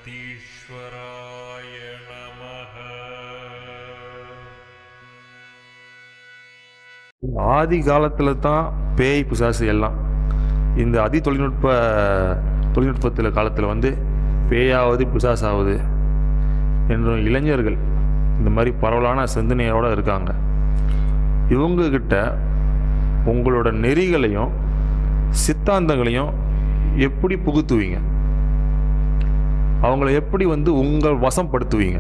அகத்தீஸ்வராய நமः ஆதி காலத்தில் தான் பேய் பிசாசு எல்லாம் இந்த அதி தொழில்நுட்ப தொழில்நுட்பத்தில் காலத்தில் வந்து பேயாவது பிசாசாவது என்றும் இளைஞர்கள் இந்த மாதிரி பரவலான சிந்தனையோடு இருக்காங்க இவங்கக்கிட்ட உங்களோட நெறிகளையும் சித்தாந்தங்களையும் எப்படி புகுத்துவீங்க அவங்கள எப்படி வந்து உங்கள் வசப்படுத்துவீங்க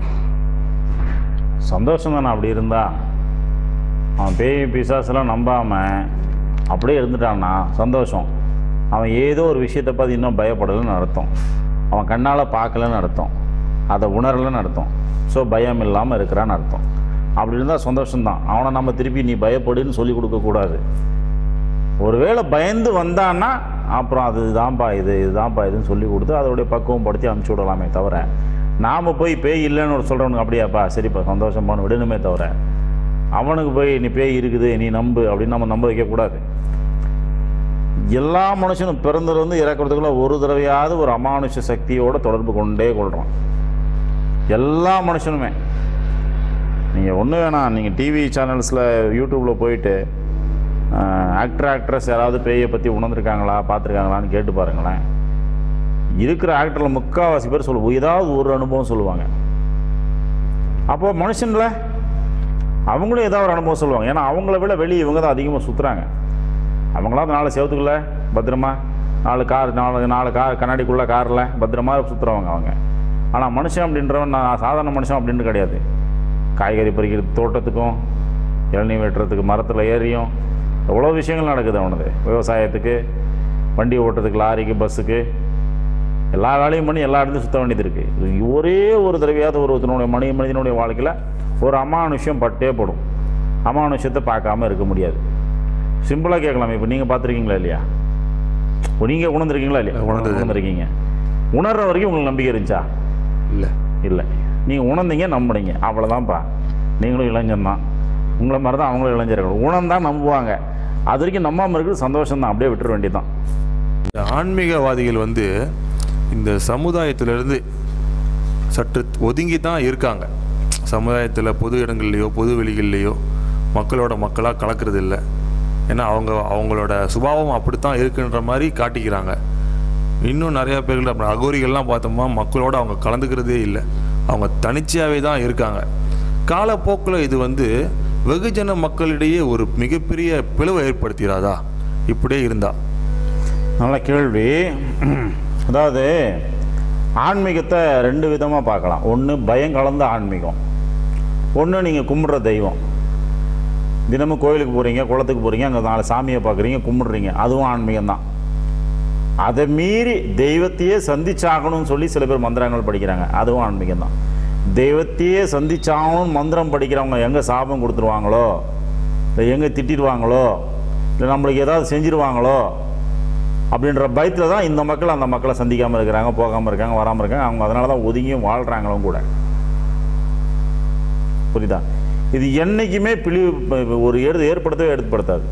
சந்தோஷம் தானே அப்படி இருந்தா அவன் பேய் பிசாசெல்லாம் நம்பாமல் அப்படியே இருந்துட்டான்னா சந்தோஷம் அவன் ஏதோ ஒரு விஷயத்தை பார்த்து இன்னும் பயப்படலைன்னு அர்த்தம் அவன் கண்ணால் பார்க்கலன்னு அர்த்தம் அதை உணரலைன்னு அர்த்தம் ஸோ பயம் இல்லாமல் இருக்கிறான்னு அர்த்தம் அப்படி இருந்தால் சந்தோஷம்தான் அவனை நம்ம திருப்பி நீ பயப்படுன்னு சொல்லி கொடுக்கக்கூடாது ஒருவேளை பயந்து வந்தான்னா அப்புறம் அது இதுதான்ப்பா இது இதுதான்ப்பா இதுன்னு சொல்லி கொடுத்து அதோடைய பக்குவம் படுத்தி அனுப்பிச்சி விடலாமே தவிர நாம் போய் பேய் இல்லைன்னு ஒரு சொல்கிறவனுக்கு அப்படியாப்பா சரிப்பா சந்தோஷமானு விடணுமே தவிர அவனுக்கு போய் நீ பேய் இருக்குது நீ நம்பு அப்படின்னு நம்ம நம்ப வைக்கக்கூடாது எல்லா மனுஷனும் பிறந்ததுலேருந்து இறக்குறதுக்குள்ள ஒரு தடவையாவது ஒரு அமானுஷ சக்தியோட தொடர்பு கொண்டே கொள்கிறான் எல்லா மனுஷனுமே நீங்கள் ஒன்று வேணாம் நீங்கள் டிவி சேனல்ஸில் யூடியூப்பில் போயிட்டு ஆக்டர் ஆக்ட்ரஸ் யாராவது பேயை பற்றி உணர்ந்துருக்காங்களா பார்த்துருக்காங்களான்னு கேட்டு பாருங்களேன் இருக்கிற ஆக்டரில் முக்கால்வாசி பேர் சொல்லுவோம் ஏதாவது ஒரு அனுபவம் சொல்லுவாங்க அப்போ மனுஷன்ல அவங்களும் ஏதாவது ஒரு அனுபவம் சொல்லுவாங்க ஏன்னா அவங்கள விட வெளியே இவங்க தான் அதிகமாக சுற்றுறாங்க அவங்களாம் நாலு செவத்துக்குள்ளே பத்திரமா நாலு கார் நாலு நாலு கார் கண்ணாடிக்குள்ளே காரில் பத்திரமா சுற்றுறவங்க அவங்க ஆனால் மனுஷன் அப்படின்றவன் நான் சாதாரண மனுஷன் அப்படின்னு கிடையாது காய்கறி பறிக்கிறது தோட்டத்துக்கும் இளநீர் வெட்டுறதுக்கு மரத்தில் ஏறியும் எவ்வளோ விஷயங்கள் நடக்குது அவனது விவசாயத்துக்கு வண்டி ஓட்டுறதுக்கு லாரிக்கு பஸ்ஸுக்கு எல்லா வேலையும் பண்ணி எல்லா இடத்தையும் சுற்ற வேண்டியது இருக்குது ஒரே ஒரு தடவையாவது ஒரு ஒருத்தனுடைய மனித மனிதனுடைய வாழ்க்கையில் ஒரு அமானுஷ்யம் பட்டே போடும் அமானுஷ்யத்தை பார்க்காம இருக்க முடியாது சிம்பிளாக கேட்கலாம் இப்போ நீங்கள் பார்த்துருக்கீங்களா இல்லையா இப்போ நீங்கள் உணர்ந்துருக்கீங்களா இல்லையா உணர்ந்தது. உணர்ந்துருக்கீங்க உணர்ற வரைக்கும் உங்களுக்கு நம்பிக்கை இருந்துச்சா இல்லை இல்லை நீங்கள் உணர்ந்தீங்க நம்புனீங்க அவ்வளோதான்ப்பா நீங்களும் இளைஞன் தான் உங்களை மாதிரி தான் அவங்களும் இளைஞர்கள் உணர்ந்தா நம்புவாங்க அது வரைக்கும் நம்பாமல் இருக்கிறது சந்தோஷம் தான் அப்படியே விட்டுற வேண்டியதுதான் இந்த ஆன்மீகவாதிகள் வந்து இந்த சமுதாயத்திலிருந்து சற்று ஒதுங்கி தான் இருக்காங்க சமுதாயத்தில் பொது இடங்கள்லையோ பொது வெளிகள்லையோ மக்களோட மக்களாக கலக்கிறது இல்லை ஏன்னா அவங்க அவங்களோட சுபாவம் அப்படித்தான் இருக்குன்ற மாதிரி காட்டிக்கிறாங்க இன்னும் நிறைய பேர்கள் அப்புறம் அகோரிகள்லாம் பார்த்தோம்னா மக்களோட அவங்க கலந்துக்கிறதே இல்லை அவங்க தனிச்சையாகவே தான் இருக்காங்க காலப்போக்கில் இது வந்து வெகுஜன மக்களிடையே ஒரு மிகப்பெரிய பிளவை ஏற்படுத்திடாதா இப்படியே இருந்தா நல்ல கேள்வி அதாவது ஆன்மீகத்தை ரெண்டு விதமாக பார்க்கலாம் ஒன்று பயம் கலந்த ஆன்மீகம் ஒன்று நீங்கள் கும்பிட்ற தெய்வம் தினமும் கோயிலுக்கு போகிறீங்க குளத்துக்கு போகிறீங்க அங்கே நாலு சாமியை பார்க்குறீங்க கும்பிடுறீங்க அதுவும் ஆன்மீகம் தான் அதை மீறி தெய்வத்தையே சந்திச்சாகணும்னு சொல்லி சில பேர் மந்திரங்கள் படிக்கிறாங்க அதுவும் ஆன்மீகம் தான் தெய்வத்தையே சந்திச்சாகணும்னு மந்திரம் படிக்கிறவங்க எங்கே சாபம் கொடுத்துருவாங்களோ இல்லை எங்கே திட்டிடுவாங்களோ இல்லை நம்மளுக்கு ஏதாவது செஞ்சிருவாங்களோ அப்படின்ற பயத்தில் தான் இந்த மக்கள் அந்த மக்களை சந்திக்காமல் இருக்கிறாங்க போகாமல் இருக்காங்க வராமல் இருக்காங்க அவங்க அதனால தான் ஒதுங்கியும் வாழ்கிறாங்களும் கூட புரியுதா இது என்றைக்குமே பிழிவு ஒரு ஏடு ஏற்படுத்தவே ஏற்படுத்தாது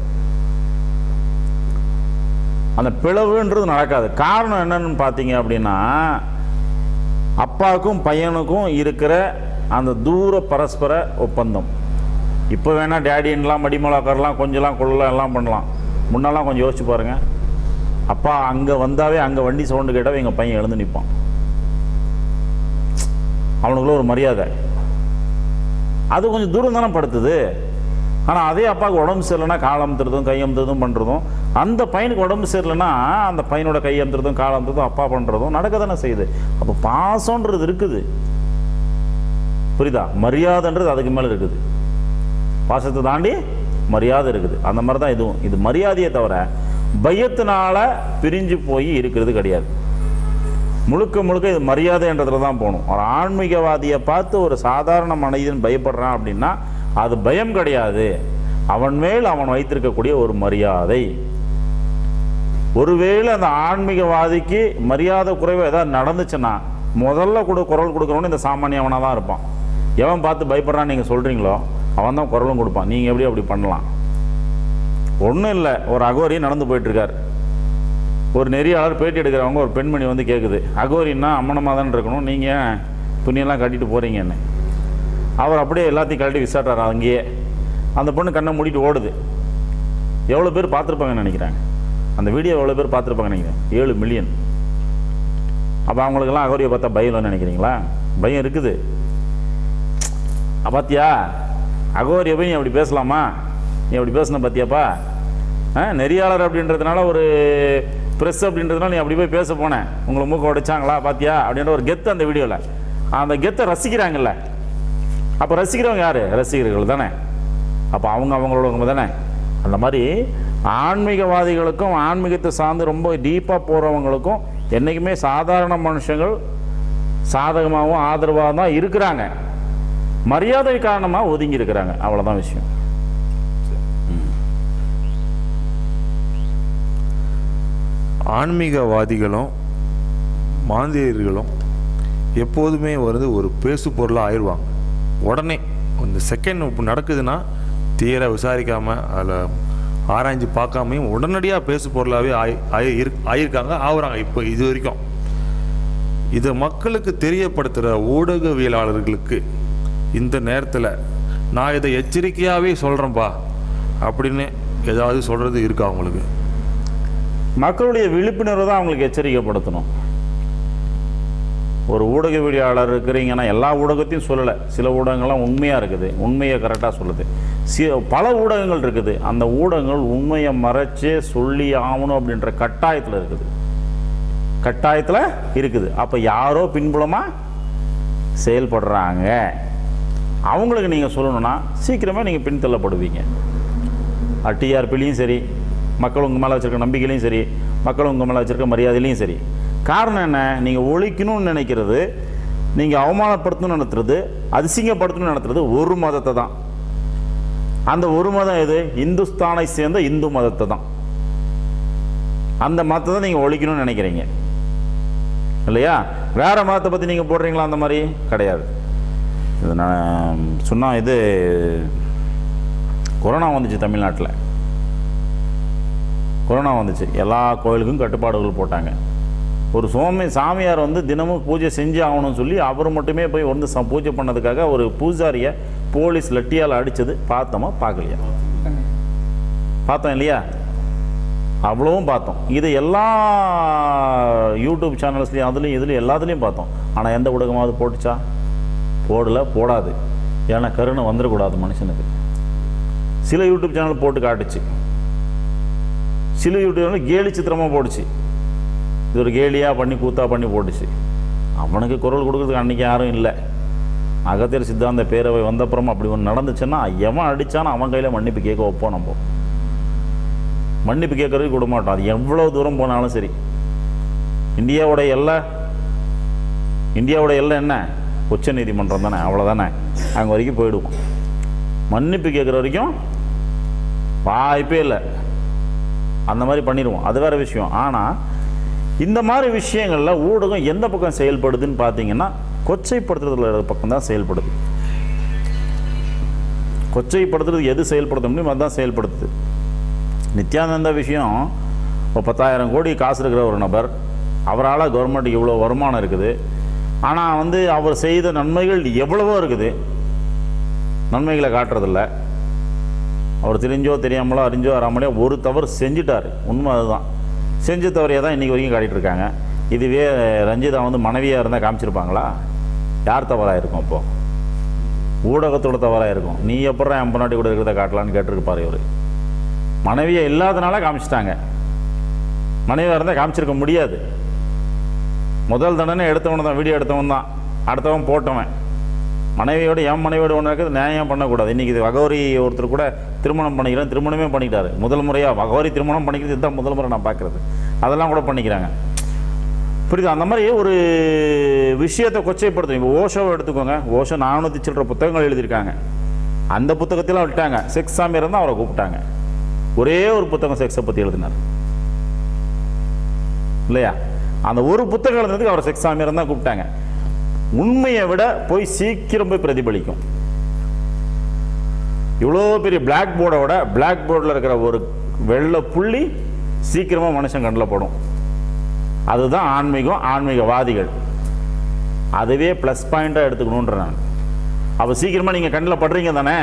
அந்த பிளவுன்றது நடக்காது காரணம் என்னன்னு பார்த்தீங்க அப்படின்னா அப்பாவுக்கும் பையனுக்கும் இருக்கிற அந்த தூர பரஸ்பர ஒப்பந்தம் இப்போ வேணால் டேடின்லாம் மடிமலாக்கர்லாம் கொஞ்சம்லாம் கொள்ளலாம் எல்லாம் பண்ணலாம் முன்னெல்லாம் கொஞ்சம் யோசிச்சு பாருங்க அப்பா அங்கே வந்தாவே அங்கே வண்டி சவுண்டு கேட்டாவே எங்கள் பையன் எழுந்து நிற்பான் அவனுக்குள்ள ஒரு மரியாதை அது கொஞ்சம் தூரம் தானே படுத்துது ஆனால் அதே அப்பாவுக்கு உடம்பு சரியில்லைனா கால் அமுத்துறதும் கை அமுத்துறதும் பண்ணுறதும் அந்த பையனுக்கு உடம்பு சரியில்லைன்னா அந்த பையனோட கை அமுத்துறதும் கால் அமுத்துறதும் அப்பா பண்ணுறதும் நடக்க தானே செய்யுது அப்போ பாசம்ன்றது இருக்குது புரியுதா மரியாதைன்றது அதுக்கு மேலே இருக்குது பாசத்தை தாண்டி மரியாதை இருக்குது அந்த மாதிரி தான் இதுவும் இது மரியாதையை தவிர பயத்தினால பிரிஞ்சு போய் இருக்கிறது கிடையாது முழுக்க முழுக்க இது மரியாதைன்றதுல தான் போகணும் ஒரு ஆன்மீகவாதியை பார்த்து ஒரு சாதாரண மனிதன் பயப்படுறான் அப்படின்னா அது பயம் கிடையாது அவன் மேல் அவன் வைத்திருக்கக்கூடிய ஒரு மரியாதை ஒருவேளை அந்த ஆன்மீகவாதிக்கு மரியாதை குறைவு ஏதாவது நடந்துச்சுன்னா முதல்ல கொடு குரல் கொடுக்குறவனு இந்த சாமானியவனாக தான் இருப்பான் எவன் பார்த்து பயப்படுறான்னு நீங்கள் சொல்கிறீங்களோ அவன் தான் குரலும் கொடுப்பான் நீங்கள் எப்படி அப்படி பண்ணலாம் ஒன்றும் இல்லை ஒரு அகோரி நடந்து போயிட்டுருக்கார் ஒரு நெறியாளர் பேட்டி எடுக்கிறவங்க ஒரு பெண்மணி வந்து கேட்குது அகோரின்னா அம்மனமாக தான் இருக்கணும் நீங்கள் துணியெல்லாம் கட்டிட்டு போகிறீங்கன்னு அவர் அப்படியே எல்லாத்தையும் கழட்டி விசாட்டார் அங்கேயே அந்த பொண்ணு கண்ணை மூடிட்டு ஓடுது எவ்வளோ பேர் பார்த்துருப்பாங்கன்னு நினைக்கிறாங்க அந்த வீடியோ எவ்வளோ பேர் பார்த்துருப்பாங்கன்னு நினைக்கிறேன் ஏழு மில்லியன் அப்போ அவங்களுக்கெல்லாம் அகோரியை பார்த்தா பயம் இல்லைன்னு நினைக்கிறீங்களா பயம் இருக்குது அ, பாத்தியா அகோரியை போய் நீ அப்படி பேசலாமா நீ அப்படி பேசின பாத்தியாப்பா ஆ நெறியாளர் அப்படின்றதுனால ஒரு ப்ரெஸ் அப்படின்றதுனால நீ அப்படி போய் பேச போனேன் உங்களை மூக்க உடைச்சாங்களா பாத்தியா அப்படின்ற ஒரு கெத்து அந்த வீடியோவில் அந்த கெத்தை ரசிக்கிறாங்கல்ல அப்போ ரசிக்கிறவங்க யார் ரசிகர்கள் தானே அப்போ அவங்க அவங்களோடவங்க தானே அந்த மாதிரி ஆன்மீகவாதிகளுக்கும் ஆன்மீகத்தை சார்ந்து ரொம்ப டீப்பாக போகிறவங்களுக்கும் என்றைக்குமே சாதாரண மனுஷங்கள் சாதகமாகவும் ஆதரவாக தான் இருக்கிறாங்க மரியாதை காரணமாக ஒதுங்கி இருக்கிறாங்க அவ்வளோதான் விஷயம் ஆன்மீகவாதிகளும் மாந்திரியர்களும் எப்போதுமே வந்து ஒரு பேசு பொருளாக ஆயிடுவாங்க உடனே இந்த செகண்ட் இப்போ நடக்குதுன்னா தீர விசாரிக்காமல் அதில் ஆராய்ஞ்சு பார்க்காமையும் உடனடியாக பேசு பொருளாகவே ஆயி ஆயி இரு ஆயிருக்காங்க ஆகுறாங்க இப்போ இது வரைக்கும் இதை மக்களுக்கு தெரியப்படுத்துகிற ஊடகவியலாளர்களுக்கு இந்த நேரத்தில் நான் இதை எச்சரிக்கையாகவே சொல்கிறேன்ப்பா அப்படின்னு ஏதாவது சொல்கிறது இருக்கா அவங்களுக்கு மக்களுடைய விழிப்புணர்வு தான் அவங்களுக்கு எச்சரிக்கைப்படுத்தணும் ஒரு ஊடகவியலாளர் இருக்கிறீங்கன்னா எல்லா ஊடகத்தையும் சொல்லலை சில ஊடகங்கள்லாம் உண்மையாக இருக்குது உண்மையை கரெக்டாக சொல்லுது சி பல ஊடகங்கள் இருக்குது அந்த ஊடகங்கள் உண்மையை மறைச்சே சொல்லி ஆகணும் அப்படின்ற கட்டாயத்தில் இருக்குது கட்டாயத்தில் இருக்குது அப்போ யாரோ பின்புலமாக செயல்படுறாங்க அவங்களுக்கு நீங்கள் சொல்லணும்னா சீக்கிரமே நீங்கள் பின்தள்ளப்படுவீங்க டிஆர்பிலையும் சரி மக்கள் உங்கள் மேலே வச்சுருக்க நம்பிக்கையிலையும் சரி மக்கள் உங்கள் மேலே வச்சுருக்க மரியாதையிலையும் சரி காரணம் என்ன நீங்கள் ஒழிக்கணும்னு நினைக்கிறது நீங்கள் அவமானப்படுத்தணும்னு நடத்துறது அதிசயப்படுத்தணும்னு நடத்துறது ஒரு மதத்தை தான் அந்த ஒரு மதம் எது இந்துஸ்தானை சேர்ந்த இந்து மதத்தை தான் அந்த மதத்தை தான் நீங்கள் ஒழிக்கணும்னு நினைக்கிறீங்க இல்லையா வேற மதத்தை பற்றி நீங்கள் போடுறீங்களா அந்த மாதிரி கிடையாது இது நான் சொன்னால் இது கொரோனா வந்துச்சு தமிழ்நாட்டில் கொரோனா வந்துச்சு எல்லா கோயிலுக்கும் கட்டுப்பாடுகள் போட்டாங்க ஒரு சோமி சாமியார் வந்து தினமும் பூஜை செஞ்சு ஆகணும்னு சொல்லி அவர் மட்டுமே போய் வந்து ச- பூஜை பண்ணதுக்காக ஒரு பூஜாரியை போலீஸ் லட்டியால் அடித்தது பார்த்தோமா பார்க்கலையா பார்த்தோம் இல்லையா அவ்வளவும் பார்த்தோம் இது எல்லா யூடியூப் சேனல்ஸ்லையும் அதுலேயும் இதுலேயும் எல்லாத்துலேயும் பார்த்தோம் ஆனால் எந்த ஊடகமாவது போட்டுச்சா போடல போடாது ஏன்னா கருணை வந்துடக்கூடாது மனுஷனுக்கு சில யூடியூப் சேனல் போட்டு காட்டுச்சு சில யூடியூப் சேனல் கேலி சித்திரமாக போட்டுச்சு இது ஒரு கேலியாக பண்ணி கூத்தா பண்ணி போட்டுச்சு அவனுக்கு குரல் கொடுக்கறதுக்கு அன்றைக்கி யாரும் இல்லை அகத்தியர் சித்தாந்த பேரவை வந்தப்புறம் அப்படி ஒன்று நடந்துச்சுன்னா எவன் அடித்தானோ அவன் கையில் மன்னிப்பு கேட்க வைப்போம் நம்ம மன்னிப்பு கேட்கறதுக்கு விட மாட்டோம் அது எவ்வளோ தூரம் போனாலும் சரி இந்தியாவோட எல்லை இந்தியாவோட எல்லை என்ன உச்ச நீதிமன்றம் தானே அவ்வளோதானே அங்கே வரைக்கும் போயிடுவோம் மன்னிப்பு கேட்குற வரைக்கும் வாய்ப்பே இல்லை அந்த மாதிரி பண்ணிடுவோம் அது வேற விஷயம் ஆனால் இந்த மாதிரி விஷயங்களில் ஊடகம் எந்த பக்கம் செயல்படுதுன்னு பார்த்தீங்கன்னா கொச்சைப்படுத்துறதுல பக்கம் தான் செயல்படுது கொச்சைப்படுத்துறது எது செயல்படுத்த முடியும் அதுதான் செயல்படுத்துது நித்யானந்த விஷயம் இப்போ பத்தாயிரம் கோடி காசு இருக்கிற ஒரு நபர் அவரால் கவர்மெண்ட்டுக்கு இவ்வளோ வருமானம் இருக்குது ஆனால் வந்து அவர் செய்த நன்மைகள் எவ்வளவோ இருக்குது நன்மைகளை காட்டுறதில்ல அவர் தெரிஞ்சோ தெரியாமலோ அறிஞ்சோ அறியாமலே ஒரு தவறு செஞ்சிட்டாரு உண்மை அதுதான் செஞ்ச தவறையை தான் இன்றைக்கி வரைக்கும் காட்டிட்டு இருக்காங்க இதுவே ரஞ்சிதா வந்து மனைவியாக இருந்தால் காமிச்சிருப்பாங்களா யார் தவறாக இருக்கும் அப்போது ஊடகத்தோட தவறாக இருக்கும் நீ எப்பறம் என் பொண்டாட்டி கூட இருக்கிறத காட்டலான்னு கேட்டிருப்பாரு இவர் மனைவியை இல்லாதனால காமிச்சிட்டாங்க மனைவியாக இருந்தால் காமிச்சிருக்க முடியாது முதல் தண்டனை எடுத்தவன் தான் வீடியோ எடுத்தவன் தான் அடுத்தவன் போட்டவன் மனைவியோட என் மனைவியோட ஒன்று இருக்குது நியாயம் பண்ணக்கூடாது இன்றைக்கி இது வகோரி ஒருத்தர் கூட திருமணம் பண்ணிக்கிறேன் திருமணமே பண்ணிக்கிட்டாரு முதல் முறையாக வகோரி திருமணம் பண்ணிக்கிறது இதுதான் முதல் முறை நான் பார்க்குறது அதெல்லாம் கூட பண்ணிக்கிறாங்க புரியுது அந்த மாதிரி ஒரு விஷயத்தை கொச்சைப்படுத்தும் இப்போ ஓஷோவை எடுத்துக்கோங்க ஓஷோ நானூற்றி சில்லற புத்தகங்கள் எழுதியிருக்காங்க அந்த புத்தகத்திலாம் விட்டாங்க செக்ஸ் சாமியார் தான் அவரை கூப்பிட்டாங்க ஒரே ஒரு புத்தகம் செக்ஸை பற்றி எழுதினார் இல்லையா அந்த ஒரு புத்தகம் எழுதுனதுக்கு அவரை செக்ஸ் சாமியார் தான் கூப்பிட்டாங்க உண்மையை விட போய் சீக்கிரம் போய் பிரதிபலிக்கும் இவ்வளோ பெரிய பிளாக் போர்டை விட பிளாக் போர்டில் இருக்கிற ஒரு வெள்ளை புள்ளி சீக்கிரமாக மனுஷன் கண்ணில் படும் அதுதான் ஆன்மீகம் ஆன்மீகவாதிகள் அதுவே ப்ளஸ் பாயிண்ட்டாக எடுத்துக்கணுன்ற நான் அப்போ சீக்கிரமாக நீங்கள் கண்ணில் படுறீங்க தானே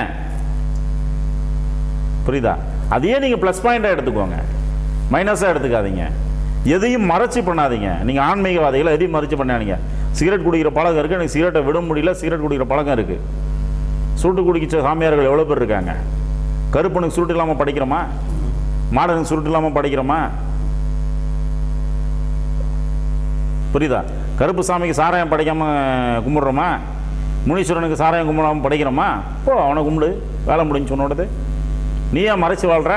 புரியுதா அதையே நீங்கள் ப்ளஸ் பாயிண்ட்டாக எடுத்துக்கோங்க மைனஸாக எடுத்துக்காதீங்க எதையும் மறைச்சு பண்ணாதீங்க நீங்கள் ஆன்மீகவாதிகளை எதையும் மறைச்சு பண்ணாதீங்க சிகரெட் குடிக்கிற பழக்கம் இருக்குது எனக்கு சிகரெட்டை விட முடியல சிகரெட் குடிக்கிற பழக்கம் இருக்குது சுருட்டு குடிக்கிற சாமியார்கள் எவ்வளோ பேர் இருக்காங்க கருப்பனுக்கு சுருட்டு இல்லாமல் படிக்கிறோமா மாடனுக்கு சுருட்டு இல்லாமல் படிக்கிறோமா புரியுதா கருப்பு சாமிக்கு சாராயம் படைக்காம கும்பிடுறோமா முனீஸ்வரனுக்கு சாராயம் கும்பிடாம படைக்கிறோமா போ அவனை கும்பிடு வேலை முடிஞ்சு சொன்னோடது நீ ஏன் மறைச்சு வாழ்ற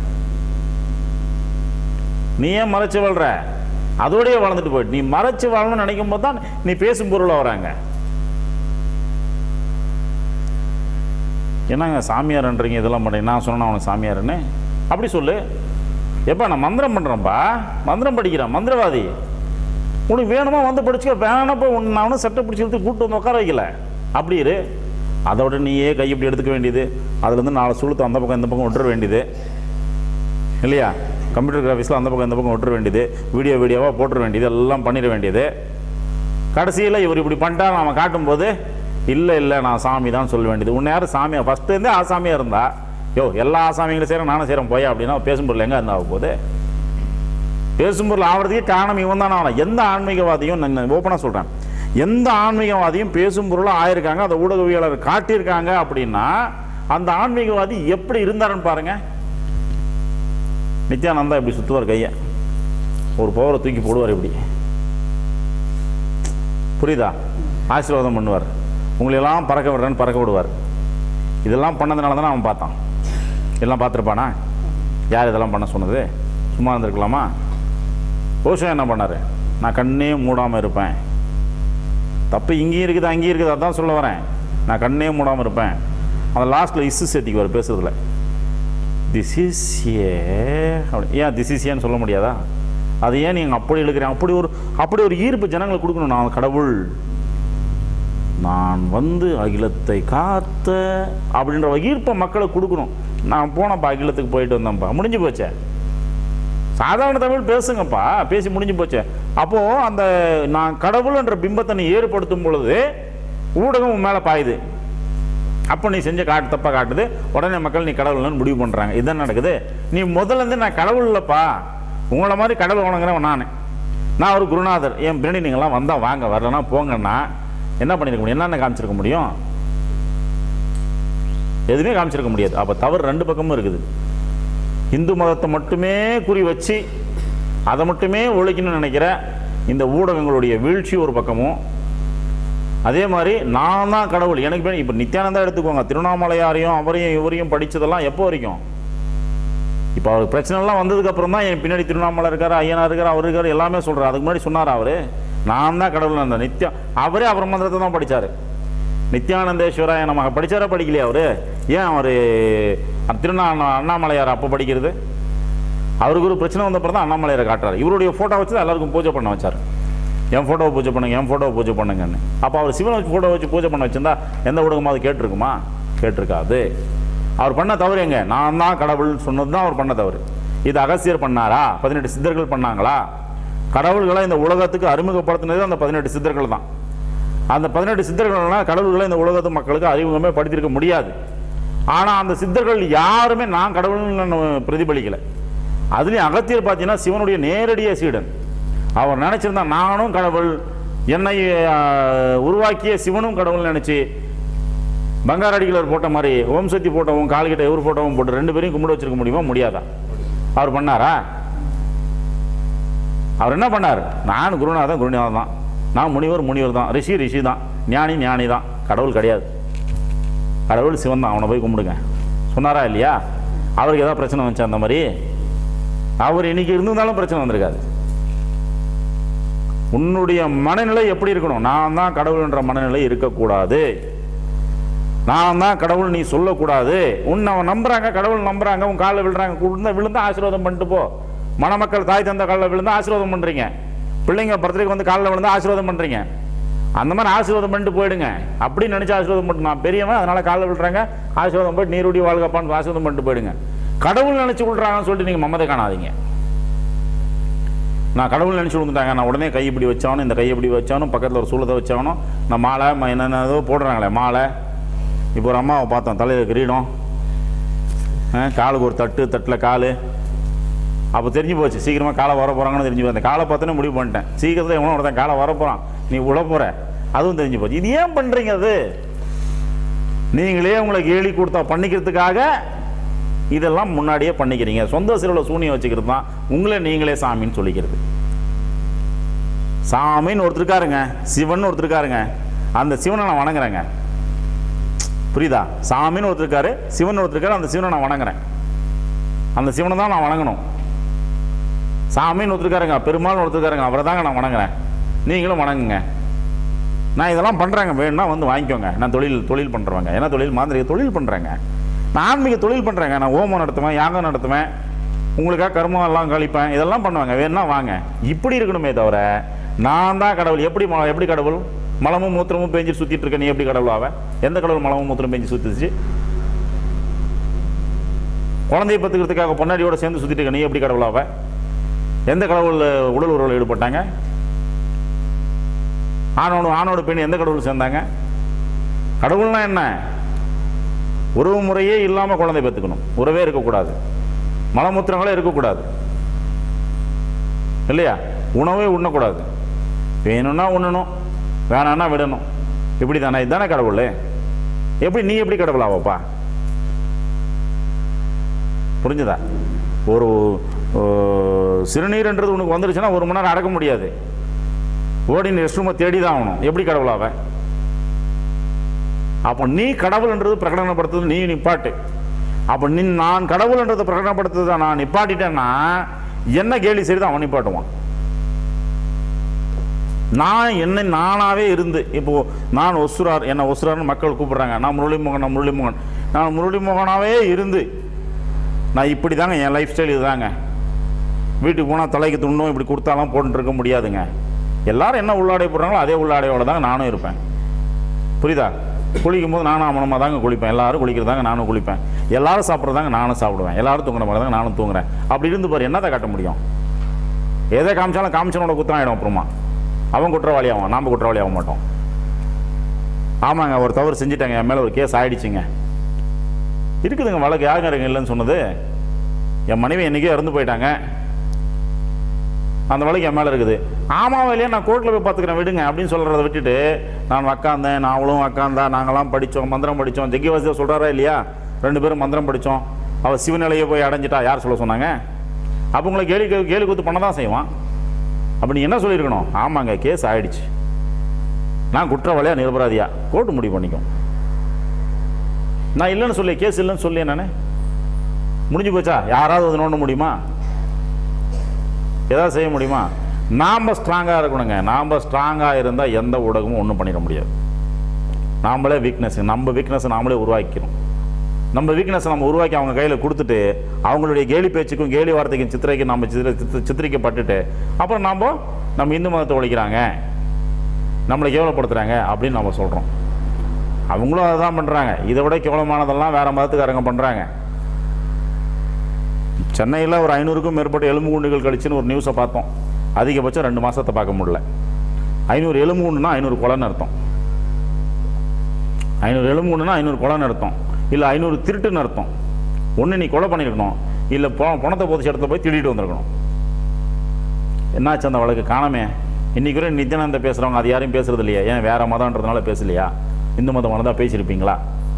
நீ ஏன் மறைச்சு வாழ்ற அதோடயே வாழ்ந்துட்டு போயிட்டு நீ மறைச்சு வாழணும்னு நினைக்கும் போது தான் நீ பேசும் பொருளை வராங்க என்னங்க சாமியார்ன்றீங்க இதெல்லாம் பண்ணி நான் சொன்னேன் அவனுக்கு சாமியார்னு அப்படி சொல்லு எப்பா நான் மந்திரம் பண்ணுறேன்ப்பா மந்திரம் படிக்கிறேன் மந்திரவாதி உனக்கு வேணுமா வந்து படிச்சுக்க வேணாப்போ உன் நான் ஒன்றும் சட்டை பிடிச்சி இழுத்து கூட்டு வந்து உட்கார வைக்கல அப்படி இரு அதோட நீயே கை இப்படி எடுத்துக்க வேண்டியது அதுலேருந்து நாலு சுழுத்து அந்த பக்கம் இந்த பக்கம் விட்டுற வேண்டியது இல்லையா கம்ப்யூட்டர் கிராஃபிக்ஸில் அந்த பக்கம் இந்த பக்கம் விட்டுற வேண்டியது வீடியோ வீடியோவாக போட்டுற வேண்டியது எல்லாம் பண்ணிட வேண்டியது கடைசியில் இவர் இப்படி பண்ணிட்டா நாம காட்டும்போது இல்லை இல்லை நான் சாமி தான் சொல்ல வேண்டியது உன்னை யாரும் சாமியா ஃபஸ்ட்டுருந்தே ஆசாமியாக இருந்தா யோ எல்லா ஆசாமிகளும் செய்கிறேன் நானும் செய்கிறேன் போயா அப்படின்னா பேசும் பொருள் எங்கே இருந்தா போகுது பேசும் பொருள் ஆகிறதுக்கே காரணம் இவன் தான் ஆகணும் எந்த ஆன்மீகவாதியும் நான் ஓப்பனாக சொல்கிறேன் எந்த ஆன்மீகவாதியும் பேசும் பொருளாக ஆயிருக்காங்க அந்த ஊடகவியலாளர் காட்டியிருக்காங்க அப்படின்னா அந்த ஆன்மீகவாதி எப்படி இருந்தாருன்னு பாருங்க நித்யானந்தா இப்படி சுற்றுவார் கையை ஒரு பவரை தூக்கி போடுவார் இப்படி புரியுதா ஆசீர்வாதம் பண்ணுவார் உங்களையெல்லாம் பறக்க விடுறேன்னு பறக்க விடுவார் இதெல்லாம் பண்ணதுனால தானே அவன் பார்த்தான் எல்லாம் பார்த்துருப்பானா யார் இதெல்லாம் பண்ண சொன்னது சும்மா இருந்திருக்கலாமா ஓஷோ என்ன பண்ணார் நான் கண்ணே மூடாமல் இருப்பேன் தப்பு இங்கேயும் இருக்குது அங்கேயும் இருக்குது அதான் சொல்ல வரேன் நான் கண்ணே மூடாமல் இருப்பேன் அந்த லாஸ்ட்டில் இஸ்ஸு சேர்த்திக்குவார் பேசுறதுல திஸ் இஸ் ஏ அப்படி ஏன் திஸ் இஸ் ஏன்னு சொல்ல முடியாதா அது ஏன் நீங்கள் அப்படி இழுக்கிறேன் அப்படி ஒரு அப்படி ஒரு ஈர்ப்பு ஜனங்களுக்கு கொடுக்கணும் நான் கடவுள் நான் வந்து அகிலத்தை காத்த அப்படின்ற ஒரு ஈர்ப்பை மக்களுக்கு கொடுக்கணும் நான் போனப்பா அகிலத்துக்கு போயிட்டு வந்தேன்ப்பா முடிஞ்சு போச்சே சாதாரண தமிழ் பேசுங்கப்பா பேசி முடிஞ்சு போச்சு அப்போது அந்த நான் கடவுள்ன்ற பிம்பத்தை நீ ஏற்படுத்தும் பொழுது ஊடகம் உன் மேலே பாயுது அப்போ நீ செஞ்ச காட்டு தப்பாக காட்டுது உடனே மக்கள் நீ கடவுள்னு முடிவு பண்ணுறாங்க இதுதான் நடக்குது நீ முதல்ல இருந்து நான் கடவுள் இல்லைப்பா உங்களை மாதிரி கடவுள் வணங்குறவன் நான் நான் ஒரு குருநாதர் என் பின்னாடி நீங்களாம் வந்தால் வாங்க வரலன்னா போங்கன்னா என்ன பண்ணியிருக்க முடியும் என்னென்ன காமிச்சிருக்க முடியும் எதுவுமே காமிச்சிருக்க முடியாது அப்போ தவறு ரெண்டு பக்கமும் இருக்குது இந்து மதத்தை மட்டுமே குறி வச்சு அதை மட்டுமே ஒழிக்கணும்னு நினைக்கிற இந்த ஊடகங்களுடைய வீழ்ச்சி ஒரு பக்கமும் அதே மாதிரி நான் தான் கடவுள் எனக்கு வேணும் இப்போ நித்யானந்தா எடுத்துக்கோங்க திருவண்ணாமலையாரையும் அவரையும் இவரையும் படித்ததெல்லாம் எப்போ வரைக்கும் இப்போ அவருக்கு பிரச்சனைலாம் வந்ததுக்கு அப்புறம் தான் என் பின்னாடி திருவண்ணாமலை இருக்கார் ஐயனா இருக்கார் அவர் இருக்கார் எல்லாமே சொல்கிறார் அதுக்கு முன்னாடி சொன்னார் அவர் நான் தான் கடவுள் அந்த நித்யா அவரே அவர் மந்திரத்தை தான் படித்தார் நித்யானந்தேஸ்வராய நமக்கு படித்தாரா படிக்கலையா அவர் ஏன் அவர் திருநா அண்ணாமலையார் அப்போ படிக்கிறது அவருக்கு ஒரு பிரச்சனை வந்த அப்புறம் தான் அண்ணாமலையாரை காட்டுறாரு இவருடைய ஃபோட்டோ வச்சு தான் எல்லாருக்கும் பூஜை பண்ண வச்சார் என் ஃபோட்டோவை பூஜை பண்ணுங்க என் ஃபோட்டோவை பூஜை பண்ணுங்கன்னு அப்போ அவர் சிவனை வச்சு ஃபோட்டோ வச்சு பூஜை பண்ண வச்சிருந்தா எந்த ஊடகமாவது கேட்டிருக்குமா கேட்டிருக்காது அவர் பண்ண தவறு எங்க நான் தான் கடவுள் சொன்னது தான் அவர் பண்ண தவறு இது அகசியர் பண்ணாரா பதினெட்டு சித்தர்கள் பண்ணாங்களா கடவுள்களை இந்த உலகத்துக்கு அறிமுகப்படுத்தினது அந்த பதினெட்டு சித்தர்கள் தான் அந்த பதினெட்டு சித்தர்கள்லாம் கடவுள்களை இந்த உலகத்து மக்களுக்கு அறிமுகமே படுத்தியிருக்க முடியாது ஆனால் அந்த சித்தர்கள் யாருமே நான் கடவுள்னு பிரதிபலிக்கலை அதுலேயும் அகத்தியர் பார்த்தீங்கன்னா சிவனுடைய நேரடிய சீடன் அவர் நினச்சிருந்தா நானும் கடவுள் என்னை ஆஹ், உருவாக்கிய சிவனும் கடவுள் நினச்சி பங்கார அடிகளர் போட்ட மாதிரி ஓம் சக்தி போட்டவும் கால்கிட்ட இவர் போட்டவும் போட்டு ரெண்டு பேரையும் கும்பிட வச்சிருக்க முடியுமா முடியாதா அவர் பண்ணாரா அவர் என்ன பண்ணார் நான் குருநாதன் குருநாதன் தான் நான் முனிவர் முனிவர் தான் ரிஷி ரிஷி தான் ஞானி ஞானி தான் கடவுள் கிடையாது கடவுள் சிவன் தான் அவனை போய் கும்பிடுங்க சொன்னாரா இல்லையா அவருக்கு ஏதாவது பிரச்சனை வந்துச்சு அந்த மாதிரி அவர் இன்னைக்கு இருந்திருந்தாலும் பிரச்சனை வந்திருக்காது உன்னுடைய மனநிலை எப்படி இருக்கணும் நான் தான் கடவுள்ன்ற மனநிலை இருக்கக்கூடாது நான் தான் கடவுள் நீ சொல்லக்கூடாது உன்னை அவன் நம்புறாங்க கடவுள் நம்புறாங்க உன் காலில் விழுறாங்க விழுந்தா விழுந்து ஆசீர்வாதம் பண்ணிட்டு போ மணமக்கள் தாய் தந்த காலில் விழுந்து ஆசீர்வாதம் பண்றீங்க பிள்ளைங்க பர்த்டேக்கு வந்து காலில் விழுந்து ஆசீர்வாதம் பண்றீங்க அந்த மாதிரி ஆசீர்வாதம் பண்ணிட்டு போயிடுங்க அப்படி நினைச்சு ஆசீர்வாதம் பண்ணிட்டு நான் பெரியவன் அதனால காலில் விழுறாங்க ஆசீர்வாதம் போயிட்டு நீருடி வாழ்கப்பான்னு ஆசீர்வாதம் பண்ணிட்டு போயிடுங்க கடவுள் நினைச்சு விழுறாங்கன்னு சொல்லிட்டு நீங்க மமதை காணாதீங்க நான் கடவுள் நினச்சி விழுந்துட்டாங்க நான் உடனே கை இப்படி வச்சானும் இந்த கை இப்படி வச்சானும் பக்கத்தில் ஒரு சூளத்தை வச்சானும் நான் மாலை ம- என்னென்னதோ போடுறாங்களே மாலை இப்போ ஒரு அம்மாவை பார்த்தோம் தலையில் கிரீடம் ஆ, காலுக்கு ஒரு தட்டு தட்டில் கால் அப்போ தெரிஞ்சு போச்சு சீக்கிரமாக காலை வர போகிறாங்கன்னு தெரிஞ்சு போச்சு அந்த காலை பார்த்தோன்னே முடிவு பண்ணிட்டேன் சீக்கிரத்தில் எவனோ ஒருத்தன் காலை வர போகிறான் நீ உள்ள போகிற அதுவும் தெரிஞ்சு போச்சு இது ஏன் பண்ணுறீங்க அது நீங்களே உங்களை கேலி கொடுத்தா பண்ணிக்கிறதுக்காக இதெல்லாம் முன்னாடியே பண்ணிக்கிறீங்க சொந்த சிறுவில் சூனியம் வச்சுக்கிறது தான் உங்களை நீங்களே சாமின்னு சொல்லிக்கிறது சாமின்னு ஒருத்தர் இருக்காருங்க சிவன் ஒருத்தர் இருக்காருங்க அந்த சிவனை நான் வணங்குறேங்க புரியுதா சாமின்னு ஒருத்தர் இருக்காரு சிவன் ஒருத்தர் இருக்காரு அந்த சிவனை நான் வணங்குறேன் அந்த சிவனை தான் நான் வணங்கணும் சாமின்னு ஒருத்தர் இருக்காருங்க பெருமாள்னு ஒருத்தர் இருக்காருங்க அவரை தாங்க நான் வணங்குறேன் நீங்களும் வணங்குங்க நான் இதெல்லாம் பண்ணுறேங்க வேணும்னா வந்து வாங்கிக்கோங்க நான் தொழில் தொழில் பண்ணுறவங்க ஏன்னா தொழில் மாந்திரிக தொழில் பண்ணுறேங்க நான் ஆன்மீக தொழில் பண்ணுறேங்க நான் ஓமம் நடத்துவேன் யாகம் நடத்துவேன் உங்களுக்காக கர்மம் எல்லாம் கழிப்பேன் இதெல்லாம் பண்ணுவாங்க வேணும்னா வாங்க இப்படி இருக்கணுமே தவிர நான் தான் கடவுள் எப்படி ம- எப்படி கடவுள் மலமும் மூத்திரமும் பேஞ்சு சுற்றிட்டு இருக்க நீ எப்படி கடவுள் ஆவ எந்த கடவுள் மலமும் மூத்திரம் பேஞ்சு சுத்துச்சு குழந்தைய பத்துக்கிறதுக்காக பொன்னாடியோட சேர்ந்து சுற்றிட்டு இருக்க நீ எப்படி கடவுள் ஆவ எந்த கடவுள் உடல் உறவில் ஈடுபட்டாங்க ஆணோடு ஆணோட பெண் எந்த கடவுள் சேர்ந்தாங்க கடவுள்னா என்ன உறவு முறையே இல்லாமல் குழந்தை பெற்றுக்கணும் உறவே இருக்கக்கூடாது மலமூத்திரங்களே இருக்கக்கூடாது இல்லையா உணவே உண்ணக்கூடாது வேணும்னா உண்ணணும் வேணான்னா விடணும் இப்படி தானே இதுதானே கடவுள் எப்படி நீ எப்படி கடவுள் ஆவப்பா புரிஞ்சுதா ஒரு ஓ, சிறுநீர்ன்றது உனக்கு வந்துருச்சுன்னா ஒரு மணி நேரம் அடக்க முடியாது ஓடி நீ ரெஸ்ட் ரூமை தேடி தான் ஆகணும் எப்படி கடவுளாவ அப்போ நீ கடவுள்ன்றது பிரகடனப்படுத்துறது நீ நிப்பாட்டு அப்போ நீ நான் கடவுள்ன்றதை பிரகடனப்படுத்துறதை நான் நிப்பாட்டிட்டேன்னா என்ன கேலி செய்து அவன் நிப்பாட்டுவான் நான் என்ன நானாவே இருந்து இப்போ நான் ஒசுரார் என்ன ஒசுரார்னு மக்கள் கூப்பிடுறாங்க நான் முரளிமோகன் நான் முரளிமோகன் நான் முரளிமோகனாவே இருந்து நான் இப்படி தாங்க என் லைஃப் ஸ்டைல் இதுதாங்க வீட்டுக்கு போனால் தலைக்கு துண்ணும் இப்படி கொடுத்தாலாம் போட்டுட்டு இருக்க முடியாதுங்க எல்லாரும் என்ன உள்ளாடை போடுறாங்களோ அதே உள்ளாடையோட தாங்க நானும் இருப்பேன் புரியுதா குளிக்கும் போது நானும் அமனமாக தாங்க குளிப்பேன் எல்லாரும் குளிக்கிறதாங்க நானும் குளிப்பேன் எல்லாரும் சாப்பிட்றதாங்க நானும் சாப்பிடுவேன் எல்லாரும் தூங்குற மாதிரி தாங்க நானும் தூங்குறேன் அப்படி இருந்து பாரு என்னத்தை காட்ட முடியும் எதை காமிச்சாலும் காமிச்சனோட குத்தம் ஆகிடும் அப்புறமா அவன் குற்றவாளி ஆவான் நாம் குற்றவாளி ஆக மாட்டோம் ஆமாங்க ஒரு தவறு செஞ்சுட்டாங்க என் மேலே ஒரு கேஸ் ஆயிடுச்சுங்க இருக்குதுங்க வழக்கு யாருங்க இருங்க இல்லைன்னு சொன்னது என் மனைவி என்றைக்கோ இறந்து போயிட்டாங்க அந்த வழக்கு என் மேலே இருக்குது ஆமாம் இல்லையா நான் கோர்ட்டில் போய் பார்த்துக்கிறேன் விடுங்க அப்படின்னு சொல்கிறத விட்டுட்டு நான் உக்காந்தேன் நான் அவளும் உக்காந்தா நாங்களாம் படித்தோம் மந்திரம் படித்தோம் ஜெக்கிவாசியாக சொல்கிறாரா இல்லையா ரெண்டு பேரும் மந்திரம் படித்தோம் அவள் சிவநிலையை போய் அடைஞ்சிட்டா யார் சொல்ல சொன்னாங்க அப்போ உங்களை கேலி கேலி கூத்து பண்ண தான் செய்வான் அப்போ நீ என்ன சொல்லியிருக்கணும் ஆமாங்க கேஸ் ஆயிடுச்சு நான் குற்றவாளியா நிரபராதியா கோர்ட்டு முடிவு பண்ணிக்கும் நான் இல்லைன்னு சொல்லி கேஸ் இல்லைன்னு சொல்லி நானே முடிஞ்சு போச்சா யாராவது வந்து நோண்ட முடியுமா ஏதாவது செய்ய முடியுமா நாம் ஸ்ட்ராங்காக இருக்கணுங்க நாம் ஸ்ட்ராங்காக இருந்தால் எந்த ஊடகமும் ஒன்றும் பண்ணிட முடியாது நாமளே வீக்னஸ் நம்ம வீக்னஸை நாமளே உருவாக்கிக்கிறோம் நம்ம வீக்னஸை நம்ம உருவாக்கி அவங்க கையில் கொடுத்துட்டு அவங்களுடைய கேலி பேச்சுக்கும் கேலி வார்த்தைக்கும் சித்திரைக்கும் நம்ம சித்திர சித்த- சித்தரிக்கப்பட்டுட்டு அப்புறம் நாம் நம்ம இந்து மதத்தை ஒழிக்கிறாங்க நம்மளை கேவலப்படுத்துகிறாங்க அப்படின்னு நம்ம சொல்கிறோம் அவங்களும் அதுதான் பண்ணுறாங்க இதை விட கேவலமானதெல்லாம் வேறு மதத்துக்காரங்க பண்ணுறாங்க சென்னையில் ஒரு ஐநூறுக்கும் மேற்பட்ட எலும்பு குண்டுகள் கழிச்சுன்னு ஒரு நியூஸை பார்த்தோம் அதிகபட்சம் ரெண்டு மாதத்தை பார்க்க முடியல ஐநூறு எலும்பு குண்டுனா ஐநூறு கொலைன்னு அர்த்தம் ஐநூறு எலும்பு குண்டுனா ஐநூறு கொலைன்னு அர்த்தம் இல்லை ஐநூறு திருட்டுன்னு அர்த்தம் ஒன்று நீ கொலை பண்ணியிருக்கணும் இல்லை பொ பணத்தை போதிச்ச இடத்துல போய் திருடிட்டு வந்திருக்கணும் என்னாச்சு அந்த வழக்கு காணாமே இன்னைக்கு வரை நித்யானந்த பேசுகிறவங்க அது யாரையும் பேசுறது இல்லையா ஏன் வேற மதம்ன்றதுனால பேசலையா இந்து மதம் தான் பேசியிருப்பீங்களா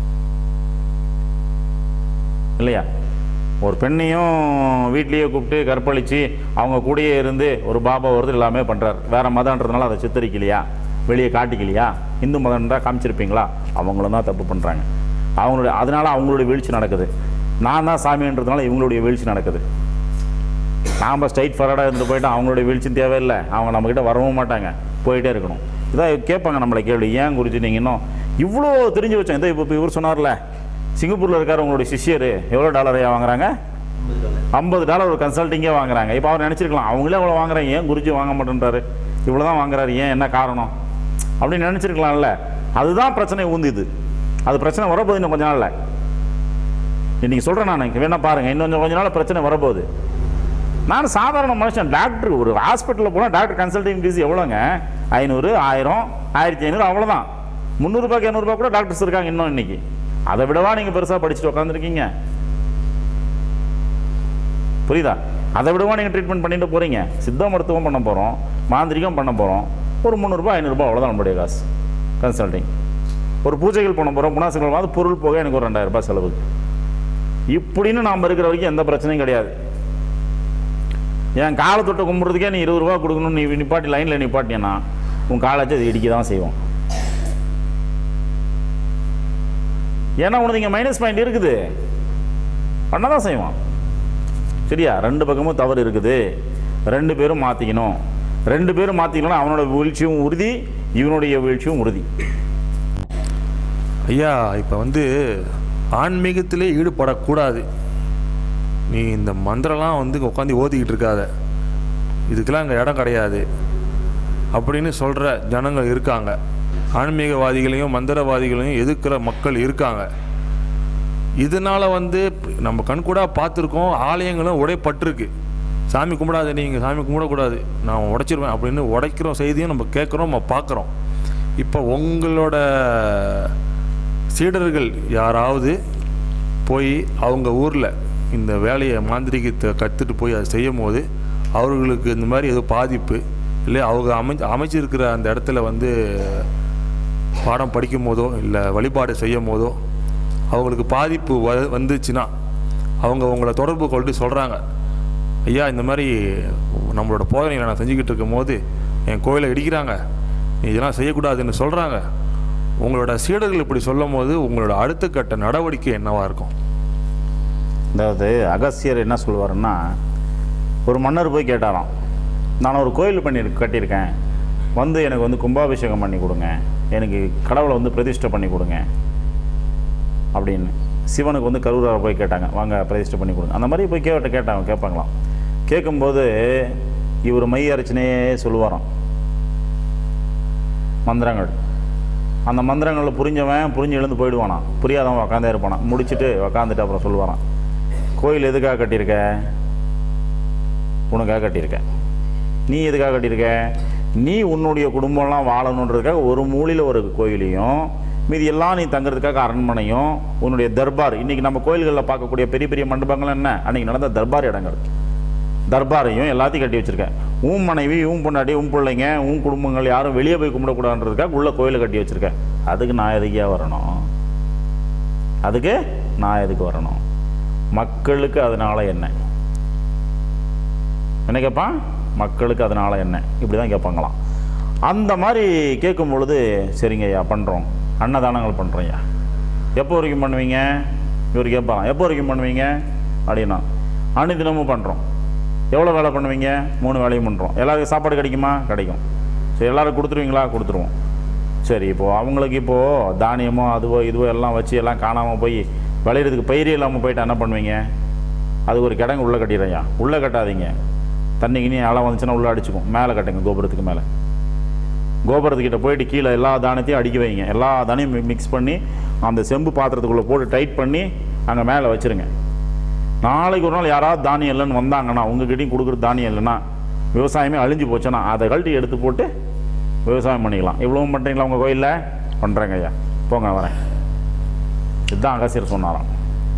இல்லையா ஒரு பெண்ணையும் வீட்லேயே கூப்பிட்டு கற்பழித்து அவங்க கூடயே இருந்து ஒரு பாபா வருது எல்லாமே பண்ணுறார் வேற மதம்ன்றதுனால அதை சித்தரிக்கலையா வெளியே காட்டிக்கலையா இந்து மதம் தான் காமிச்சிருப்பீங்களா அவங்களும் தான் தப்பு பண்ணுறாங்க அவங்களுடைய அதனால அவங்களுடைய வீழ்ச்சி நடக்குது நான் தான் சாமின்றதுனால இவங்களுடைய வீழ்ச்சி நடக்குது நாம் ஸ்ட்ரைட் ஃபார்வர்டாக இருந்து போயிட்டு அவங்களுடைய வீழ்ச்சியும் தேவையில்லை அவங்க நம்மக்கிட்ட வரவும் மாட்டாங்க போயிட்டே இருக்கணும் இதான் கேட்பாங்க நம்மளை கேள்வி ஏன் குறித்து நீங்கள் இன்னும் இவ்வளோ தெரிஞ்சு வச்சோம் இதை இப்போ இவர் சொன்னார்ல சிங்கப்பூரில் இருக்கார் உங்களுடைய சிஷ்யர் எவ்வளோ டாலர் வாங்குறாங்க ஐம்பது டாலர் ஒரு கன்சல்ட்டிங்கே வாங்குறாங்க இப்போ அவர் நினச்சிருக்கலாம் அவங்களே அவ்வளோ வாங்குறாங்க ஏன் குருஜி வாங்க மாட்டேன்றாரு இவ்வளோ தான் வாங்குறாரு ஏன் என்ன காரணம் அப்படின்னு நினச்சிருக்கலாம்ல அதுதான் பிரச்சனை ஊந்துது அது பிரச்சனை வரப்போகுது இன்னும் கொஞ்ச நாளில் இன்னைக்கு சொல்கிறேன் நான் வேணா பாருங்கள் இன்னும் கொஞ்சம் கொஞ்ச நாள் பிரச்சனை வரப்போகுது நான் சாதாரண மனுஷன் டாக்டர் ஒரு ஹாஸ்பிட்டலில் போனால் டாக்டர் கன்சல்டிங் ஃபீஸ் எவ்வளோங்க ஐநூறு ஆயிரம் ஆயிரத்தி ஐநூறு அவ்வளோதான் முந்நூறுபாய்க்கு இரநூறுபா கூட டாக்டர்ஸ் இருக்காங்க இன்னும் இன்னைக்கு அதை விடவா நீங்கள் பெருசாக படிச்சுட்டு உட்காந்துருக்கீங்க புரியுதா அதை விடவா நீங்கள் ட்ரீட்மெண்ட் பண்ணிட்டு போகிறீங்க சித்த மருத்துவம் பண்ண போகிறோம் மாந்திரிகம் பண்ண போகிறோம் ஒரு முந்நூறுரூபா ஐநூறுரூபா அவ்வளோதான் நம்மளுடைய காசு கன்சல்டிங் ஒரு பூஜைகள் பண்ண போகிறோம் குணாசங்கள் வந்து பொருள் போக எனக்கு ஒரு ரெண்டாயிரம் ரூபாய் செலவு இப்படின்னு நாம் இருக்கிற வரைக்கும் எந்த பிரச்சனையும் கிடையாது என் காலை தொட்ட கும்பிட்றதுக்கே நீ இருபது ரூபா கொடுக்கணும் நீ நிப்பாட்டி லைனில் நிப்பாட்டியன்னா உன் காலாச்சு அது இடிக்க தான் செய்வோம் ஏன்னா உனக்கு இங்கே மைனஸ் பாயிண்ட் இருக்குது பண்ண தான் செய்வான் சரியா ரெண்டு பக்கமும் தவறு இருக்குது ரெண்டு பேரும் மாற்றிக்கணும் ரெண்டு பேரும் மாற்றிக்கணும் அவனோட வீழ்ச்சியும் உறுதி இவனுடைய வீழ்ச்சியும் உறுதி ஐயா இப்போ வந்து ஆன்மீகத்திலே ஈடுபடக்கூடாது நீ இந்த மந்திரம்லாம் வந்து உட்காந்து ஓதிக்கிட்டு இருக்காத இதுக்கெல்லாம் அங்கே இடம் கிடையாது அப்படின்னு சொல்கிற ஜனங்கள் இருக்காங்க ஆன்மீகவாதிகளையும் மந்திரவாதிகளையும் எதிர்க்கிற மக்கள் இருக்காங்க இதனால் வந்து நம்ம கண்கூடாக பார்த்துருக்கோம் ஆலயங்களும் உடைப்பட்டிருக்கு சாமி கும்பிடாத நீங்கள் சாமி கும்பிடக்கூடாது நான் உடைச்சிருவேன் அப்படின்னு உடைக்கிறோம் செய்தியும் நம்ம கேட்குறோம் நம்ம பார்க்குறோம் இப்போ உங்களோட சீடர்கள் யாராவது போய் அவங்க ஊரில் இந்த வேலையை மாந்திரிகத்தை கற்றுட்டு போய் அதை செய்யும் போது அவர்களுக்கு இந்த மாதிரி ஏதோ பாதிப்பு இல்லை அவங்க அமை அமைச்சிருக்கிற அந்த இடத்துல வந்து பாடம் படிக்கும் போதோ இல்லை வழிபாடு செய்யும் போதோ அவங்களுக்கு பாதிப்பு வ வந்துச்சுன்னா அவங்க உங்களை தொடர்பு கொண்டு சொல்கிறாங்க ஐயா இந்த மாதிரி நம்மளோட போதனைகளை நான் செஞ்சுக்கிட்டு இருக்கும்போது என் கோயிலை இடிக்கிறாங்க நீ இதெல்லாம் செய்யக்கூடாதுன்னு சொல்கிறாங்க உங்களோட சீடர்கள் இப்படி சொல்லும் போது உங்களோட அடுத்த கட்ட நடவடிக்கை என்னவாக இருக்கும் அதாவது அகஸ்தியர் என்ன சொல்லுவாருன்னா ஒரு மன்னர் போய் கேட்டாராம் நான் ஒரு கோயில் பண்ணி கட்டியிருக்கேன் வந்து எனக்கு வந்து கும்பாபிஷேகம் பண்ணி கொடுங்க எனக்கு கடவுளை வந்து பிரதிஷ்டை பண்ணி கொடுங்க அப்படின்னு சிவனுக்கு வந்து கரூராரை போய் கேட்டாங்க வாங்க பிரதிஷ்டை பண்ணி கொடுங்க அந்த மாதிரி போய் கேட்ட கேட்டாங்க கேட்பாங்களாம் கேட்கும்போது இவர் மை அரைச்சினே சொல்லுவாராம் மந்திரங்கள் அந்த மந்திரங்களில் புரிஞ்சவன் புரிஞ்சு எழுந்து போயிடுவானா புரியாதவன் உக்காந்தே இருப்பானா முடிச்சுட்டு உக்காந்துட்டு அப்புறம் சொல்லுவாரான் கோயில் எதுக்காக கட்டியிருக்க உனக்காக கட்டியிருக்க நீ எதுக்காக கட்டியிருக்க நீ உன்னுடைய குடும்பம்லாம் வாழணுன்றதுக்காக ஒரு மூலையில் ஒரு கோயிலையும் மீதி எல்லாம் நீ தங்குறதுக்காக அரண்மனையும் உன்னுடைய தர்பார் இன்றைக்கி நம்ம கோயில்களில் பார்க்கக்கூடிய பெரிய பெரிய மண்டபங்கள் என்ன அன்றைக்கி நடந்த தர்பார் இடங்கள் தர்பாரையும் எல்லாத்தையும் கட்டி வச்சிருக்கேன் உன் மனைவி உன் பொண்டாட்டி உன் பிள்ளைங்க உன் குடும்பங்கள் யாரும் வெளியே போய் கும்பிடக்கூடாதுன்றதுக்காக உள்ள கோயிலை கட்டி வச்சிருக்கேன் அதுக்கு நான் எதுக்கே வரணும் அதுக்கு நான் எதுக்கு வரணும் மக்களுக்கு அதனால என்ன என்ன கேட்பான் மக்களுக்கு அதனால என்ன இப்படி தான் கேட்பாங்களாம் அந்த மாதிரி கேட்கும் பொழுது சரிங்க ஐயா பண்ணுறோம் அன்னதானங்கள் பண்ணுறோம் ஐயா எப்போ வரைக்கும் பண்ணுவீங்க இவர் கேட்பான் எப்போ வரைக்கும் பண்ணுவீங்க அப்படின்னா அனுதினமும் பண்ணுறோம் எவ்வளோ வேலை பண்ணுவீங்க மூணு வேலையும் பண்ணுறோம் எல்லாருக்கும் சாப்பாடு கிடைக்குமா கிடைக்கும் சரி எல்லாரும் கொடுத்துருவீங்களா கொடுத்துருவோம் சரி இப்போது அவங்களுக்கு இப்போது தானியமோ அதுவோ இதுவோ எல்லாம் வச்சு எல்லாம் காணாமல் போய் விளையிறதுக்கு பயிரே இல்லாமல் போயிட்டு என்ன பண்ணுவீங்க அது ஒரு கிடங்கு உள்ளே கட்டிடுறையா உள்ளே கட்டாதீங்க தண்ணி கிணி அலை வந்துச்சுன்னா உள்ளே அடிச்சுக்கும் மேலே கட்டுங்க கோபுரத்துக்கு மேலே கோபுரத்துக்கிட்ட போயிட்டு கீழே எல்லா தானியத்தையும் அடிக்க வைங்க எல்லா தானியம் மிக்ஸ் பண்ணி அந்த செம்பு பாத்திரத்துக்குள்ளே போட்டு டைட் பண்ணி அங்கே மேலே வச்சுருங்க நாளைக்கு ஒரு நாள் யாராவது தானியம் இல்லைன்னு வந்தாங்கன்னா உங்ககிட்டயும் கொடுக்குற தானியம் இல்லைன்னா விவசாயமே அழிஞ்சு போச்சுன்னா அதை கழட்டி எடுத்து போட்டு விவசாயம் பண்ணிக்கலாம் இவ்வளவும் பண்ணுறீங்களா உங்கள் கோயிலில் பண்ணுறேங்க ஐயா போங்க வரேன் இதுதான் அகசியர் சொன்னாராம்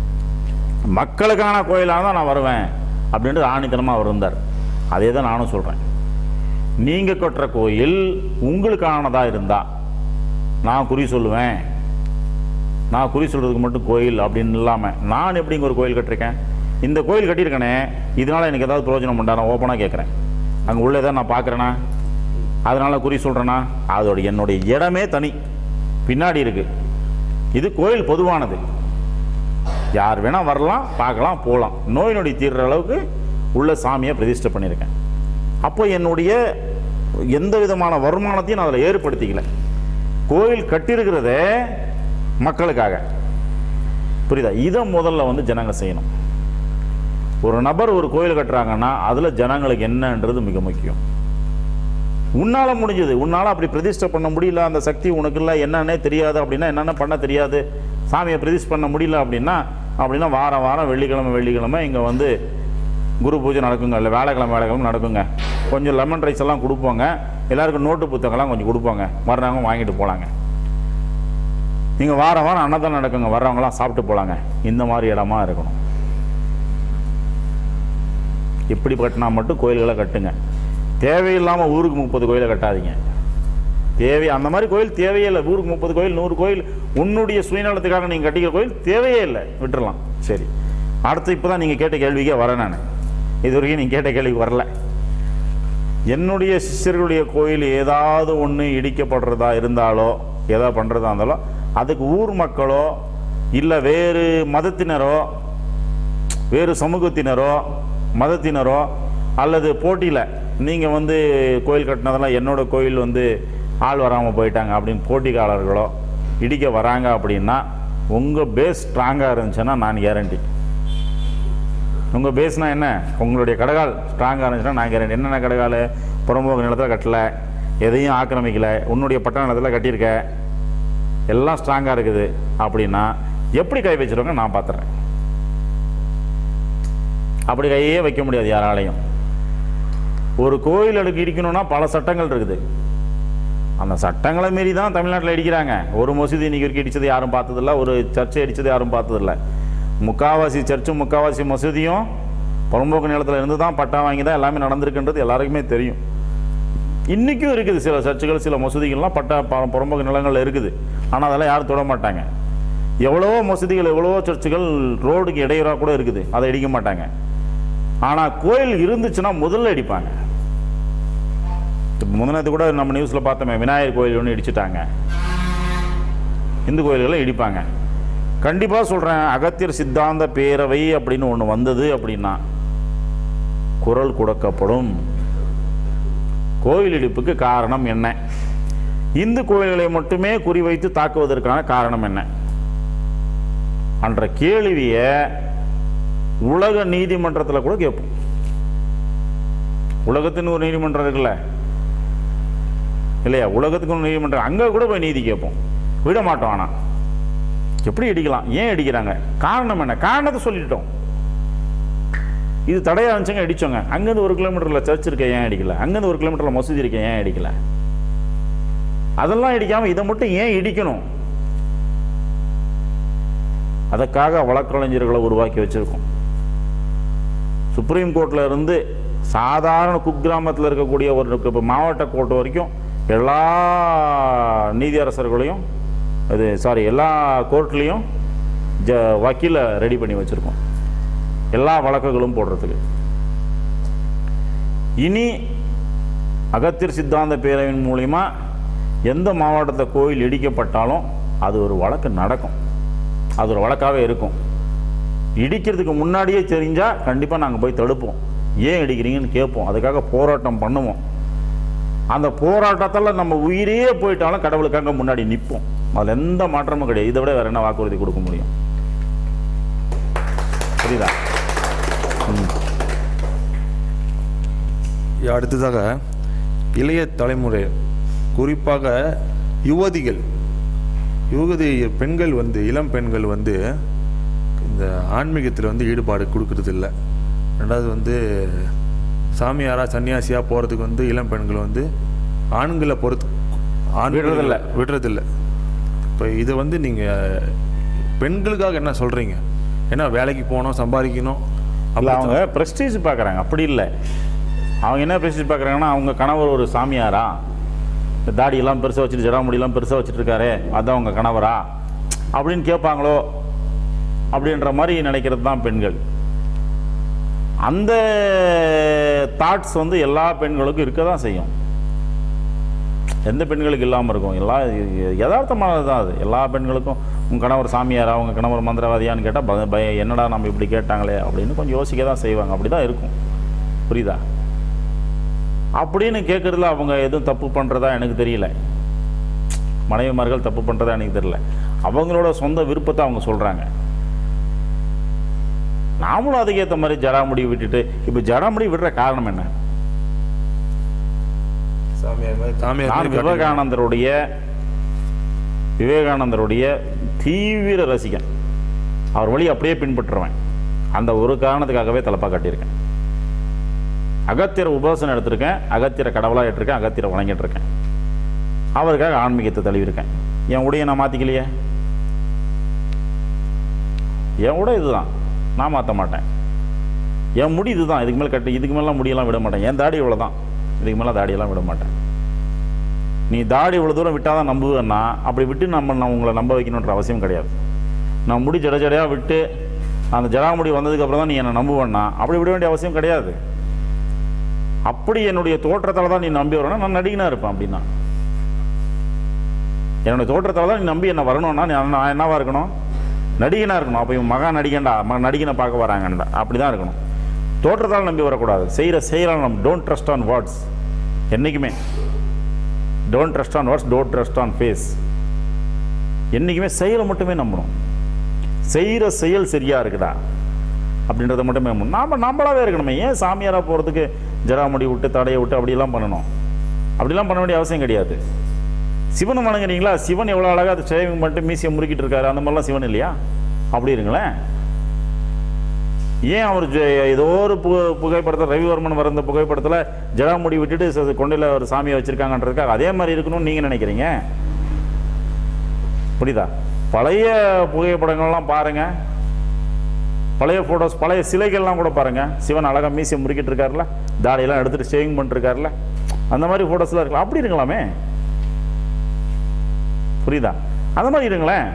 மக்களுக்கான கோயிலாக தான் நான் வருவேன் அப்படின்ட்டு ஆணித்தனமாக அவர் இருந்தார் அதே தான் நானும் சொல்கிறேன் நீங்கள் கட்டுற கோயில் உங்களுக்கானதாக இருந்தா நான் குறி சொல்லுவேன் நான் குறி சொல்கிறதுக்கு மட்டும் கோயில் அப்படின்னு இல்லாமல் நான் எப்படி இங்கே ஒரு கோயில் கட்டிருக்கேன் இந்த கோயில் கட்டியிருக்கேனே இதனால் எனக்கு ஏதாவது பிரயோஜனம் உண்டா நான் ஓப்பனாக கேட்குறேன் அங்கே உள்ள ஏதாவது நான் பார்க்குறேனா அதனால் குறி சொல்கிறேனா அதோட என்னுடைய இடமே தனி பின்னாடி இருக்குது இது கோயில் பொதுவானது யார் வேணால் வரலாம் பார்க்கலாம் போகலாம் நோய் நொடி தீர்ற அளவுக்கு உள்ள சாமியை பிரதிஷ்டை பண்ணியிருக்கேன் அப்போ என்னுடைய எந்த விதமான வருமானத்தையும் நான் அதில் ஏற்படுத்திக்கல கோயில் கட்டியிருக்கிறதே மக்களுக்காக புரியுதா இதை முதல்ல வந்து ஜனங்க செய்யணும் ஒரு நபர் ஒரு கோயில் கட்டுறாங்கன்னா அதில் ஜனங்களுக்கு என்னன்றது மிக முக்கியம் உன்னால முடிஞ்சது உன்னால அப்படி பிரதிஷ்டை பண்ண முடியல அந்த சக்தி உனக்கு இல்லை என்னன்னே தெரியாது அப்படின்னா என்னென்ன பண்ண தெரியாது சாமியை பிரதிஷ்டை பண்ண முடியல அப்படின்னா அப்படின்னா வாரம் வாரம் வெள்ளிக்கிழமை வெள்ளிக்கிழமை இங்கே வந்து குரு பூஜை நடக்குங்க இல்லை வேலைக்கிழமை வேலைக்கிழமை நடக்குங்க கொஞ்சம் லெமன் ரைஸ் எல்லாம் கொடுப்போங்க எல்லாருக்கும் நோட்டு புத்தகம்லாம் கொஞ்சம் கொடுப்போங்க வர்றவங்க வாங்கிட்டு போகலாங்க நீங்கள் வாரம் வாரம் அன்னதானம் நடக்குங்க வர்றவங்களாம் சாப்பிட்டு போகலாங்க இந்த மாதிரி இடமா இருக்கணும் இப்படி கட்டினா மட்டும் கோயில்களை கட்டுங்க தேவையில்லாமல் ஊருக்கு முப்பது கோயிலை கட்டாதீங்க தேவை அந்த மாதிரி கோயில் தேவையே இல்லை ஊருக்கு முப்பது கோயில் நூறு கோயில் உன்னுடைய சுயநலத்துக்காக நீங்கள் கட்டிக்கிற கோயில் தேவையே இல்லை விட்டுறலாம் சரி அடுத்து இப்போ தான் நீங்கள் கேட்ட கேள்விக்கே வரேன் நான் இது வரைக்கும் நீங்கள் கேட்ட கேள்விக்கு வரல என்னுடைய சிஷ்யர்களுடைய கோயில் ஏதாவது ஒன்று இடிக்கப்படுறதா இருந்தாலோ ஏதோ பண்ணுறதா இருந்தாலோ அதுக்கு ஊர் மக்களோ இல்லை வேறு மதத்தினரோ வேறு சமூகத்தினரோ மதத்தினரோ அல்லது போட்டியில் நீங்கள் வந்து கோயில் கட்டினதெல்லாம் என்னோட கோயில் வந்து ஆள் வராமல் போயிட்டாங்க அப்படின்னு போட்டிக்காரர்களோ இடிக்க வராங்க அப்படின்னா உங்கள் பேஸ் ஸ்ட்ராங்காக இருந்துச்சுன்னா நான் கேரண்டி உங்கள் பேஸ்னால் என்ன உங்களுடைய கடகால் ஸ்ட்ராங்காக இருந்துச்சுன்னா நான் கேரண்டி என்னென்ன கடகால் புறம்போக்கு நிலத்தில் கட்டலை எதையும் ஆக்கிரமிக்கலை உன்னுடைய பட்ட நிலத்தில் கட்டியிருக்க எல்லாம் ஸ்ட்ராங்காக இருக்குது அப்படின்னா எப்படி கை வச்சிருவாங்க நான் பார்த்துறேன் அப்படி கையே வைக்க முடியாது யாராலையும் ஒரு கோயில் அடுக்கு இடிக்கணும்னா பல சட்டங்கள் இருக்குது அந்த சட்டங்களை மீறி தான் தமிழ்நாட்டில் இடிக்கிறாங்க ஒரு மசூதி இன்னைக்கு வரைக்கும் இடிச்சது யாரும் பார்த்ததில்ல ஒரு சர்ச்சை இடிச்சது யாரும் பார்த்ததில்ல முக்காவாசி சர்ச்சும் முக்காவாசி மசூதியும் புறம்போக்கு நிலத்தில் இருந்து தான் பட்டா வாங்கி தான் எல்லாமே நடந்திருக்குன்றது எல்லாருக்குமே தெரியும் இன்றைக்கும் இருக்குது சில சர்ச்சுகள் சில மசூதிகள்லாம் பட்டா ப- புறம்போக்கு நிலங்களில் இருக்குது ஆனால் அதெல்லாம் யாரும் தொட மாட்டாங்க எவ்வளவோ மசூதிகள் எவ்வளவோ சர்ச்சுகள் ரோடுக்கு இடையூறாக கூட இருக்குது அதை இடிக்க மாட்டாங்க ஆனால் கோயில் இருந்துச்சுன்னா முதல்ல இடிப்பாங்க இப்போ முந்தினத்து கூட நம்ம நியூஸில் பார்த்தோமே விநாயகர் கோயில் ஒன்று இடிச்சிட்டாங்க இந்து கோயில்களை இடிப்பாங்க கண்டிப்பாக சொல்கிறேன் அகத்தியர் சித்தாந்த பேரவை அப்படின்னு ஒன்று வந்தது அப்படின்னா குரல் கொடுக்கப்படும் கோயில் இடிப்புக்கு காரணம் என்ன இந்து கோயில்களை மட்டுமே குறிவைத்து தாக்குவதற்கான காரணம் என்ன என்ற கேள்வியை உலக நீதிமன்றத்தில் கூட கேட்போம் உலகத்தின் ஒரு நீதிமன்றம் இருக்குல்ல இல்லையா உலகத்துக்கு ஒரு நீதிமன்றம் அங்கே கூட போய் நீதி கேட்போம் விட மாட்டோம் ஆனால் எப்படி இடிக்கலாம் ஏன் இடிக்கிறாங்க காரணம் என்ன காரணத்தை சொல்லிட்டோம் இது தடையா இருந்துச்சுங்க இடிச்சோங்க அங்கேருந்து ஒரு கிலோமீட்டரில் சர்ச் இருக்க ஏன் அடிக்கல அங்கேருந்து ஒரு கிலோமீட்டரில் மசூதி இருக்க ஏன் அடிக்கல அதெல்லாம் இடிக்காம இதை மட்டும் ஏன் இடிக்கணும் அதற்காக வழக்கறிஞர்களை உருவாக்கி வச்சிருக்கோம் சுப்ரீம் கோர்ட்ல இருந்து சாதாரண குக்கிராமத்தில் இருக்கக்கூடிய ஒரு இப்போ மாவட்ட கோர்ட் வரைக்கும் எல்லா நீதியரசர்களையும் இது சாரி எல்லா கோர்ட்லேயும் ஜ வக்கீலை ரெடி பண்ணி வச்சுருக்கோம் எல்லா வழக்குகளும் போடுறதுக்கு இனி அகத்தியர் சித்தாந்த பேரவையின் மூலிமா எந்த மாவட்டத்தில் கோயில் இடிக்கப்பட்டாலும் அது ஒரு வழக்கு நடக்கும் அது ஒரு வழக்காகவே இருக்கும் இடிக்கிறதுக்கு முன்னாடியே தெரிஞ்சால் கண்டிப்பாக நாங்கள் போய் தடுப்போம் ஏன் இடிக்கிறீங்கன்னு கேட்போம் அதுக்காக போராட்டம் பண்ணுவோம் அந்த போராட்டத்தில் நம்ம உயிரே போயிட்டாலும் கடவுளுக்காக முன்னாடி நிற்போம் அதில் எந்த மாற்றமும் கிடையாது இதை விட வேற என்ன வாக்குறுதி கொடுக்க முடியும் புரியுதா ம் அடுத்ததாக இளைய தலைமுறை குறிப்பாக யுவதிகள் யுவதி பெண்கள் வந்து இளம் பெண்கள் வந்து இந்த ஆன்மீகத்தில் வந்து ஈடுபாடு கொடுக்கறது இல்லை ரெண்டாவது வந்து சாமியாரா சன்னியாசியாக போகிறதுக்கு வந்து இளம் பெண்கள் வந்து ஆண்களை பொறுத்து ஆண்களை விடுறதில்ல. விடுறதில்ல இப்போ இதை வந்து நீங்கள் பெண்களுக்காக என்ன சொல்கிறீங்க ஏன்னா வேலைக்கு போகணும் சம்பாதிக்கணும் இல்லை அப்படி அவங்க ப்ரெஸ்டீஜ் பார்க்குறாங்க அப்படி இல்லை அவங்க என்ன ப்ரெஸ்டீஜ் பார்க்குறாங்கன்னா அவங்க கணவர் ஒரு சாமியாரா இந்த தாடியெல்லாம் பெருசாக வச்சுட்டு ஜடாமுடியெல்லாம் பெருசாக வச்சுட்டு இருக்காரு அதான் அவங்க கணவரா அப்படின்னு கேட்பாங்களோ அப்படின்ற மாதிரி நினைக்கிறது தான் பெண்கள் அந்த தாட்ஸ் வந்து எல்லா பெண்களுக்கும் இருக்க தான் செய்யும் எந்த பெண்களுக்கு இல்லாமல் இருக்கும் எல்லா யதார்த்தமானது தான் அது எல்லா பெண்களுக்கும் உங்கள் கணவர் சாமியாரா உங்கள் கணவர் மந்திரவாதியான்னு கேட்டால் பய பய என்னடா நம்ம இப்படி கேட்டாங்களே அப்படின்னு கொஞ்சம் யோசிக்க தான் செய்வாங்க அப்படி தான் இருக்கும் புரியுதா அப்படின்னு கேட்குறதுல அவங்க எதுவும் தப்பு பண்ணுறதா எனக்கு தெரியல மனைவிமார்கள் தப்பு பண்ணுறதா எனக்கு தெரியல அவங்களோட சொந்த விருப்பத்தை அவங்க சொல்கிறாங்க நாமளும் அதுக்கேற்ற மாதிரி ஜடாமுடி விட்டுட்டு இப்போ ஜடாமுடி விடுற காரணம் என்ன சாமியார் மாதிரி சாமியார் நான் மாதிரி காட்டுங்க. விவேகானந்தருடைய விவேகானந்தருடைய தீவிர ரசிகன் அவர் வழி அப்படியே பின்பற்றுவேன் அந்த ஒரு காரணத்துக்காகவே தலப்பா காட்டியிருக்கேன் அகத்தியரை உபாசனை எடுத்திருக்கேன் அகத்தியரை கடவுளாக எடுத்திருக்கேன் அகத்தியரை வணங்கிட்டு இருக்கேன் அவருக்காக ஆன்மீகத்தை தழுவிருக்கேன் என் உடைய நான் மாற்றிக்கலையே என் உடை இதுதான் நான் மாற்ற மாட்டேன் என் முடி இதுதான் இதுக்கு மேலே கட்டு இதுக்கு மேலாம் முடியெல்லாம் விட மாட்டேன் என் தாடி இவ்வளோ தான் இதுக்கு மேலே தாடியெல்லாம் விட மாட்டேன் நீ தாடி இவ்வளோ தூரம் விட்டால் தான் நம்புவேன்னா அப்படி விட்டு நம்ம நான் உங்களை நம்ப வைக்கணுன்ற அவசியம் கிடையாது நான் முடி ஜட ஜடையாக விட்டு அந்த ஜடாமுடி வந்ததுக்கப்புறம் தான் நீ என்னை நம்புவேன்னா அப்படி விட வேண்டிய அவசியம் கிடையாது அப்படி என்னுடைய தோற்றத்தால் தான் நீ நம்பி வரணும் நான் நடிகனாக இருப்பேன் அப்படின்னா என்னுடைய தோற்றத்தால் தான் நீ நம்பி என்ன வரணும்னா நான் நான் என்னவா இருக்கணும் நடிகனாக இருக்கணும் அப்போ இவன் மகா நடிகன்டா ம நடிகனை பார்க்க வராங்கண்டா அப்படி தான் இருக்கணும் தோற்றத்தால் நம்பி வரக்கூடாது செய்கிற செயலால் நம்ம டோன்ட் ட்ரஸ்ட் ஆன் வேர்ட்ஸ் என்றைக்குமே don't trust on words don't trust on face என்றைக்குமே செயலை மட்டுமே நம்பணும் செய்கிற செயல் சரியாக இருக்குடா அப்படின்றத மட்டுமே நம்பணும் நாம் நம்மளாவே இருக்கணுமே ஏன் சாமியாராக போகிறதுக்கு ஜடாமுடி விட்டு தடையை விட்டு அப்படிலாம் பண்ணணும் அப்படிலாம் பண்ண வேண்டிய அவசியம் கிடையாது சிவனை வணங்குறீங்களா சிவன் எவ்வளோ அழகாக அது ஷேவிங் பண்ணிட்டு மீசியை முறுக்கிட்டு இருக்காரு அந்த மாதிரிலாம் சிவன் இல்லையா அப்படி இருங்களேன் ஏன் அவர் ஜெ- ஏதோ ஒரு பு புகைப்படத்தில் ரவிவர்மன் வர இந்த புகைப்படத்தில் ஜடாமுடி விட்டுட்டு ச- கொண்டையில் ஒரு சாமியை வச்சுருக்காங்கன்றதுக்காக அதே மாதிரி இருக்கணும்னு நீங்கள் நினைக்கிறீங்க புரியுதா பழைய புகைப்படங்கள்லாம் பாருங்க பழைய ஃபோட்டோஸ் பழைய சிலைகள்லாம் கூட பாருங்க சிவன் அழகாக மீசியை முறுக்கிட்டு இருக்காருல தாடியெல்லாம் எடுத்துட்டு ஷேவிங் பண்ணிருக்காருல அந்த மாதிரி ஃபோட்டோஸ்லாம் இருக்கலாம் அப்படி இருக்கலாமே புரியுதா அந்த மாதிரி இருங்களேன்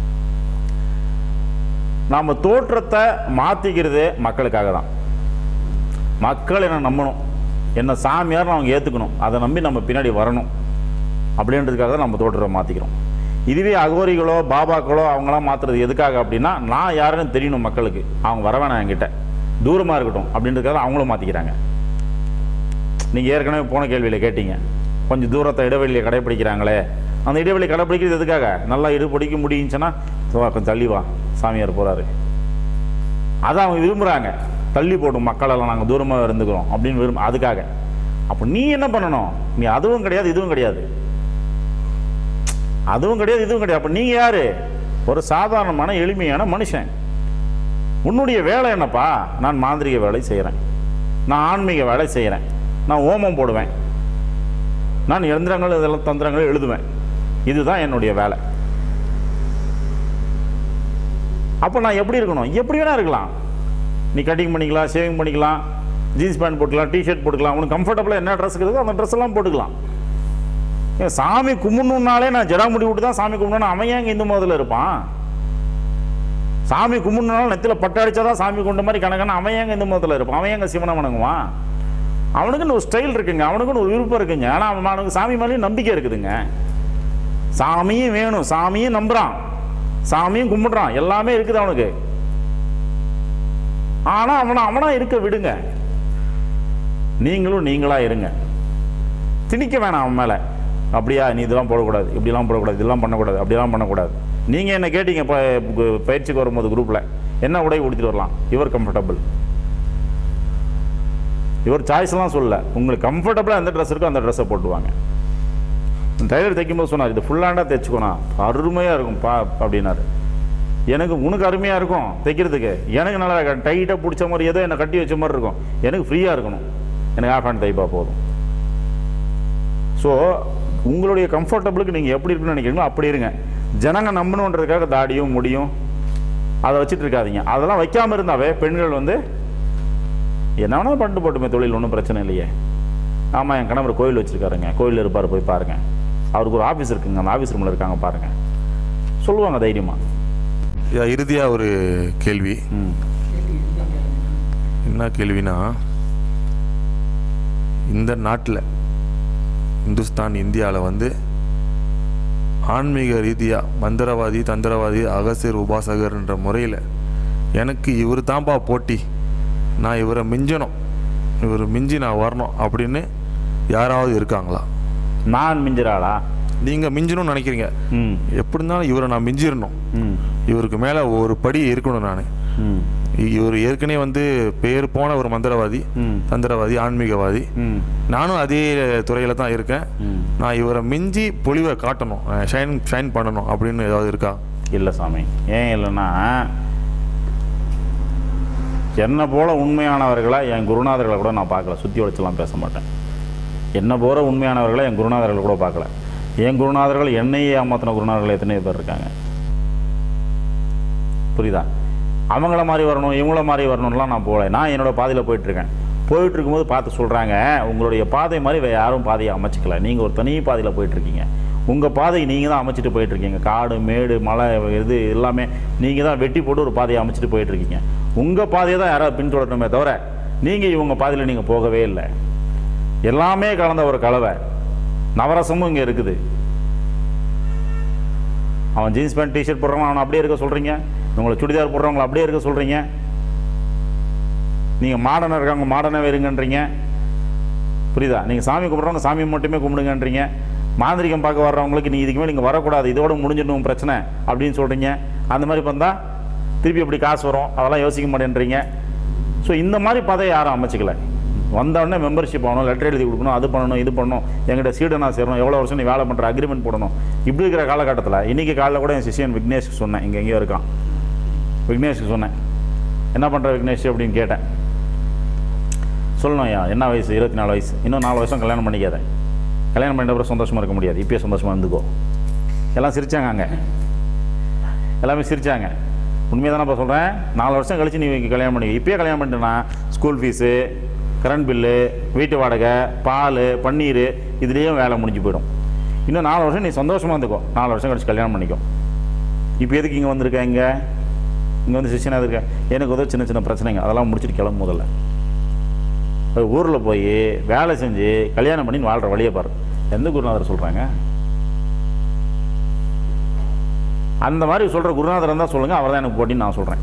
நாம் தோற்றத்தை மாற்றிக்கிறதே மக்களுக்காக தான் மக்கள் என்ன நம்பணும் என்ன சாமியார் அவங்க ஏற்றுக்கணும் அதை நம்பி நம்ம பின்னாடி வரணும் அப்படின்றதுக்காக தான் நம்ம தோற்றத்தை மாற்றிக்கிறோம் இதுவே அகோரிகளோ பாபாக்களோ அவங்களாம் மாற்றுறது எதுக்காக அப்படின்னா நான் யாருன்னு தெரியணும் மக்களுக்கு அவங்க வர வேணாம் என்கிட்ட தூரமாக இருக்கட்டும் அப்படின்றதுக்காக அவங்களும் மாற்றிக்கிறாங்க நீங்கள் ஏற்கனவே போன கேள்வியில் கேட்டீங்க கொஞ்சம் தூரத்தை இடைவெளியை கடைப்பிடிக்கிறாங்களே அந்த இடைவெளி கடைப்பிடிக்கிறது எதுக்காக நல்லா இடுபடிக்க முடியுச்சுன்னா "வா, கொஞ்சம் தள்ளி வா சாமியார் போகிறாரு அதை அவங்க விரும்புகிறாங்க தள்ளி போட்டும் மக்களெல்லாம் நாங்கள் தூரமாக இருந்துக்கிறோம் அப்படின்னு விரும்ப அதுக்காக அப்போ நீ என்ன பண்ணணும் நீ அதுவும் கிடையாது இதுவும் கிடையாது அதுவும் கிடையாது இதுவும் கிடையாது அப்போ நீங்கள் யார் ஒரு சாதாரணமான எளிமையான மனுஷன் உன்னுடைய வேலை என்னப்பா நான் மாந்திரிக வேலை செய்கிறேன் நான் ஆன்மீக வேலை செய்கிறேன் நான் ஓமம் போடுவேன் நான் எந்திரங்கள் இதெல்லாம் தந்திரங்கள் எழுதுவேன் இதுதான் என்னுடைய வேலை அப்போ நான் எப்படி இருக்கணும் எப்படி வேணா இருக்கலாம் நீ கட்டிங் பண்ணிக்கலாம் ஷேவிங் பண்ணிக்கலாம் ஜீன்ஸ் பேண்ட் போட்டுக்கலாம் டிஷர்ட் போட்டுக்கலாம் உனக்கு கம்ஃபர்டபுளாக என்ன ட்ரெஸ் இருக்குதோ அந்த ட்ரெஸ் எல்லாம் போட்டுக்கலாம் ஏன் சாமி கும்பிடணுன்னாலே நான் ஜடா முடி விட்டு தான் சாமி கும்பிடணும் அவன் ஏன் இங்க இந்து மதத்தில் இருப்பான் சாமி கும்பிடணுனாலும் நெத்தியில் பட்டு அடிச்சாதான் சாமி கும்பிட்ட மாதிரி கணக்கான அவன் ஏங்க இந்து மதத்தில் இருப்பான் அவன் ஏங்க சிவனை வணங்குவான் அவனுக்குன்னு ஒரு ஸ்டைல் இருக்குங்க அவனுக்குன்னு ஒரு விருப்பம் இருக்குங்க ஆனால் அவன் அவனுக்கு சாமி மேலேயும் நம்பிக்கை இருக்குதுங்க சாமியும் வேணும் சாமியும் நம்புறான் சாமியும் கும்பிடுறான் எல்லாமே இருக்குது அவனுக்கு ஆனா அவனை அவனா இருக்க விடுங்க நீங்களும் நீங்களா இருங்க திணிக்க வேணாம் அவன் மேல அப்படியா நீ இதெல்லாம் போடக்கூடாது இப்படிலாம் போடக்கூடாது இதெல்லாம் பண்ணக்கூடாது அப்படிலாம் பண்ணக்கூடாது நீங்க என்ன கேட்டீங்க இப்போ கு- பயிற்சிக்கு வரும்போது குரூப்ல என்ன உடை உடுத்திட்டு வரலாம் இவர் கம்ஃபர்டபுள் இவர் சாய்ஸ்லாம் சொல்லல உங்களுக்கு கம்ஃபர்டபுளாக எந்த ட்ரெஸ் இருக்கோ அந்த ட்ரெஸ்ஸை போட்டுவாங்க டைலர் தைக்கும்போது சொன்னார் இது ஃபுல்லாண்டா தைச்சுக்கோண்ணா அருமையாக இருக்கும் பா அப்படின்னாரு எனக்கு உனக்கு அருமையாக இருக்கும் தைக்கிறதுக்கு எனக்கு நல்லா டைட்டாக பிடிச்ச மாதிரி ஏதோ என்னை கட்டி வச்ச மாதிரி இருக்கும் எனக்கு ஃப்ரீயாக இருக்கணும் எனக்கு ஆஃப் ஹேண்ட் தைப்பா போதும் ஸோ உங்களுடைய கம்ஃபர்டபுளுக்கு நீங்கள் எப்படி இருக்குன்னு நினைக்கிறீங்களோ அப்படி இருங்க ஜனங்க நம்பணுன்றதுக்காக தாடியும் முடியும் அதை வச்சுட்டு இருக்காதீங்க அதெல்லாம் வைக்காமல் இருந்தாவே பெண்கள் வந்து என்ன வேணாலும் பண்ணிட்டு போட்டுமே தொழில் ஒன்றும் பிரச்சனை இல்லையே ஆமாம் என் கணவர் கோயில் வச்சுருக்காருங்க கோயில் இருப்பார் போய் பாருங்க அவருக்கு ஒரு ஆஃபீஸ் இருக்குங்க அந்த ஆஃபீஸ் ரூமில் இருக்காங்க பாருங்க சொல்லுவாங்க தைரியமாக ஐயா, இறுதியா ஒரு கேள்வி ம் என்ன கேள்வினா இந்த நாட்டில் இந்துஸ்தான் இந்தியாவில் வந்து ஆன்மீக ரீதியாக மந்திரவாதி தந்திரவாதி அகசியர் உபாசகர்ன்ற முறையில் எனக்கு இவர் தான்ப்பா போட்டி நான் இவரை மிஞ்சணும் இவர் மிஞ்சி நான் வரணும் அப்படின்னு யாராவது இருக்காங்களா நான் மிஞ்சிராளா நீங்கள் மிஞ்சணும்னு நினைக்கிறீங்க ம் எப்படி இருந்தாலும் இவரை நான் மிஞ்சிடணும் ம் இவருக்கு மேலே ஒரு படி இருக்கணும் நான் ம் இவர் ஏற்கனவே வந்து பேர் போன ஒரு மந்திரவாதி ம் தந்திரவாதி ஆன்மீகவாதி ம் நானும் அதே துறையில் தான் இருக்கேன் ம் நான் இவரை மிஞ்சி பொலிவை காட்டணும் ஷைன் ஷைன் பண்ணணும் அப்படின்னு ஏதாவது இருக்கா இல்லை சாமி ஏன் இல்லைன்னா என்னை போல உண்மையானவர்களை என் குருநாதர்களை கூட நான் பார்க்கல சுற்றி வளைச்செல்லாம் பேச மாட்டேன் என்னை போல உண்மையானவர்களை என் குருநாதர்களை கூட பார்க்கல என் குருநாதர்கள் என்னையே ஏமாத்தின குருநாதர்கள் எத்தனையோ பேர் இருக்காங்க புரியுதா அவங்கள மாதிரி வரணும் இவங்கள மாதிரி வரணும்லாம் நான் போகல நான் என்னோட பாதையில் போயிட்டுருக்கேன் போயிட்டு இருக்கும்போது பார்த்து சொல்கிறாங்க உங்களுடைய பாதை மாதிரி வேறு யாரும் பாதையை அமைச்சிக்கல நீங்கள் ஒரு தனி பாதையில் போயிட்டுருக்கீங்க உங்கள் பாதையை நீங்கள் தான் அமைச்சிட்டு போயிட்டுருக்கீங்க காடு மேடு மலை இது எல்லாமே நீங்கள் தான் வெட்டி போட்டு ஒரு பாதையை அமைச்சிட்டு போயிட்டுருக்கீங்க உங்கள் பாதையை தான் யாராவது பின்தொடரணுமே தவிர நீங்கள் இவங்க பாதையில் நீங்கள் போகவே இல்லை எல்லாமே கலந்த ஒரு கலவை நவரசமும் இங்கே இருக்குது அவன் ஜீன்ஸ் பேண்ட் டிஷர்ட் போடுறவன் அவனை அப்படியே இருக்க சொல்கிறீங்க உங்களை சுடிதார் போடுறவங்களை அப்படியே இருக்க சொல்கிறீங்க நீங்கள் மாடனாக இருக்காங்க மாடனாகவே இருங்கன்றீங்க புரியுதா நீங்கள் சாமி கும்பிட்றவங்க சாமி மட்டுமே கும்பிடுங்கன்றீங்க மாந்திரிகம் பார்க்க வர்றவங்களுக்கு நீ இதுக்கு மேலே நீங்கள் வரக்கூடாது இதோட முடிஞ்சிடணும் பிரச்சனை அப்படின்னு சொல்கிறீங்க அந்த மாதிரி பார்த்தா திருப்பி எப்படி காசு வரும் அதெல்லாம் யோசிக்க மாட்டேன்றீங்க ஸோ இந்த மாதிரி பதவி யாரும் அமைச்சிக்கல வந்தவுடனே மெம்பர்ஷிப் ஆகணும் லெட்டர் எழுதி கொடுக்கணும் அது பண்ணணும் இது பண்ணணும் எங்கிட்ட சீடனா சேரணும் எவ்வளோ வருஷம் நீ வேலை பண்ணுற அக்ரிமெண்ட் போடணும் இப்படி இருக்கிற காலகட்டத்தில் இன்றைக்கி காலையில் கூட என் சிஷியன் விக்னேஷ்க்கு சொன்னேன் இங்கே எங்கேயோ இருக்கான் விக்னேஷ்க்கு சொன்னேன் என்ன பண்ணுற விக்னேஷ் அப்படின்னு கேட்டேன் சொல்லணும் ஐயா என்ன வயசு இருபத்தி நாலு வயசு இன்னும் நாலு வருஷம் கல்யாணம் பண்ணிக்காத கல்யாணம் பண்ணிட்ட அப்புறம் சந்தோஷமாக இருக்க முடியாது இப்பயே சந்தோஷமாக இருந்துக்கோ எல்லாம் சிரிச்சாங்க அங்கே எல்லாமே சிரிச்சாங்க உண்மையாக தானேப்பா சொல்கிறேன் நாலு வருஷம் கழிச்சு நீ கல்யாணம் பண்ணி இப்பயே கல்யாணம் பண்ணிட்டேன்னா ஸ்கூல் ஃபீஸு கரண்ட் பில்லு வீட்டு வாடகை பால் பன்னீர் இதுலேயும் வேலை முடிஞ்சு போயிடும் இன்னும் நாலு வருஷம் நீ சந்தோஷமாக இருந்துக்கோ நாலு வருஷம் கழிச்சு கல்யாணம் பண்ணிக்கோ இப்போ எதுக்கு இங்கே வந்திருக்க இங்கே இங்கே வந்து சிஷனாக இருக்க எனக்கு ஏதோ சின்ன சின்ன பிரச்சனைங்க அதெல்லாம் முடிச்சுட்டு கிளம்பு முதல்ல ஊரில் போய் வேலை செஞ்சு கல்யாணம் பண்ணி வாழ்கிற வழியை பாரு எந்த குருநாதர் சொல்கிறாங்க அந்த மாதிரி சொல்கிற குருநாதர் இருந்தால் சொல்லுங்கள் அவர் தான் எனக்கு போட்டின்னு நான் சொல்கிறேன்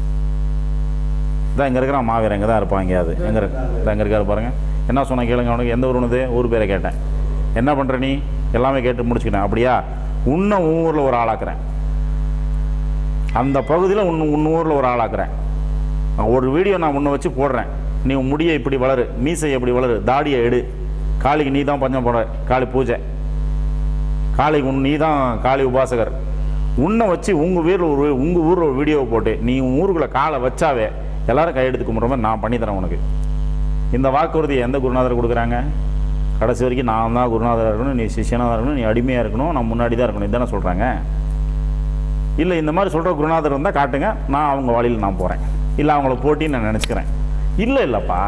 இதான் இங்கே இருக்கிறான் மாவீரன் இங்கே தான் இருப்பான் எங்கேயாவது எங்கே இருக்கு இதான் இங்கே இருக்காரு பாருங்க என்ன சொன்ன கேளுங்க அவனுக்கு எந்த ஊருனது ஊர் பேரை கேட்டேன் என்ன பண்ணுற நீ எல்லாமே கேட்டு முடிச்சுக்கிட்டேன் அப்படியா உன்னை உன் ஊரில் ஒரு ஆளாக்குறேன் அந்த பகுதியில் உன் உன் ஊரில் ஒரு ஆளாக்குறேன் ஒரு வீடியோ நான் உன்னை வச்சு போடுறேன் நீ உன் முடியை இப்படி வளரு மீசை இப்படி வளரு தாடியை எடு காளிக்கு நீ தான் பஞ்சம் போட காளி பூஜை காளிக்கு உன் நீ தான் காளி உபாசகர் உன்னை வச்சு உங்கள் வீரில் ஒரு உங்கள் ஊரில் ஒரு வீடியோவை போட்டு நீ உன் ஊருக்குள்ளே காலை வச்சாவே எல்லாரும் கையெடுத்து கும்பிட்ற மாதிரி நான் பண்ணித்தரேன் உனக்கு இந்த வாக்குறுதியை எந்த குருநாதர் கொடுக்குறாங்க கடைசி வரைக்கும் நான் தான் குருநாதராக இருக்கணும் நீ சிஷியனாக இருக்கணும் நீ அடிமையாக இருக்கணும் நான் முன்னாடி தான் இருக்கணும் இதானே சொல்கிறாங்க இல்லை இந்த மாதிரி சொல்கிற குருநாதர் இருந்தால் காட்டுங்க நான் அவங்க வழியில் நான் போகிறேன் இல்லை அவங்கள போட்டின்னு நான் நினச்சிக்கிறேன் இல்லை இல்லைப்பா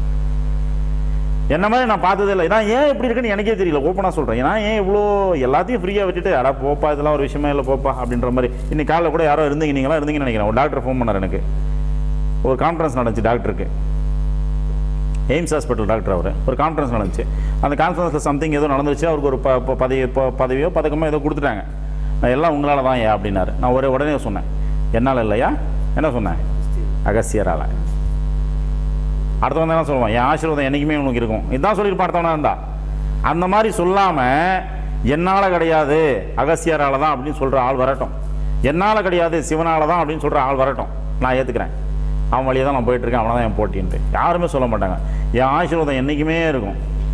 என்ன மாதிரி நான் பார்த்ததே இல்லை நான் ஏன் இப்படி இருக்குன்னு எனக்கே தெரியல ஓப்பனாக சொல்கிறேன் நான் ஏன் இவ்வளோ எல்லாத்தையும் ஃப்ரீயாக விட்டுட்டு அடா போப்பா இதெல்லாம் ஒரு விஷயமே இல்லை போப்பா அப்படின்ற மாதிரி இன்னைக்கு காலையில் கூட யாரோ இருந்தீங்க நீங்களா இருந்தீங்கன்னு நினைக்கிறேன் ஒரு டாக்டர் ஃபோன் பண்ணார் எனக்கு ஒரு கான்ஃபரன்ஸ் நடந்துச்சு டாக்டருக்கு எய்ம்ஸ் ஹாஸ்பிட்டல் டாக்டர் அவர் ஒரு கான்ஃபரன்ஸ் நடந்துச்சு அந்த கான்ஃபரன்ஸில் சம்திங் ஏதோ நடந்துச்சு அவருக்கு ஒரு ப ப- பதவி ப- பதவியோ பதக்கமோ ஏதோ கொடுத்துட்டாங்க நான் எல்லாம் உங்களால் தான் ஏன் அப்படின்னாரு நான் ஒரே உடனே சொன்னேன் என்னால் இல்லையா என்ன சொன்னேன் அகஸ்தியரால அடுத்தவன் தானே சொல்லுவான் என் ஆசீர்வாதம் என்றைக்குமே உனக்கு இருக்கும் இதுதான் சொல்லியிருப்பான் அடுத்தவனா இருந்தா அந்த மாதிரி சொல்லாமல் என்னால் கிடையாது அகஸ்தியரால தான் அப்படின்னு சொல்கிற ஆள் வரட்டும் என்னால் கிடையாது சிவனால தான் அப்படின்னு சொல்கிற ஆள் வரட்டும் நான் ஏற்றுக்கிறேன் அவன் வழியாக தான் நான் போயிட்டுருக்கேன் அவனை தான் என் போட்டின்ட்டு யாருமே சொல்ல மாட்டாங்க என் ஆசீர்வாதம் என்றைக்குமே இருக்கும்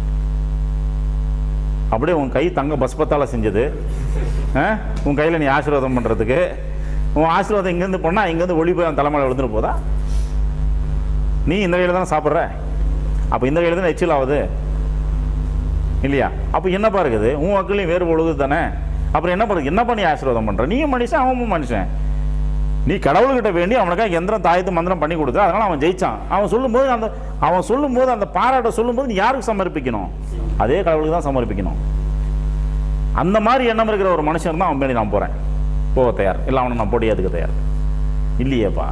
அப்படியே உன் கை தங்க பஸ்பத்தால் செஞ்சது ஆ? உன் கையில் நீ ஆசீர்வாதம் பண்ணுறதுக்கு உன் ஆசீர்வாதம் இங்கேருந்து பண்ணால் இங்கேருந்து ஒளி போய் அவன் தலைமையில் விழுந்துட்டு போதா நீ இந்த கையில் தானே சாப்பிட்ற அப்போ இந்த கையில் தானே எச்சில் ஆகுது இல்லையா அப்போ என்னப்பா இருக்குது உன் வாக்குலையும் வேறு ஒழுகுது தானே அப்புறம் என்ன பண்ணுறது என்ன பண்ணி ஆசீர்வாதம் பண்ணுற நீயும் மனுஷன் அவனும் மனுஷன் நீ கடவுள்கிட்ட வேண்டி அவனுக்காக எந்திரம் தாயத்து மந்திரம் பண்ணி கொடுத்த அதனால் அவன் ஜெயிச்சான் அவன் சொல்லும்போது அந்த அவன் சொல்லும்போது அந்த பாராட்ட சொல்லும்போது நீ யாருக்கு சமர்ப்பிக்கணும் அதே கடவுளுக்கு தான் சமர்ப்பிக்கணும் அந்த மாதிரி எண்ணம் இருக்கிற ஒரு மனுஷன் தான் அவன் மேலே நான் போகிறேன் போக தயார் இல்லை அவனை நான் போட்டி ஏற்றுக்க தயார் இல்லையேப்பா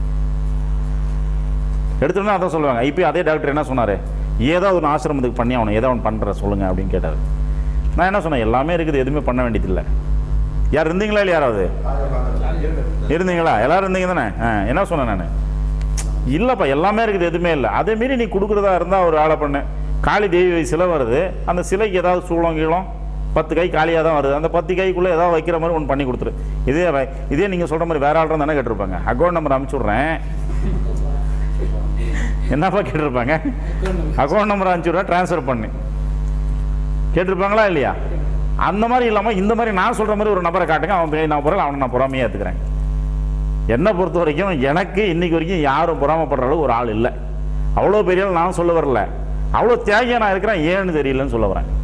எடுத்துட்டா அதான் சொல்லுவாங்க இப்போ அதே டாக்டர் என்ன சொன்னார் ஏதோ ஒரு ஆசிரமத்துக்கு பண்ணி அவனை ஏதோ அவன் பண்ணுற சொல்லுங்க அப்படின்னு கேட்டார் நான் என்ன சொன்னேன் எல்லாமே இருக்குது எதுவுமே பண்ண வேண்டியதில்லை யார் இருந்தீங்களா இல்லை யாராவது இருந்தீங்களா எல்லாரும் இருந்தீங்க தானே ஆ என்ன சொன்னேன் நான் இல்லைப்பா எல்லாமே இருக்குது எதுவுமே இல்லை அதே மீறி நீ கொடுக்குறதா இருந்தால் ஒரு ஆளை பண்ணு காளி தேவி சிலை வருது அந்த சிலைக்கு ஏதாவது சூளம் கீழம் பத்து கை காலியாக தான் வருது அந்த பத்து கைக்குள்ளே ஏதாவது வைக்கிற மாதிரி ஒன்று பண்ணி கொடுத்துரு இதே வை- இதே நீங்கள் சொல்கிற மாதிரி வேற ஆள் தானே கேட்டிருப்பாங்க அக்கௌண்ட் நம்பர் அனுப்பிச்சி விட்றேன் என்னப்பா கேட்டிருப்பாங்க அக்கௌண்ட் நம்பர் அனுப்பிச்சி விட்றேன் ட்ரான்ஸ்ஃபர் பண்ணு கேட்டிருப்பாங்களா இல்லையா அந்த மாதிரி இல்லாமல் இந்த மாதிரி நான் சொல்கிற மாதிரி ஒரு நபரை காட்டுங்க அவன் பேர் நான் போகிறேன் அவனை நான் புறாமையாக ஏற்றுக்கிறேன் என்னை பொறுத்த வரைக்கும் எனக்கு இன்னைக்கு வரைக்கும் யாரும் பொறாமப்படுற அளவு ஒரு ஆள் இல்லை அவ்வளோ பெரிய ஆள் நான் சொல்ல வரல அவ்வளோ தியாகியா நான் இருக்கிறேன் ஏன்னு தெரியலன்னு சொல்ல வரேன்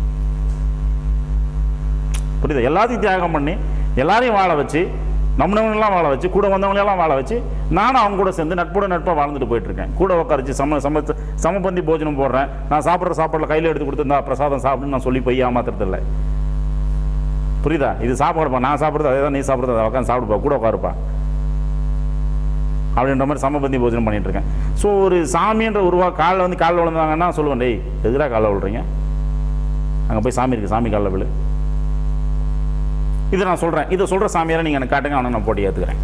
புரியுதா எல்லாத்தையும் தியாகம் பண்ணி எல்லாரையும் வாழ வச்சு நம்மளவங்களாம் வாழ வச்சு கூட வந்தவங்களெல்லாம் வாழ வச்சு நானும் அவங்க கூட சேர்ந்து நட்போட நட்பாக வாழ்ந்துட்டு போயிட்டு இருக்கேன் கூட உட்காரிச்சு சம சம சமபந்தி போஜனம் போடுறேன் நான் சாப்பிட்ற சாப்பாடுல கையில் எடுத்து கொடுத்து இந்த பிரசாதம் சாப்பிடுன்னு நான் சொல்லி போய் ஏமாத்துறது இல்லை புரியுதா இது சாப்பாடுப்பா நான் சாப்பிட்றது அதே தான் நீ சாப்பிட்றது அதை உட்காந்து சாப்பிடுப்பா கூட உட்காருப்பா அப்படின்ற மாதிரி சமபந்தி போஜனம் பண்ணிட்டு இருக்கேன் ஸோ ஒரு சாமின்ற உருவா காலில் வந்து காலில் விழுந்தாங்கன்னா சொல்லுவேன் டேய் எதுக்குடா காலில் விழுறீங்க அங்கே போய் சாமி இருக்கு சாமி காலில் விழு இதை நான் சொல்கிறேன் இதை சொல்கிற சாமியாரை நீங்கள் எனக்கு காட்டுங்க அவனை நான் போட்டி ஏற்றுக்கிறேன்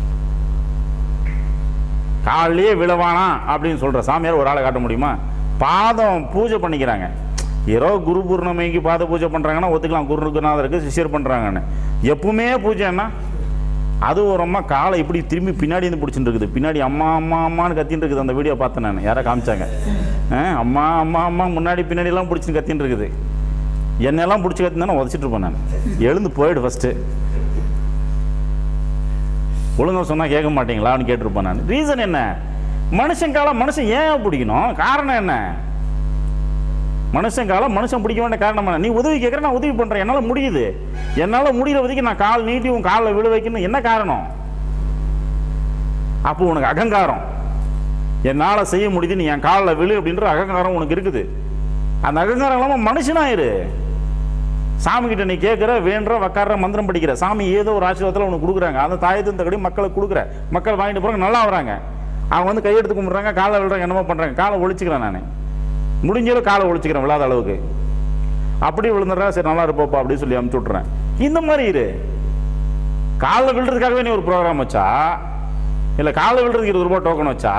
காலையே விழவானா அப்படின்னு சொல்கிற சாமியார் ஒரு ஆளை காட்ட முடியுமா பாதம் பூஜை பண்ணிக்கிறாங்க ஏதோ குரு பூர்ணமிக்கு பாத பூஜை பண்ணுறாங்கன்னா ஒத்துக்கலாம் குருநாதருக்கு சிஷ்யர் பண்ணுறாங்கன்னு எப்பவுமே பூஜைன்னா அது ஒரு அம்மா காலை இப்படி திரும்பி பின்னாடி இருந்து பிடிச்சிட்டு இருக்குது பின்னாடி அம்மா அம்மா அம்மான்னு கத்தின்னு இருக்குது அந்த வீடியோ பார்த்தேன் நான் யாரோ காமிச்சாங்க ஆ, அம்மா அம்மா அம்மா முன்னாடி பின்னாடிலாம் பிடிச்சின்னு கத்தின்னு இருக்குது என்னெல்லாம் பிடிச்சி கத்தினா உதச்சிட்டு இருப்பேன் நான் எழுந்து போயிடு ஃபஸ்ட்டு ஒழுங்கா சொன்னால் கேட்க மாட்டீங்களான்னு கேட்டிருப்பேன் நான் ரீசன் என்ன மனுஷன் காலம் மனுஷன் ஏன் பிடிக்கணும் காரணம் என்ன மனுஷன் காலம் மனுஷன் பிடிக்க வேண்டிய காரணம் என்ன நீ உதவி கேட்குற நான் உதவி பண்ணுறேன் என்னால் முடியுது என்னால் முடிகிற உதவிக்கு நான் கால் நீட்டி உன் காலில் விழு வைக்கணும் என்ன காரணம் அப்போ உனக்கு அகங்காரம் என்னால் செய்ய முடியுது நீ என் காலில் விழு அப்படின்ற அகங்காரம் உனக்கு இருக்குது அந்த அகங்காரம் இல்லாமல் மனுஷனாயிரு சாமி கிட்ட நீ கேட்குற வேண்டுற வக்கார மந்திரம் படிக்கிற சாமி ஏதோ ஒரு ஆசீர்வாதத்தில் உனக்கு கொடுக்குறாங்க அந்த தாயத்தின் தகடி மக்களுக்கு கொடுக்குற மக்கள் வாங்கிட்டு போகிறாங்க நல்லா வராங்க அவங்க வந்து கையெடுத்து கும்பிட்றாங்க காலை விழுறாங்க என்னமோ பண்ணுறாங்க காலை ஒழிச்சுக்கிறேன் நான் முடிஞ்சாலும் காலை ஒழிச்சுக்கிறேன் விழாத அளவுக்கு அப்படி விழுந்துடுறா சரி நல்லா இருப்போப்பா அப்படின்னு சொல்லி அமுச்சு விட்றேன் இந்த மாதிரி இரு காலில் விழுறதுக்காகவே நீ ஒரு ப்ரோக்ராம் வச்சா இல்லை காலில் விழுறதுக்கு இருபது ரூபாய் டோக்கன் வச்சா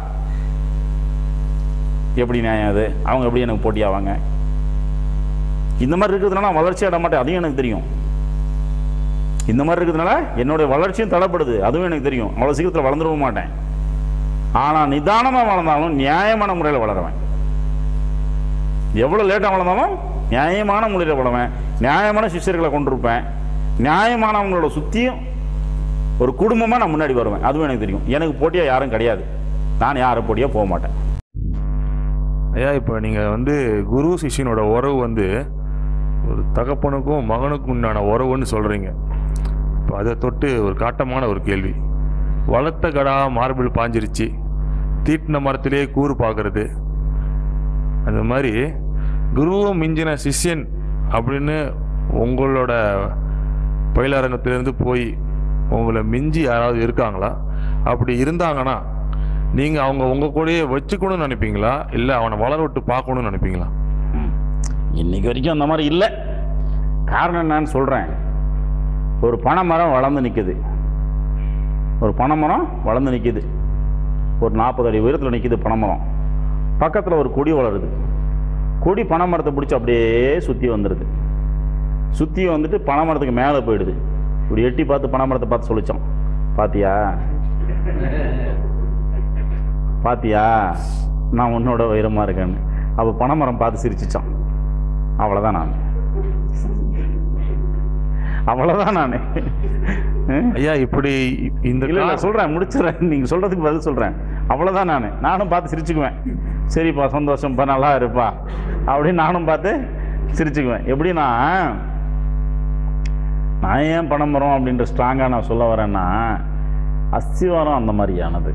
எப்படி நியாயம் அது அவங்க எப்படி எனக்கு போட்டியாவாங்க இந்த மாதிரி இருக்கிறதுனால நான் வளர்ச்சி அடைய மாட்டேன் அதையும் எனக்கு தெரியும் இந்த மாதிரி இருக்கிறதுனால என்னுடைய வளர்ச்சியும் தடைப்படுது அதுவும் எனக்கு தெரியும் அவ்வளோ சீக்கிரத்தில் வளர்ந்துடவும் மாட்டேன் ஆனால் நிதானமாக வளர்ந்தாலும் நியாயமான முறையில் வளருவேன் எவ்வளோ லேட்டாக வளர்ந்தாலும் நியாயமான முறையில் வளருவேன் நியாயமான சிஷ்யர்களை கொண்டிருப்பேன் நியாயமானவங்களோட சுற்றியும் ஒரு குடும்பமாக நான் முன்னாடி வருவேன் அதுவும் எனக்கு தெரியும் எனக்கு போட்டியாக யாரும் கிடையாது நான் யாரும் போட்டியாக போக மாட்டேன் ஐயா இப்போ நீங்கள் வந்து குரு சிஷ்யனோட உறவு வந்து ஒரு தகப்பனுக்கும் மகனுக்கும் உண்டான உறவுன்னு சொல்கிறீங்க இப்போ அதை தொட்டு ஒரு காட்டமான ஒரு கேள்வி வளர்த்த கடா மார்பிள் பாஞ்சிருச்சு தீட்டின மரத்திலே கூறு பார்க்கறது அந்த மாதிரி குருவும் மிஞ்சின சிஷ்யன் அப்படின்னு உங்களோட பயிலரங்கத்திலேருந்து போய் உங்களை மிஞ்சி யாராவது இருக்காங்களா அப்படி இருந்தாங்கன்னா நீங்கள் அவங்க உங்கள் கூடயே வச்சுக்கணும்னு நினைப்பீங்களா இல்லை அவனை வளர விட்டு பார்க்கணும்னு நினைப்பீங்களா இன்னைக்கு வரைக்கும் அந்த மாதிரி இல்லை காரணம் என்னன்னு சொல்கிறேன் ஒரு பனைமரம் வளர்ந்து நிற்குது ஒரு பனைமரம் வளர்ந்து நிற்குது ஒரு நாற்பது அடி உயரத்தில் நிற்குது பனைமரம் பக்கத்தில் ஒரு கொடி வளருது கொடி பனைமரத்தை பிடிச்சி அப்படியே சுற்றி வந்துடுது சுற்றி வந்துட்டு பனைமரத்துக்கு மேலே போயிடுது இப்படி எட்டி பார்த்து பனைமரத்தை பார்த்து சொல்லிச்சோம் பாத்தியா பாத்தியா நான் உன்னோட உயரமாக இருக்கேன்னு அப்போ பனைமரம் பார்த்து சிரிச்சிச்சான் அவ்வளோதான் நான் அவ்வளோதான் நான் ஐயா இப்படி இந்த இல்லை இல்லை கா- சொல்கிறேன் முடிச்சிடுறேன் நீங்கள் சொல்கிறதுக்கு பதில் சொல்கிறேன் அவ்வளோதான் நான் நானும் பார்த்து சிரிச்சுக்குவேன் சரிப்பா சந்தோஷம்ப்பா நல்லா இருப்பா அப்படின்னு நானும் பார்த்து சிரிச்சுக்குவேன் எப்படின்னா நான் ஏன் பணம் வரோம் அப்படின்ற ஸ்ட்ராங்காக நான் சொல்ல வரேன்னா அஸ்திவாரம் அந்த மாதிரியானது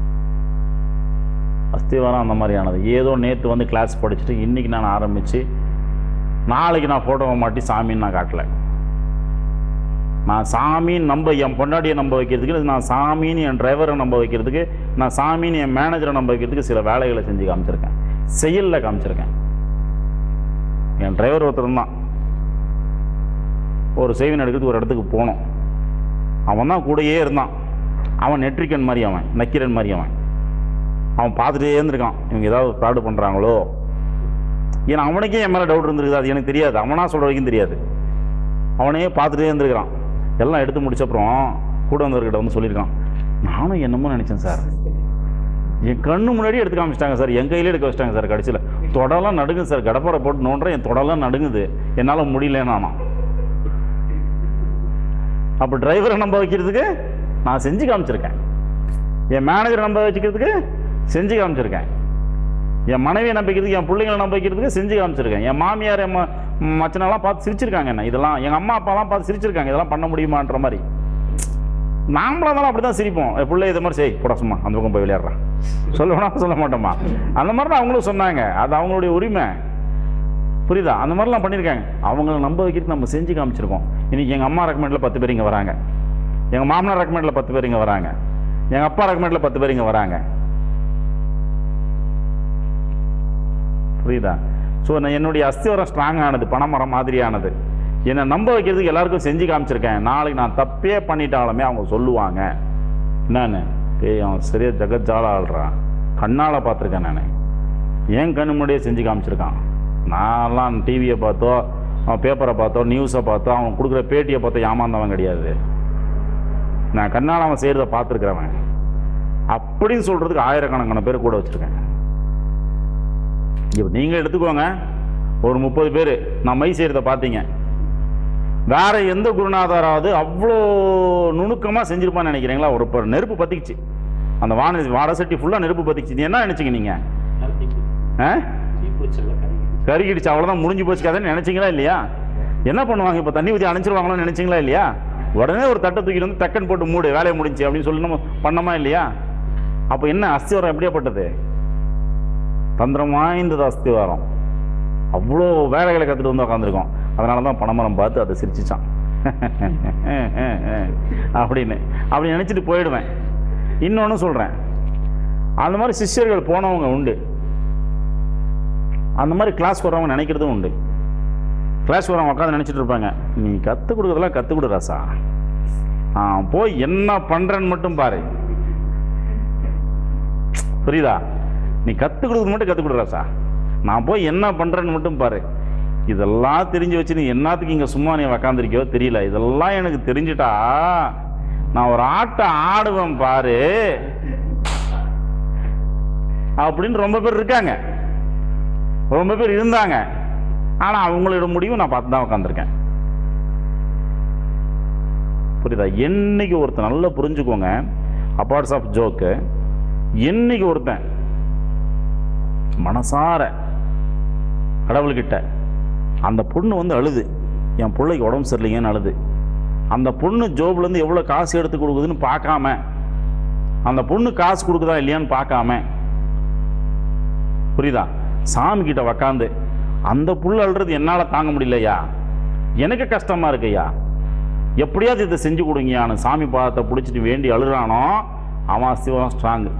அஸ்திவாரம் அந்த மாதிரியானது ஏதோ நேற்று வந்து கிளாஸ் படிச்சுட்டு இன்றைக்கி நான் ஆரம்பித்து நாளைக்கு நான் ஃபோட்டோவை மாட்டி சாமின்னு நான் காட்டல நான் சாமின்னு நம்ப என் பொண்டாட்டியை நம்ப வைக்கிறதுக்கு நான் சாமின்னு என் டிரைவரை நம்ப வைக்கிறதுக்கு நான் சாமின்னு என் மேனேஜரை நம்ப வைக்கிறதுக்கு சில வேலைகளை செஞ்சு காமிச்சிருக்கேன் செயலில் காமிச்சிருக்கேன் என் டிரைவர் ஒருத்தர் தான் ஒரு செய்வின் எடுக்கிறதுக்கு ஒரு இடத்துக்கு போனோம் அவன் தான் கூடயே இருந்தான் அவன் நெட்ரிக்கன் மாதிரி அவன் நக்கீரன் மாதிரி அவன் அவன் பார்த்துட்டே இருந்திருக்கான் இவங்க ஏதாவது ஃப்ராடு பண்ணுறாங்களோ ஏன்னா அவனுக்கே என் மேலே டவுட் இருந்திருக்குது அது எனக்கு தெரியாது அவனா சொல்கிற வரைக்கும் தெரியாது அவனையே பார்த்துட்டே இருந்திருக்கிறான் எல்லாம் எடுத்து முடிச்சப்புறம் கூட வந்தவர்கிட்ட வந்து சொல்லியிருக்கான் நானும் என்னமோ நினச்சேன் சார் என் கண்ணு முன்னாடி எடுத்து காமிச்சிட்டாங்க சார் என் கையிலே எடுக்க வச்சிட்டாங்க சார் கடைசியில் தொடலாம் நடுங்குது சார் கடப்பாரை போட்டு நோண்டுறேன் என் தொடலாம் நடுங்குது என்னால் முடியல நானும் அப்போ டிரைவரை நம்ப வைக்கிறதுக்கு நான் செஞ்சு காமிச்சிருக்கேன் என் மேனேஜரை நம்ப வச்சுக்கிறதுக்கு செஞ்சு காமிச்சிருக்கேன் என் மனைவியை நம்ப வைக்கிறதுக்கு என் பிள்ளைங்களை நம்ப வைக்கிறதுக்கு செஞ்சு காமிச்சிருக்கேன் என் மாமியார் என் ம- மச்சனெல்லாம் பார்த்து சிரிச்சிருக்காங்க என்ன இதெல்லாம் எங்கள் அம்மா அப்பாலாம் பார்த்து சிரிச்சிருக்காங்க இதெல்லாம் பண்ண முடியுமான்ற மாதிரி நாமளாக இருந்தாலும் அப்படி தான் சிரிப்போம் என் பிள்ளை இது மாதிரி செய் போட சும்மா அந்த பக்கம் போய் விளையாடுறான் சொல்லுவோனா சொல்ல மாட்டோமா அந்த மாதிரி தான் அவங்களும் சொன்னாங்க அது அவங்களுடைய உரிமை புரியுதா அந்த மாதிரிலாம் பண்ணியிருக்காங்க அவங்கள நம்ப வைக்கிறதுக்கு நம்ம செஞ்சு காமிச்சிருக்கோம் இன்னைக்கு எங்கள் அம்மா ரெக்கமெண்டில் பத்து பேர் இங்கே வராங்க எங்கள் மாமனார் ரெக்கமெண்டில் பத்து பேர் இங்கே வராங்க எங்கள் அப்பா ரெக்கமெண்டில் பத்து பேர் இங்கே வராங்க புரியுதா ஸோ நான் என்னுடைய அஸ்திவரம் ஸ்ட்ராங் ஆனது பனைமரம் மாதிரியானது என்னை நம்ப வைக்கிறதுக்கு எல்லாருக்கும் செஞ்சு காமிச்சிருக்கேன் நாளைக்கு நான் தப்பே பண்ணிட்டாலுமே அவங்க சொல்லுவாங்க என்னன்னு ஏய் அவன் சரியா ஜெகஜால ஆள்றான் கண்ணால் பார்த்துருக்கேன் நான் என் கண்ணு முன்னாடியே செஞ்சு காமிச்சிருக்கான் நான்லாம் டிவியை பார்த்தோ அவன் பேப்பரை பார்த்தோ நியூஸை பார்த்தோ அவன் கொடுக்குற பேட்டியை பார்த்தோ ஏமாந்தவன் கிடையாது நான் கண்ணால் அவன் செய்கிறத பார்த்துருக்கிறவன் அப்படின்னு சொல்கிறதுக்கு ஆயிரக்கணக்கான பேர் கூட வச்சுருக்கேன் இப்போ நீங்கள் எடுத்துக்கோங்க ஒரு முப்பது பேர் நான் மை செய்கிறத பார்த்தீங்க வேற எந்த குருநாதராவது அவ்வளோ நுணுக்கமாக செஞ்சிருப்பான்னு நினைக்கிறீங்களா ஒரு இப்போ நெருப்பு பற்றிக்குச்சு அந்த வான வாடை சட்டி ஃபுல்லாக நெருப்பு பற்றிக்குச்சு நீ என்ன நினச்சிங்க நீங்கள் ஆ கருகிடுச்சு அவ்வளோதான் முடிஞ்சு போச்சு கதைன்னு நினச்சிங்களா இல்லையா என்ன பண்ணுவாங்க இப்போ தண்ணி ஊற்றி அணைச்சிருவாங்களோன்னு நினச்சிங்களா இல்லையா உடனே ஒரு தட்டை தூக்கிட்டு வந்து டக்குன்னு போட்டு மூடு வேலையை முடிஞ்சு அப்படின்னு சொல்லி நம்ம பண்ணோமா இல்லையா அப்போ என்ன அஸ்திவாரம் எப்படியாப்பட்டது தந்திரம் வாய்ந்தது அஸ்திவாரம் அவ்வளோ வேலைகளை கற்றுட்டு வந்து உட்காந்துருக்கோம் அதனால தான் பணமரம் பார்த்து அதை சிரிச்சிச்சான் அப்படின்னு அப்படி நினச்சிட்டு போயிடுவேன் இன்னொன்று சொல்கிறேன் அந்த மாதிரி சிஷ்யர்கள் போனவங்க உண்டு அந்த மாதிரி கிளாஸ் வரவங்க நினைக்கிறதும் உண்டு கிளாஸ் வரவங்க உட்காந்து நினச்சிட்டு இருப்பாங்க நீ கற்றுக் கொடுக்குறதெல்லாம் கற்றுக் கொடு ராசா ஆ போய் என்ன பண்ணுறேன்னு மட்டும் பாரு புரியுதா நீ கற்றுக் கொடுக்குறது மட்டும் கற்றுக் கொடு ராசா நான் போய் என்ன பண்ணுறேன்னு மட்டும் பாரு இதெல்லாம் தெரிஞ்சு வச்சு நீ என்னத்துக்கு இங்கே சும்மா நீ உக்காந்துருக்கியோ தெரியல இதெல்லாம் எனக்கு தெரிஞ்சிட்டா நான் ஒரு ஆட்டம் ஆடுவேன் பாரு அப்படின்னு ரொம்ப பேர் இருக்காங்க ரொம்ப பேர் இருந்தாங்க ஆனால் அவங்களோட முடிவு நான் பார்த்து தான் உட்காந்துருக்கேன் புரியுதா என்னைக்கு ஒருத்தன் நல்லா புரிஞ்சுக்கோங்க அப்பார்ட்ஸ் ஆஃப் ஜோக்கு என்னைக்கு ஒருத்தன் மனசார கடவுள்கிட்ட அந்த பொண்ணு வந்து அழுது என் பிள்ளைக்கு உடம்பு சரியில்லைங்கன்னு அழுது அந்த பொண்ணு ஜோப்லேருந்து எவ்வளோ காசு எடுத்து கொடுக்குதுன்னு பார்க்காம அந்த பொண்ணு காசு கொடுக்குதா இல்லையான்னு பார்க்காம புரியுதா சாமி கிட்ட உக்காந்து அந்த புல் அழுறது என்னால் தாங்க முடியலையா எனக்கு கஷ்டமா இருக்குய்யா எப்படியாவது இதை செஞ்சு கொடுங்கயான்னு சாமி பாதத்தை பிடிச்சிட்டு வேண்டி அழுறானோ அவன் சிவம் ஸ்ட்ராங்கு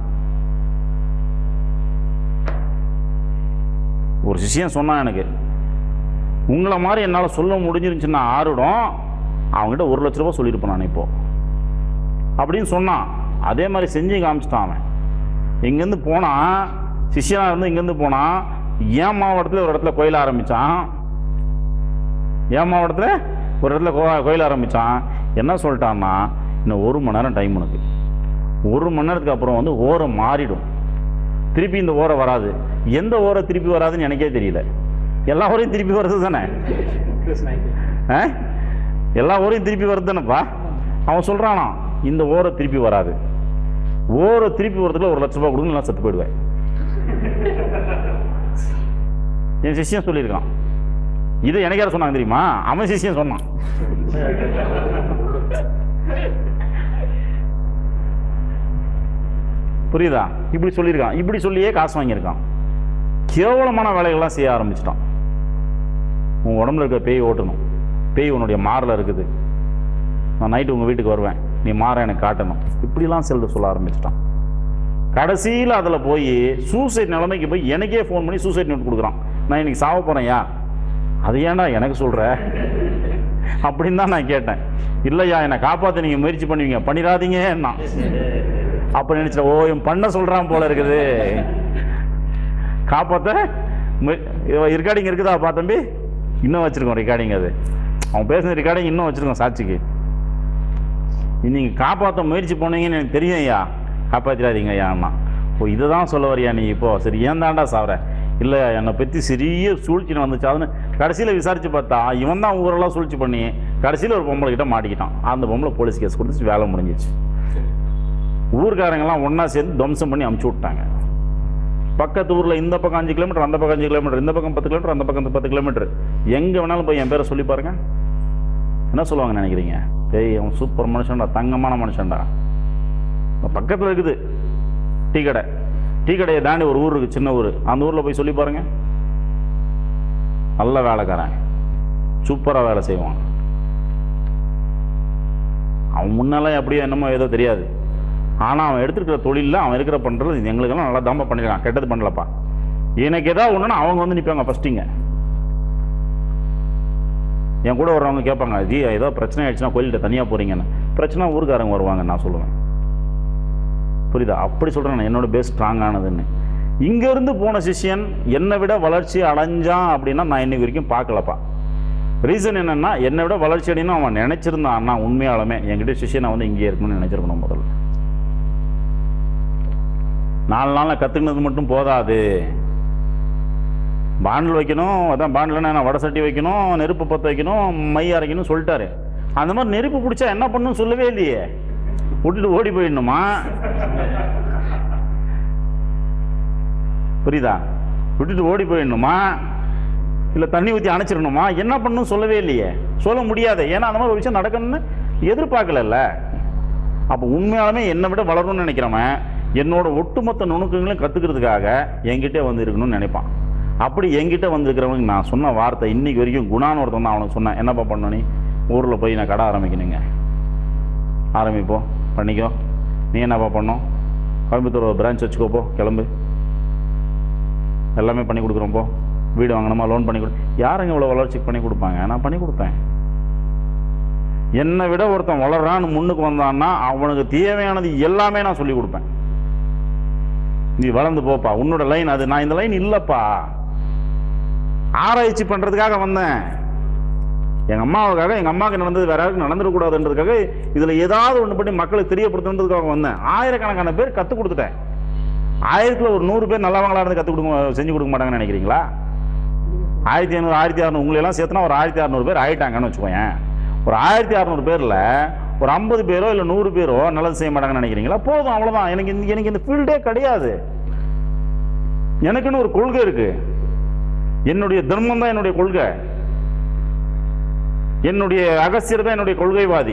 ஒரு சிஷ்யன் சொன்னான் எனக்கு உங்களை மாதிரி என்னால் சொல்ல முடிஞ்சிருந்துச்சுன்னா ஆறுடும் அவங்ககிட்ட ஒரு லட்ச ரூபாய் சொல்லியிருப்பேன் நான் இப்போ அப்படின்னு சொன்னான் அதே மாதிரி செஞ்சு காமிச்சிட்டான் அவன் இங்கேருந்து போனான் சிஷ்யனாக இருந்து இங்கேருந்து போனான் ஏன் மாவட்டத்தில் ஒரு இடத்துல கோயில் ஆரம்பித்தான் ஏன் மாவட்டத்தில் ஒரு இடத்துல கோ கோயில் ஆரம்பித்தான் என்ன சொல்லிட்டான்னா இன்னும் ஒரு மணி நேரம் டைம் உனக்கு ஒரு மணி நேரத்துக்கு அப்புறம் வந்து ஓரம் மாறிடும் திருப்பி இந்த ஓரை வராது எந்த ஓரை திருப்பி வராதுன்னு எனக்கே தெரியல எல்லா ஓரையும் திருப்பி வருது தானே ஆ? எல்லா ஊரையும் திருப்பி வருது தானேப்பா அவன் சொல்கிறானா இந்த ஓரை திருப்பி வராது ஓரை திருப்பி வரதுக்குள்ள ஒரு லட்ச ரூபாய் கொடுங்க நான் செத்து போயிடுவேன் என் சிஷ்யன் சொல்லியிருக்கான் இது எனக்கு யார் சொன்னாங்க தெரியுமா அவன் சிஷ்யன் சொன்னான் புரியுதா இப்படி சொல்லியிருக்கான் இப்படி சொல்லியே காசு வாங்கியிருக்கான் கேவலமான வேலைகள்லாம் செய்ய ஆரம்பிச்சிட்டான் உன் உடம்புல இருக்க பேய் ஓட்டணும் பேய் உன்னுடைய மாரில் இருக்குது நான் நைட்டு உங்கள் வீட்டுக்கு வருவேன் நீ மாற எனக்கு காட்டணும் இப்படிலாம் செல்ல சொல்ல ஆரம்பிச்சிட்டான் கடைசியில் அதில் போய் சூசைட் நிலைமைக்கு போய் எனக்கே ஃபோன் பண்ணி சூசைட் நோட் கொடுக்குறான் நான் இன்னைக்கு சாவ போகிறேன்யா அது ஏன்டா எனக்கு சொல்கிற அப்படின்னு தான் நான் கேட்டேன் இல்லையா என்னை காப்பாற்ற நீங்கள் முயற்சி பண்ணுவீங்க பண்ணிடாதீங்கன்னா அப்போ நினச்சிட்டேன் ஓ இவன் பண்ண சொல்கிறான் போல இருக்குது காப்பாற்ற ரெக்கார்டிங் இருக்குதா பா தம்பி இன்னும் வச்சுருக்கோம் ரெக்கார்டிங் அது அவன் பேசுன ரெக்கார்டிங் இன்னும் வச்சுருக்கோம் சாட்சிக்கு நீங்கள் காப்பாற்ற முயற்சி பண்ணீங்கன்னு எனக்கு தெரியும் ஐயா காப்பாற்றிடாதீங்க ஐயான்னா ஓ இதை தான் சொல்ல வரியா நீ இப்போ சரி ஏன் தாண்டா சாவற இல்லை என்னை பற்றி சிறிய சூழ்ச்சி வந்துச்சாதுன்னு கடைசியில் விசாரித்து பார்த்தா இவன் தான் ஊரெல்லாம் சூழ்ச்சி பண்ணி கடைசியில் ஒரு பொம்பளை கிட்ட மாட்டிக்கிட்டான் அந்த பொம்பளை போலீஸ் கேஸ் கொடுத்து வேலை முடிஞ்சிச்சு ஊர்க்காரங்கெல்லாம் ஒன்றா சேர்ந்து துவம்சம் பண்ணி அமுச்சு விட்டாங்க பக்கத்து ஊரில் இந்த பக்கம் அஞ்சு கிலோமீட்டர் அந்த பக்கம் அஞ்சு கிலோமீட்டர் இந்த பக்கம் பத்து கிலோமீட்டர் அந்த பக்கம் பத்து கிலோமீட்டர் எங்கே வேணாலும் போய் என் பேரை சொல்லி பாருங்க என்ன சொல்லுவாங்க நினைக்கிறீங்க ஏய் அவன் சூப்பர் மனுஷன்டா தங்கமான மனுஷன்டா பக்கத்தில் இருக்குது டீ கடை டீ கடையை தாண்டி ஒரு ஊர் இருக்குது சின்ன ஊர் அந்த ஊரில் போய் சொல்லி பாருங்க நல்ல வேலைக்காரன் சூப்பராக வேலை செய்வான் அவன் முன்னால அப்படியே என்னமோ ஏதோ தெரியாது ஆனால் அவன் எடுத்துருக்கிற தொழிலில் அவன் இருக்கிற பண்ணுறது இது எங்களுக்கெல்லாம் நல்லா தாம்பா பண்ணிருக்கான் கெட்டது பண்ணலப்பா எனக்கு ஏதாவது ஒன்றுனா அவங்க வந்து நிற்பாங்க ஃபஸ்ட்டிங்க என் கூட வர்றவங்க கேட்பாங்க ஜி ஏதோ பிரச்சனை ஆயிடுச்சுன்னா கோயில்கிட்ட தனியாக போகிறீங்கன்னு பிரச்சனை ஊருக்காரங்க வருவாங்க நான் சொல்லுவேன் புரியுதா அப்படி சொல்கிறேன் நான் என்னோட பேஸ் ஸ்ட்ராங்கானதுன்னு இங்கேருந்து போன சிஷ்யன் என்னை விட வளர்ச்சி அடைஞ்சான் அப்படின்னா நான் இன்னைக்கு வரைக்கும் பார்க்கலப்பா ரீசன் என்னன்னா என்னை விட வளர்ச்சி அடையணும் அவன் நினைச்சிருந்தான்னா உண்மையாலுமே என்கிட்ட சிஷ்யனை வந்து இங்கேயே இருக்கணும்னு நினைச்சிருக்கணும் முதல்ல நாலு நாளில் கற்றுக்கினது மட்டும் போதாது பாண்டில் வைக்கணும் அதான் பாண்டில் நான் வடை சட்டி வைக்கணும் நெருப்பு பற்ற வைக்கணும் மை அரைக்கணும் சொல்லிட்டாரு அந்த மாதிரி நெருப்பு பிடிச்சா என்ன பண்ணணும்னு சொல்லவே இல்லையே விட்டுட்டு ஓடி போயிடணுமா புரியுதா விட்டுட்டு ஓடி போயிடணுமா இல்லை தண்ணி ஊற்றி அணைச்சிடணுமா என்ன பண்ணணும் சொல்லவே இல்லையே சொல்ல முடியாது ஏன்னா அந்த மாதிரி ஒரு விஷயம் நடக்கணும்னு எதிர்பார்க்கலல்ல அப்போ உண்மையாலுமே என்னை விட வளரணும்னு நினைக்கிறவன் என்னோட ஒட்டுமொத்த நுணுக்கங்களையும் கற்றுக்கிறதுக்காக என்கிட்ட வந்து இருக்கணும்னு நினைப்பான் அப்படி என்கிட்ட வந்திருக்கிறவங்க நான் சொன்ன வார்த்தை இன்னைக்கு வரைக்கும் குணான்னு ஒருத்தன் தான் அவனுக்கு சொன்னேன் என்னப்பா பண்ணணும் நீ ஊரில் போய் நான் கடை ஆரம்பிக்கணுங்க ஆரம்பிப்போம் பண்ணிக்கோ நீ என்னப்பா பண்ணும் கோயம்புத்தூர் பிரான்ச் வச்சுக்கோப்போ கிளம்பு எல்லாமே பண்ணி கொடுக்குறோம் போ வீடு வாங்கணுமா லோன் பண்ணி கொடு யாருங்க இவ்வளோ வளர்ச்சிக்கு பண்ணி கொடுப்பாங்க நான் பண்ணி கொடுத்தேன் என்னை விட ஒருத்தன் வளர்றான்னு முன்னுக்கு வந்தான்னா அவனுக்கு தேவையானது எல்லாமே நான் சொல்லி கொடுப்பேன் நீ வளர்ந்து போப்பா உன்னோட லைன் அது நான் இந்த லைன் இல்லைப்பா ஆராய்ச்சி பண்ணுறதுக்காக வந்தேன் எங்கள் அம்மாவுக்காக எங்கள் அம்மாவுக்கு நடந்தது வேற யாருக்கும் நடந்துடக்கூடாதுன்றதுக்காக இதில் ஏதாவது ஒன்று பண்ணி மக்களுக்கு தெரியப்படுத்துன்றதுக்காக வந்தேன் ஆயிரக்கணக்கான பேர் கற்றுக் கொடுத்துட்டேன் ஆயிரத்தில் ஒரு நூறு பேர் நல்லவங்களா இருந்து கற்றுக் கொடுக்க செஞ்சு கொடுக்க மாட்டாங்கன்னு நினைக்கிறீங்களா ஆயிரத்தி ஐநூறு ஆயிரத்தி அறநூறு உங்களையெல்லாம் சேர்த்துனா ஒரு ஆயிரத்தி அறநூறு பேர் ஆயிட்டாங்கன்னு வச்சுக்கோயேன் ஒரு ஆயிரத்தி அறநூறு பேரில் ஒரு ஐம்பது பேரோ இல்லை நூறு பேரோ நல்லது செய்ய மாட்டாங்கன்னு நினைக்கிறீங்களா போதும் அவ்வளோதான் எனக்கு இந்த எனக்கு இந்த ஃபீல்டே கிடையாது எனக்குன்னு ஒரு கொள்கை இருக்கு என்னுடைய தர்மம் தான் என்னுடைய கொள்கை என்னுடைய அகஸ்தியர் தான் என்னுடைய கொள்கைவாதி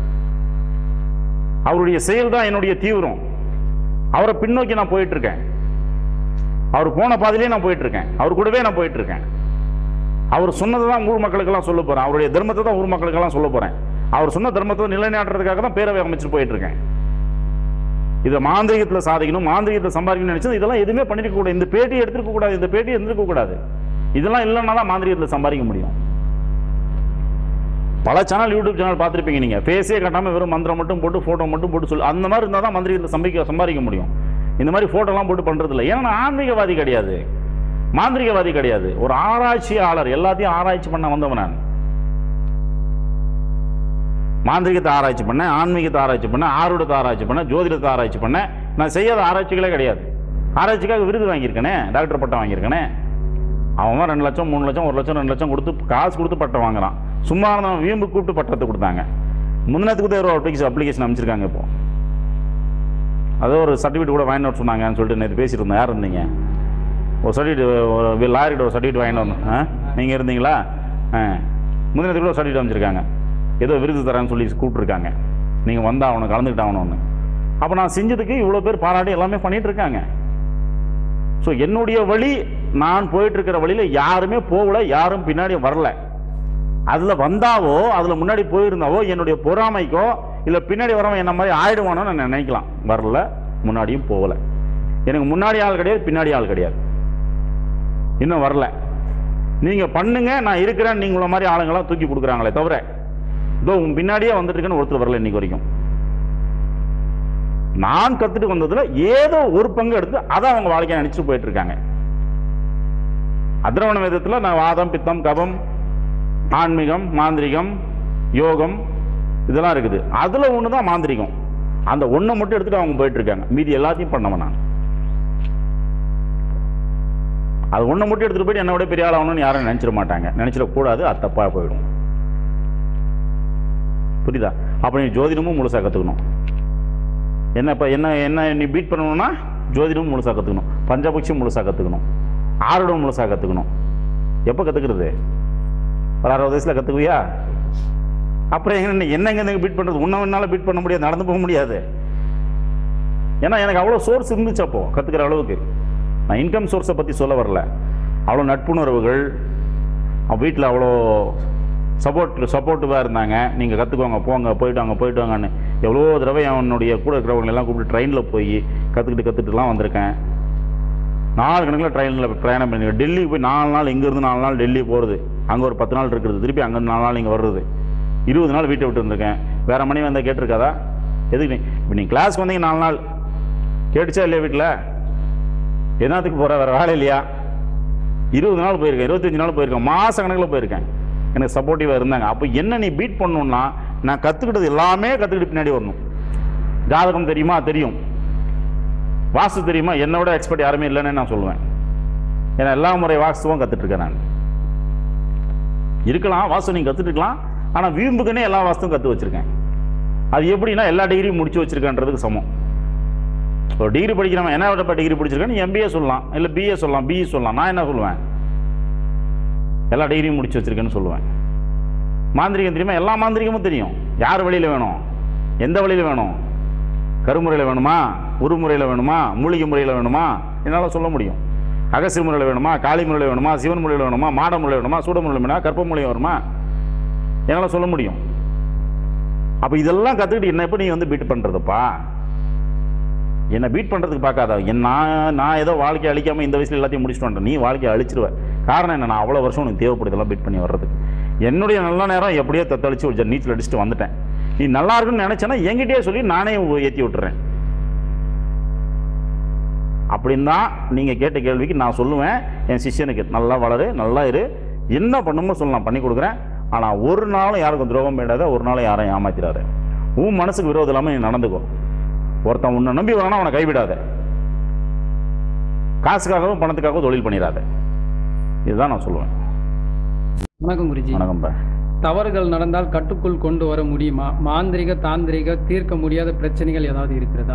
அவருடைய செயல் தான் என்னுடைய தீவிரம் அவரை பின்னோக்கி நான் போயிட்டு இருக்கேன் அவர் போன பாதையிலே நான் போயிட்டு இருக்கேன் அவர் கூடவே நான் போயிட்டு இருக்கேன் அவர் சொன்னதை தான் ஊர் மக்களுக்கெல்லாம் சொல்ல போறேன் அவருடைய தர்மத்தை தான் ஊர் மக்களுக்கெல்லாம் சொல்ல போறேன் அவர் சொன்ன தர்மத்தை நிலைநாட்டுறதுக்காக தான் பேரவை அமைச்சிட்டு போயிட்டு இருக்கேன் இதை மாந்திரிகத்தில் சாதிக்கணும் மாந்திரிகத்தில் சம்பாதிக்கணும்னு நினைச்சது இதெல்லாம் எதுவுமே பண்ணிருக்க கூடாது இந்த பேட்டி எடுத்துருக்க கூடாது இந்த பேட்டி எடுத்துருக்க கூடாது இதெல்லாம் இல்லைன்னா தான் மாந்திரிகத்தில் சம்பாதிக்க முடியும் பல சேனல் யூடியூப் சேனல் பார்த்துருப்பீங்க நீங்க ஃபேஸே காட்டாமல் வெறும் மந்திரம் மட்டும் போட்டு ஃபோட்டோ மட்டும் போட்டு சொல்லு அந்த மாதிரி இருந்தால் தான் மந்திரிகத்தில் சம்பாதிக்க சம்பாதிக்க முடியும் இந்த மாதிரி ஃபோட்டோலாம் போட்டு பண்றது இல்லை ஏன்னா நான் ஆன்மீகவாதி கிடையாது மாந்திரிகவாதி கிடையாது ஒரு ஆராய்ச்சியாளர் எல்லாத்தையும் ஆராய்ச்சி பண்ண வந்தவன் நான் மாந்திரிகத்தை ஆராய்ச்சி பண்ணேன் ஆன்மீகத்தை ஆராய்ச்சி பண்ணேன் ஆருடத்தை ஆராய்ச்சி பண்ணேன் ஜோதிடத்தை ஆராய்ச்சி பண்ணேன் நான் செய்யாத ஆராய்ச்சிகளே கிடையாது ஆராய்ச்சிக்காக விருது வாங்கியிருக்கேனே டாக்டர் பட்டம் வாங்கியிருக்கேனே அவன் ரெண்டு லட்சம் மூணு லட்சம் ஒரு லட்சம் ரெண்டு லட்சம் கொடுத்து காசு கொடுத்து பட்டம் வாங்குறான் சும்மா இருந்தவன் வீம்பு கூப்பிட்டு பட்டத்தை கொடுத்தாங்க முந்தினத்துக்கு ஒரு அப்ளிகேஷன் அப்ளிகேஷன் அமைச்சிருக்காங்க இப்போ அதோ ஒரு சர்டிஃபிகேட் கூட வாங்கிட்டு வர சொன்னாங்கன்னு சொல்லிட்டு நேற்று பேசிட்டு இருந்தோம் யார் இருந்தீங்க ஒரு சர்டிஃபிகேட் லாரிட்ட ஒரு சர்டிஃபிகேட் வாங்கிட்டு வந்தோம் ஆ நீங்கள் இருந்தீங்களா ஆ முந்தினத்துக்கு கூட ஒரு சர்டிஃபிகேட் அமைச்சிருக்காங்க ஏதோ விருது தரேன்னு சொல்லி கூப்பிட்ருக்காங்க நீங்கள் வந்தா அவனை கலந்துக்கிட்டாகணும்னு அப்போ நான் செஞ்சதுக்கு இவ்வளோ பேர் பாராட்டி எல்லாமே பண்ணிட்டு இருக்காங்க ஸோ என்னுடைய வழி நான் போயிட்டு இருக்கிற வழியில் யாருமே போகல யாரும் பின்னாடி வரல அதில் வந்தாவோ அதில் முன்னாடி போயிருந்தாவோ என்னுடைய பொறாமைக்கோ இல்லை பின்னாடி வரவன் என்ன மாதிரி ஆயிடுவானோ நான் நினைக்கலாம் வரல முன்னாடியும் போகல எனக்கு முன்னாடி ஆள் கிடையாது பின்னாடி ஆள் கிடையாது இன்னும் வரல நீங்கள் பண்ணுங்க நான் இருக்கிறேன் நீங்கள மாதிரி ஆளுங்களாம் தூக்கி கொடுக்குறாங்களே தவிர இதோ உன் பின்னாடியே வந்துட்டு இருக்கேன்னு ஒருத்தர் வரல இன்னைக்கு வரைக்கும் நான் கத்துட்டு வந்ததுல ஏதோ ஒரு பங்கு எடுத்து அதை அவங்க வாழ்க்கையை நினைச்சு போயிட்டு இருக்காங்க அத்ரவண வேதத்துல நான் வாதம் பித்தம் கபம் ஆன்மீகம் மாந்திரிகம் யோகம் இதெல்லாம் இருக்குது அதுல ஒன்று தான் மாந்திரிகம் அந்த ஒன்றை மட்டும் எடுத்துட்டு அவங்க போயிட்டு இருக்காங்க மீதி எல்லாத்தையும் பண்ணவன் நான் அது ஒன்றை மட்டும் எடுத்துட்டு போயிட்டு என்னை விட பெரிய ஆள் ஆகணும்னு யாரும் நினைச்சிட மாட்டாங்க நினைச்சிடக்கூடாது அது தப்பா போயிடும் புரியுதா அப்போ நீ ஜோதிடமும் முழுசாக கற்றுக்கணும் என்ன இப்போ என்ன என்ன நீ பீட் பண்ணணும்னா ஜோதிடம் முழுசாக கற்றுக்கணும் பஞ்சபட்சம் முழுசாக கற்றுக்கணும் ஆருடம் முழுசாக கற்றுக்கணும் எப்போ கற்றுக்கிறது ஒரு அறுபது வயசில் கற்றுக்குவியா அப்புறம் எங்க என்னங்க பீட் பண்ணுறது உன்ன என்னால் பீட் பண்ண முடியாது நடந்து போக முடியாது ஏன்னா எனக்கு அவ்வளோ சோர்ஸ் இருந்துச்சு அப்போ கற்றுக்கிற அளவுக்கு நான் இன்கம் சோர்ஸை பற்றி சொல்ல வரல அவ்வளோ நட்புணர்வுகள் வீட்டில் அவ்வளோ சப்போர்ட் சப்போர்ட்டிவாக இருந்தாங்க நீங்கள் கற்றுக்கோங்க போங்க போயிட்டு வாங்க போயிட்டு வாங்கன்னு எவ்வளோ தடவை அவனுடைய கூட இருக்கிறவங்க எல்லாம் கூப்பிட்டு ட்ரெயினில் போய் கற்றுக்கிட்டு கற்றுட்டுலாம் வந்திருக்கேன் நாலு கணக்கில் ட்ரெயினில் பிரயாணம் பண்ணி டெல்லிக்கு போய் நாலு நாள் இங்கேருந்து நாலு நாள் டெல்லி போகிறது அங்கே ஒரு பத்து நாள் இருக்கிறது திருப்பி அங்கேருந்து நாலு நாள் இங்கே வர்றது இருபது நாள் வீட்டை விட்டு இருந்திருக்கேன் வேறு மணி வந்தால் கேட்டிருக்காதா எதுக்கு நீ இப்போ நீ கிளாஸ்க்கு வந்தீங்க நாலு நாள் கேட்டுச்சா இல்லையா வீட்டில் என்னத்துக்கு போகிற வேறு வேலை இல்லையா இருபது நாள் போயிருக்கேன் இருபத்தஞ்சி நாள் போயிருக்கேன் மாத கணக்கில் போயிருக்கேன் எனக்கு சப்போர்ட்டிவாக இருந்தாங்க அப்போ என்ன நீ பீட் பண்ணணும்னா நான் கற்றுக்கிட்டது எல்லாமே கற்றுக்கிட்டு பின்னாடி வரணும் ஜாதகம் தெரியுமா தெரியும் வாஸ்து தெரியுமா என்னை விட எக்ஸ்பர்ட் யாருமே இல்லைன்னு நான் சொல்லுவேன் ஏன்னா எல்லா முறை வாஸ்துவும் கற்றுட்டு இருக்கேன் நான் இருக்கலாம் வாஸ்து நீங்கள் கற்றுட்டு இருக்கலாம் ஆனால் வீம்புக்குன்னே எல்லா வாஸ்துவும் கற்று வச்சுருக்கேன் அது எப்படின்னா எல்லா டிகிரியும் முடிச்சு வச்சிருக்கேன்றதுக்கு சமம் ஒரு டிகிரி படிக்கிறவன் என்ன விட டிகிரி படிச்சிருக்கேன் நீ எம்பிஏ சொல்லலாம் இல்லை பிஏ சொல்லலாம் பிஇ சொல்லலாம் நான் என்ன சொல்லுவேன் எல்லா டிகிரியும் முடிச்சு வச்சிருக்கேன்னு சொல்லுவேன் மாந்திரிகம் தெரியுமா எல்லா மாந்திரிகமும் தெரியும் யார் வழியில் வேணும் எந்த வழியில் வேணும் கருமுறையில் வேணுமா உருமுறையில் வேணுமா மூலிகை முறையில் வேணுமா என்னால் சொல்ல முடியும் அகசிய முறையில் வேணுமா காளி முறையில் வேணுமா சிவன் முறையில் வேணுமா மாட முறையில் வேணுமா சூட முறையில் வேணுமா கற்ப முறையில் வருமா என்னால் சொல்ல முடியும் அப்போ இதெல்லாம் கற்றுக்கிட்டு என்ன எப்படி நீ வந்து பீட் பண்ணுறதுப்பா என்னை பீட் பண்ணுறதுக்கு பார்க்காத என் நான் நான் ஏதோ வாழ்க்கையை அழிக்காமல் இந்த வயசில் எல்லாத்தையும் முடிச்சுட்டு வந்துட்டேன் நீ வாழ்க்கையை அழிச்சிருவ காரணம் என்ன நான் அவ்வளோ வருஷம் உனக்கு தேவைப்படுது இதெல்லாம் பீட் பண்ணி வர்றதுக்கு என்னுடைய நல்ல நேரம் எப்படியோ தத்தளிச்சு ஒரு நீச்சல் அடிச்சுட்டு வந்துட்டேன் நீ நல்லா இருக்குன்னு நினச்சேன்னா என்கிட்டயே சொல்லி நானே ஏற்றி விட்டுறேன் அப்படின்னு தான் நீங்கள் கேட்ட கேள்விக்கு நான் சொல்லுவேன் என் சிஷ்யனுக்கு நல்லா வளரு நல்லா இரு என்ன பண்ணுமோ சொல்ல நான் பண்ணி கொடுக்குறேன் ஆனால் ஒரு நாளும் யாருக்கும் துரோகம் வேண்டாத ஒரு நாளும் யாரையும் ஏமாத்திடாத உன் மனசுக்கு விரோதம் இல்லாமல் நீ நடந்துக்கோ ஒருத்தன் உன்னை நம்பி வரானா அவனை கைவிடாத காசுக்காகவும் பணத்துக்காகவும் தொழில் பண்ணிடாத இதுதான் நான் சொல்லுவேன் வணக்கம் குருஜி வணக்கம்ப்பா தவறுகள் நடந்தால் கட்டுக்குள் கொண்டு வர முடியுமா மாந்திரிக தாந்திரிக தீர்க்க முடியாத பிரச்சனைகள் ஏதாவது இருக்கிறதா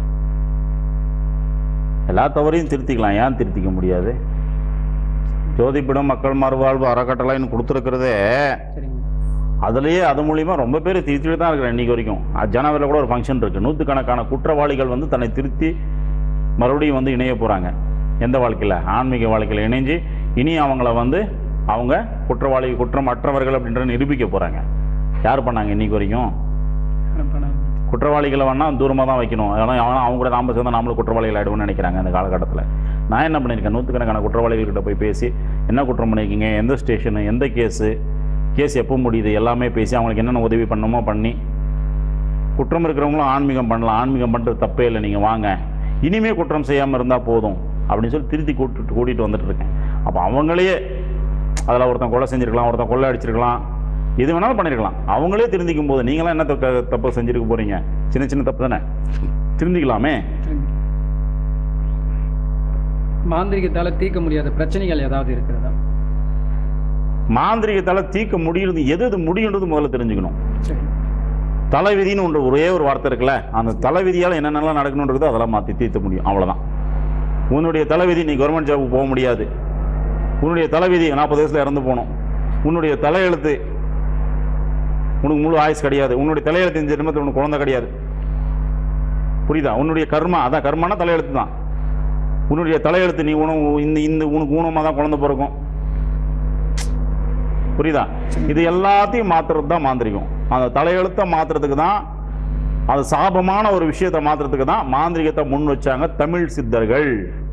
எல்லா தவறையும் திருத்திக்கலாம் ஏன் திருத்திக்க முடியாது ஜோதிப்பிடம் மக்கள் மறுவாழ்வு அறக்கட்டளைன்னு கொடுத்துருக்கிறதே சரிங்க அதுலேயே அது மூலியமா ரொம்ப பேர் திருத்திட்டு தான் இருக்கிறேன் இன்னைக்கு வரைக்கும் அஹ் ஜனவரியில் கூட ஒரு ஃபங்க்ஷன் இருக்குது நூற்றுக்கணக்கான குற்றவாளிகள் வந்து தன்னை திருத்தி மறுபடியும் வந்து இணைய போகிறாங்க எந்த வாழ்க்கையில் ஆன்மீக வாழ்க்கையில் இணைஞ்சு இனி அவங்கள வந்து அவங்க குற்றவாளி குற்றம் அற்றவர்கள் அப்படின்றத நிரூபிக்க போகிறாங்க யார் பண்ணாங்க இன்னைக்கு வரைக்கும் பணம். குற்றவாளிகளை வேணால் தூரமாக தான் வைக்கணும் அதனால் அவன் அவங்க கூட நாம சேர்ந்தா நாமளும் குற்றவாளிகள் ஆயிடுவோம்னு நினைக்கிறாங்க அந்த காலகட்டத்தில் நான் என்ன பண்ணியிருக்கேன் நூற்றுக்கணக்கான குற்றவாளிகள்கிட்ட போய் பேசி என்ன குற்றம் பண்ணியிருக்கீங்க எந்த ஸ்டேஷனு எந்த கேஸு கேஸ் எப்போ முடியுது எல்லாமே பேசி அவங்களுக்கு என்னென்ன உதவி பண்ணணுமோ பண்ணி குற்றம் இருக்கிறவங்களும் ஆன்மீகம் பண்ணலாம் ஆன்மீகம் பண்ணுறது தப்பே இல்லை நீங்கள் வாங்க இனிமே குற்றம் செய்யாமல் இருந்தால் போதும் அப்படின்னு சொல்லி திருத்தி கூட்டிட்டு கூட்டிகிட்டு வந்துட்டு இருக்கேன் அப்போ அவங்களையே அதில் ஒருத்தன் கொலை செஞ்சிருக்கலாம் ஒருத்தன் கொள்ளை அடிச்சிருக்கலாம் எது வேணாலும் பண்ணியிருக்கலாம் அவங்களே திருந்திக்கும் போது நீங்களாம் என்ன தப்பு தப்பு செஞ்சிருக்க போகிறீங்க சின்ன சின்ன தப்பு தானே திருந்திக்கலாமே சரிங்க. மாந்திரிகத்தால தீர்க்க முடியாத பிரச்சனைகள் ஏதாவது இருக்கிறதா மாந்திரிகத்தால் தீர்க்க முடியுறது எது எது முடியுன்றது முதல்ல தெரிஞ்சுக்கணும் சரி தலைவிதின்னு ஒன்று ஒரே ஒரு வார்த்தை இருக்குல்ல அந்த தலைவிதியால் என்னென்னலாம் நடக்கணுன்றதோ அதெல்லாம் மாற்றி தீர்த்த முடியும் அவ்வளோதான் உன்னுடைய தலைவிதி நீ கவர்மெண்ட் ஜாபுக்கு போக முடியாது உன்னுடைய தலைவிதி நாற்பது வயசில் இறந்து போகணும் உன்னுடைய தலையெழுத்து உனக்கு முழு ஆயுஸ் கிடையாது உன்னுடைய தலையெழுத்து இந்த ஜென்மத்தில் உனக்கு குழந்தை கிடையாது புரியுதா உன்னுடைய கர்மா அதான் கர்மானா தலையெழுத்து தான் உன்னுடைய தலையெழுத்து நீ உணவு இந்த இந்த உனக்கு ஊனமாக தான் குழந்தை பிறக்கும் புரியுதா இது எல்லாத்தையும் மாத்துறது தான் மாந்திரிகம் அந்த தலையெழுத்தை மாத்துறதுக்கு தான் அது சாபமான ஒரு விஷயத்தை மாத்துறதுக்கு தான் மாந்திரிகத்தை முன் வச்சாங்க தமிழ் சித்தர்கள்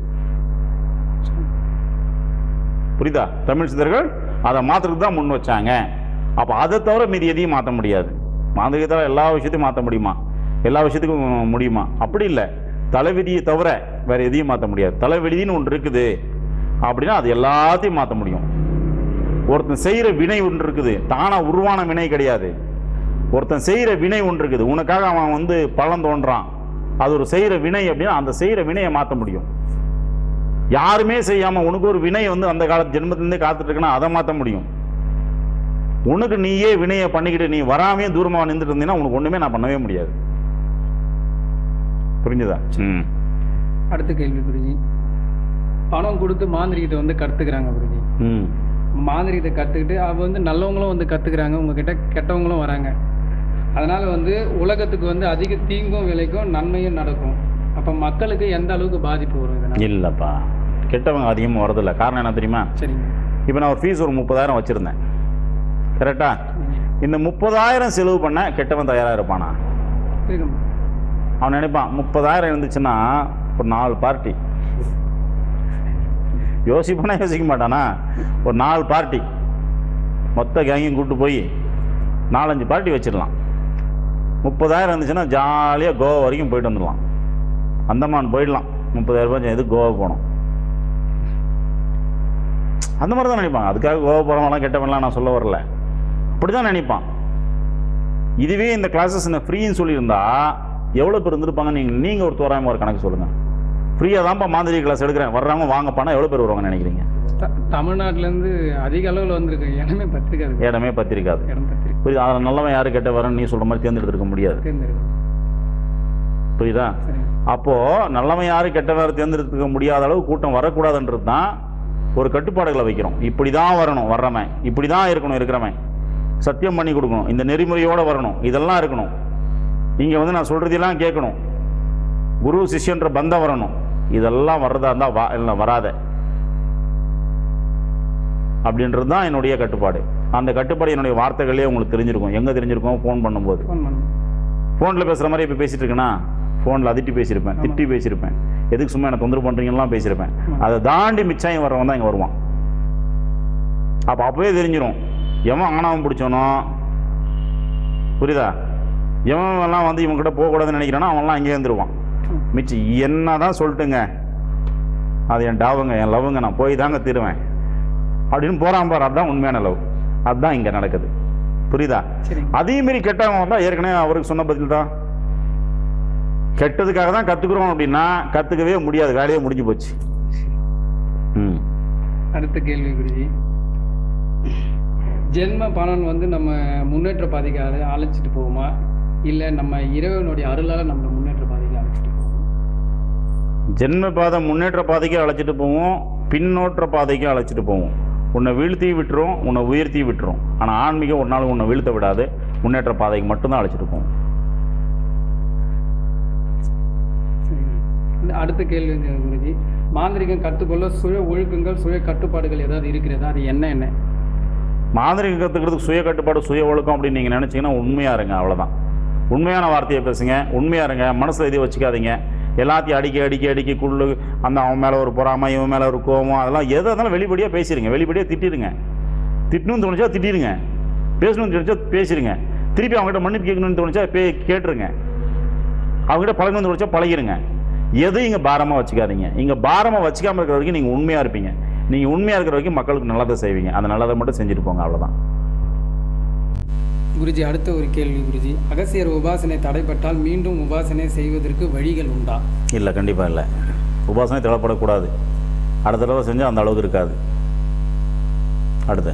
புரியுதா தமிழ் சித்தர்கள் அதை மாத்துறதுக்கு தான் முன் வச்சாங்க அப்போ அதை தவிர மீதி எதையும் மாற்ற முடியாது மாந்திரிகத்தால் எல்லா விஷயத்தையும் மாற்ற முடியுமா எல்லா விஷயத்துக்கும் முடியுமா அப்படி இல்லை தலைவிதியை தவிர வேற எதையும் மாற்ற முடியாது தலைவிதின்னு ஒன்று இருக்குது அப்படின்னா அது எல்லாத்தையும் மாற்ற முடியும் ஒருத்தன் செய்கிற வினை ஒன்று இருக்குது தானா உருவான வினை கிடையாது ஒருத்தன் செய்கிற வினை ஒன்று இருக்குது உனக்காக அவன் வந்து பழம் தோன்றான் அது ஒரு செய்கிற வினை அப்படின்னா அந்த செய்கிற வினையை மாற்ற முடியும் யாருமே செய்யாம உனக்கு ஒரு வினை வந்து அந்த காலத்து ஜென்மத்திலேருந்தே காத்துட்டு இருக்குன்னா அதை மாற்ற முடியும் உனக்கு நீயே வினையை பண்ணிக்கிட்டு நீ வராமே தூரமாக நின்றுட்டு இருந்தீங்கன்னா உனக்கு ஒண்ணுமே நான் பண்ணவே முடியாது புரிஞ்சுதா ம் அடுத்த கேள்வி குருஜி பணம் கொடுத்து மாந்திரிகத்தை வந்து கற்றுக்குறாங்க குருஜி ம் மாந்திரிகத்தை கற்றுக்கிட்டு அவ வந்து நல்லவங்களும் வந்து கற்றுக்குறாங்க உங்ககிட்ட கெட்டவங்களும் வராங்க அதனால் வந்து உலகத்துக்கு வந்து அதிக தீங்கும் விளைக்கும் நன்மையும் நடக்கும் அப்போ மக்களுக்கு எந்த அளவுக்கு பாதிப்பு வரும் இதனால் இல்லைப்பா கெட்டவங்க அதிகமாக வரதில்ல காரணம் என்ன தெரியுமா சரிங்க இப்போ நான் ஒரு ஃபீஸ் ஒரு முப்பதாயிரம் வச்சுருந்தேன் கரெக்டா இந்த முப்பதாயிரம் செலவு பண்ண கெட்டவன் தயாராக இருப்பானா இருக்குங்க அவன் நினைப்பான் முப்பதாயிரம் இருந்துச்சுன்னா ஒரு நாலு பார்ட்டி யோசிப்பானா யோசிக்க மாட்டானா ஒரு நாலு பார்ட்டி மொத்த கேங்கையும் கூப்பிட்டு போய் நாலஞ்சு பார்ட்டி வச்சிடலாம் முப்பதாயிரம் இருந்துச்சுன்னா ஜாலியாக கோவா வரைக்கும் போயிட்டு வந்துடலாம் அந்தமான் போயிடலாம் முப்பதாயிரம் ரூபாய் எது கோவா போகணும் அந்த மாதிரி தான் நினைப்பாங்க அதுக்காக கோவா போகிறவங்களாம் கெட்டவன்லாம் நான் சொல்ல வரல அப்படி தான் நினைப்பான் இதுவே இந்த கிளாஸஸ் நான் ஃப்ரீன்னு சொல்லியிருந்தா எவ்வளோ பேர் இருந்திருப்பாங்க நீங்கள் நீங்கள் ஒரு தோராயமாக ஒரு கணக்கு சொல்லுங்கள் ஃப்ரீயாக தான்ப்பா மாந்திரி கிளாஸ் எடுக்கிறேன் வர்றவங்க வாங்கப்பானா எவ்வளோ பேர் வருவாங்கன்னு நினைக்கிறீங்க த தமிழ்நாட்டிலேருந்து அதிக அளவில் வந்திருக்கு இடமே பத்திரிக்காது இடமே பத்திரிக்காது இடம் பத்திரிக்கை புரியுது அதில் நல்லவன் யாரு கெட்ட வரேன்னு நீ சொல்கிற மாதிரி தேர்ந்தெடுத்துருக்க முடியாது தேர்ந்தெடுக்கும் புரியுதா சரிங்க அப்போது நல்லவன் யாரு கெட்டவன் தேர்ந்தெடுத்துக்க முடியாத அளவு கூட்டம் வரக்கூடாதுன்றது தான் ஒரு கட்டுப்பாடுகளை வைக்கிறோம் இப்படி தான் வரணும் வர்றவன் இப்படி தான் இருக்கணும் இருக்கிறவன் சத்தியம் பண்ணி கொடுக்கணும் இந்த நெறிமுறையோடு வரணும் இதெல்லாம் இருக்கணும் இங்கே வந்து நான் சொல்கிறதெல்லாம் கேட்கணும் குரு சிஷ்யன்ற பந்தம் வரணும் இதெல்லாம் வர்றதா இருந்தால் வா இல்லை வராத அப்படின்றது தான் என்னுடைய கட்டுப்பாடு அந்த கட்டுப்பாடு என்னுடைய வார்த்தைகளே உங்களுக்கு தெரிஞ்சிருக்கும் எங்கே தெரிஞ்சிருக்கும் ஃபோன் பண்ணும்போது ஃபோன் பண்ணுங்க ஃபோனில் பேசுகிற மாதிரி இப்போ பேசிட்டு இருக்கேனா ஃபோனில் அதிட்டி பேசியிருப்பேன் திட்டி பேசியிருப்பேன் எதுக்கு சும்மா என்ன தொந்தரவு பண்ணுறீங்கலாம் பேசியிருப்பேன் அதை தாண்டி மிச்சாயம் வரவன் தான் இங்கே வருவான் அப்போ அப்போவே தெரிஞ்சிடும் எவன் ஆணவம் பிடிச்சவனோ புரியுதா எவன் எல்லாம் வந்து இவங்ககிட்ட போகக்கூடாதுன்னு நினைக்கிறானோ அவன்லாம் இங்கே இருந்துருவான் மிச்சி என்ன தான் சொல்லட்டுங்க அது என் டாவுங்க என் லவ்வுங்க நான் போய் தாங்க தீருவேன் அப்படின்னு போகிறான் பாரு அதுதான் உண்மையான லவ் அதுதான் இங்கே நடக்குது புரியுதா சரிங்க அதே மாரி கெட்டவன் வந்தா ஏற்கனவே அவருக்கு சொன்ன பதில் தான் கெட்டதுக்காக தான் கத்துக்கிறோம் அப்படின்னா கத்துக்கவே முடியாது வேலையே முடிஞ்சு போச்சு ம் அடுத்த கேள்வி குருஜி ஜென்ம பலன் வந்து நம்ம முன்னேற்ற பாதைக்கு அழை- அழைச்சிட்டு போகுமா இல்லை நம்ம இறைவனுடைய அருளால் நம்ம முன்னேற்ற பாதைக்கு அழைச்சிட்டு போகுமா ஜென்ம பாதை முன்னேற்ற பாதைக்கு அழைச்சிட்டு போவோம் பின்னோற்ற பாதைக்கு அழைச்சிட்டு போவோம் உன்னை வீழ்த்தி விட்டுரும் உன்னை உயர்த்தி விட்டுரும் ஆனால் ஆன்மீகம் ஒரு நாள் உன்னை வீழ்த்த விடாது முன்னேற்ற பாதைக்கு மட்டும்தான் அழைச்சிட்டு போவோம் சரிங்க. இந்த அடுத்த கேள்வி வந்து குருஜி மாந்திரிகம் கற்றுக்கொள்ள சுய ஒழுக்கங்கள் சுய கட்டுப்பாடுகள் ஏதாவது இருக்கிறதா அது என்ன என்ன மாந்திரிகம் கற்றுக்கிறதுக்கு சுய கட்டுப்பாடு சுய ஒழுக்கம் அப்படின்னு நீங்கள் நினச்சிங்கன்னா உண்மையாக இருங்க அவ்வளோதான் உண்மையான வார்த்தையை பேசுங்க உண்மையாக இருங்க மனசில் எதையும் வச்சுக்காதீங்க எல்லாத்தையும் அடிக்க அடிக்க அடிக்க குள்ளு அந்த அவன் மேலே ஒரு பொறாமை இவன் மேலே ஒரு கோவம் அதெல்லாம் எதை இருந்தாலும் வெளிப்படையாக பேசிடுங்க வெளிப்படையாக திட்டிடுங்க திட்டணும்னு தோணுச்சா திட்டிடுங்க பேசணும்னு தோணுச்சா பேசிடுங்க திருப்பி அவங்ககிட்ட மன்னிப்பு கேட்கணும்னு தோணுச்சா பே கேட்டுருங்க அவங்ககிட்ட பழகணும்னு தோணுச்சா பழகிருங்க எதையும் இங்கே பாரமாக வச்சுக்காதீங்க இங்கே பாரமாக வச்சுக்காம இருக்கிற வரைக்கும் நீங்கள் உண்மையாக இருப்பீங்க நீங்கள் உண்மையாக இருக்கிற வரைக்கும் மக்களுக்கு நல்லதை செய்வீங்க அந்த நல்லதை மட்டும் செஞ்சுட்டு போங்க அவ்வளோதான் குருஜி அடுத்த ஒரு கேள்வி குருஜி அகசியர் உபாசனை தடைப்பட்டால் மீண்டும் உபாசனை செய்வதற்கு வழிகள் உண்டா இல்லை கண்டிப்பாக இல்லை உபாசனை தளப்படக்கூடாது அடுத்த தடவை செஞ்சால் அந்த அளவுக்கு இருக்காது அடுத்து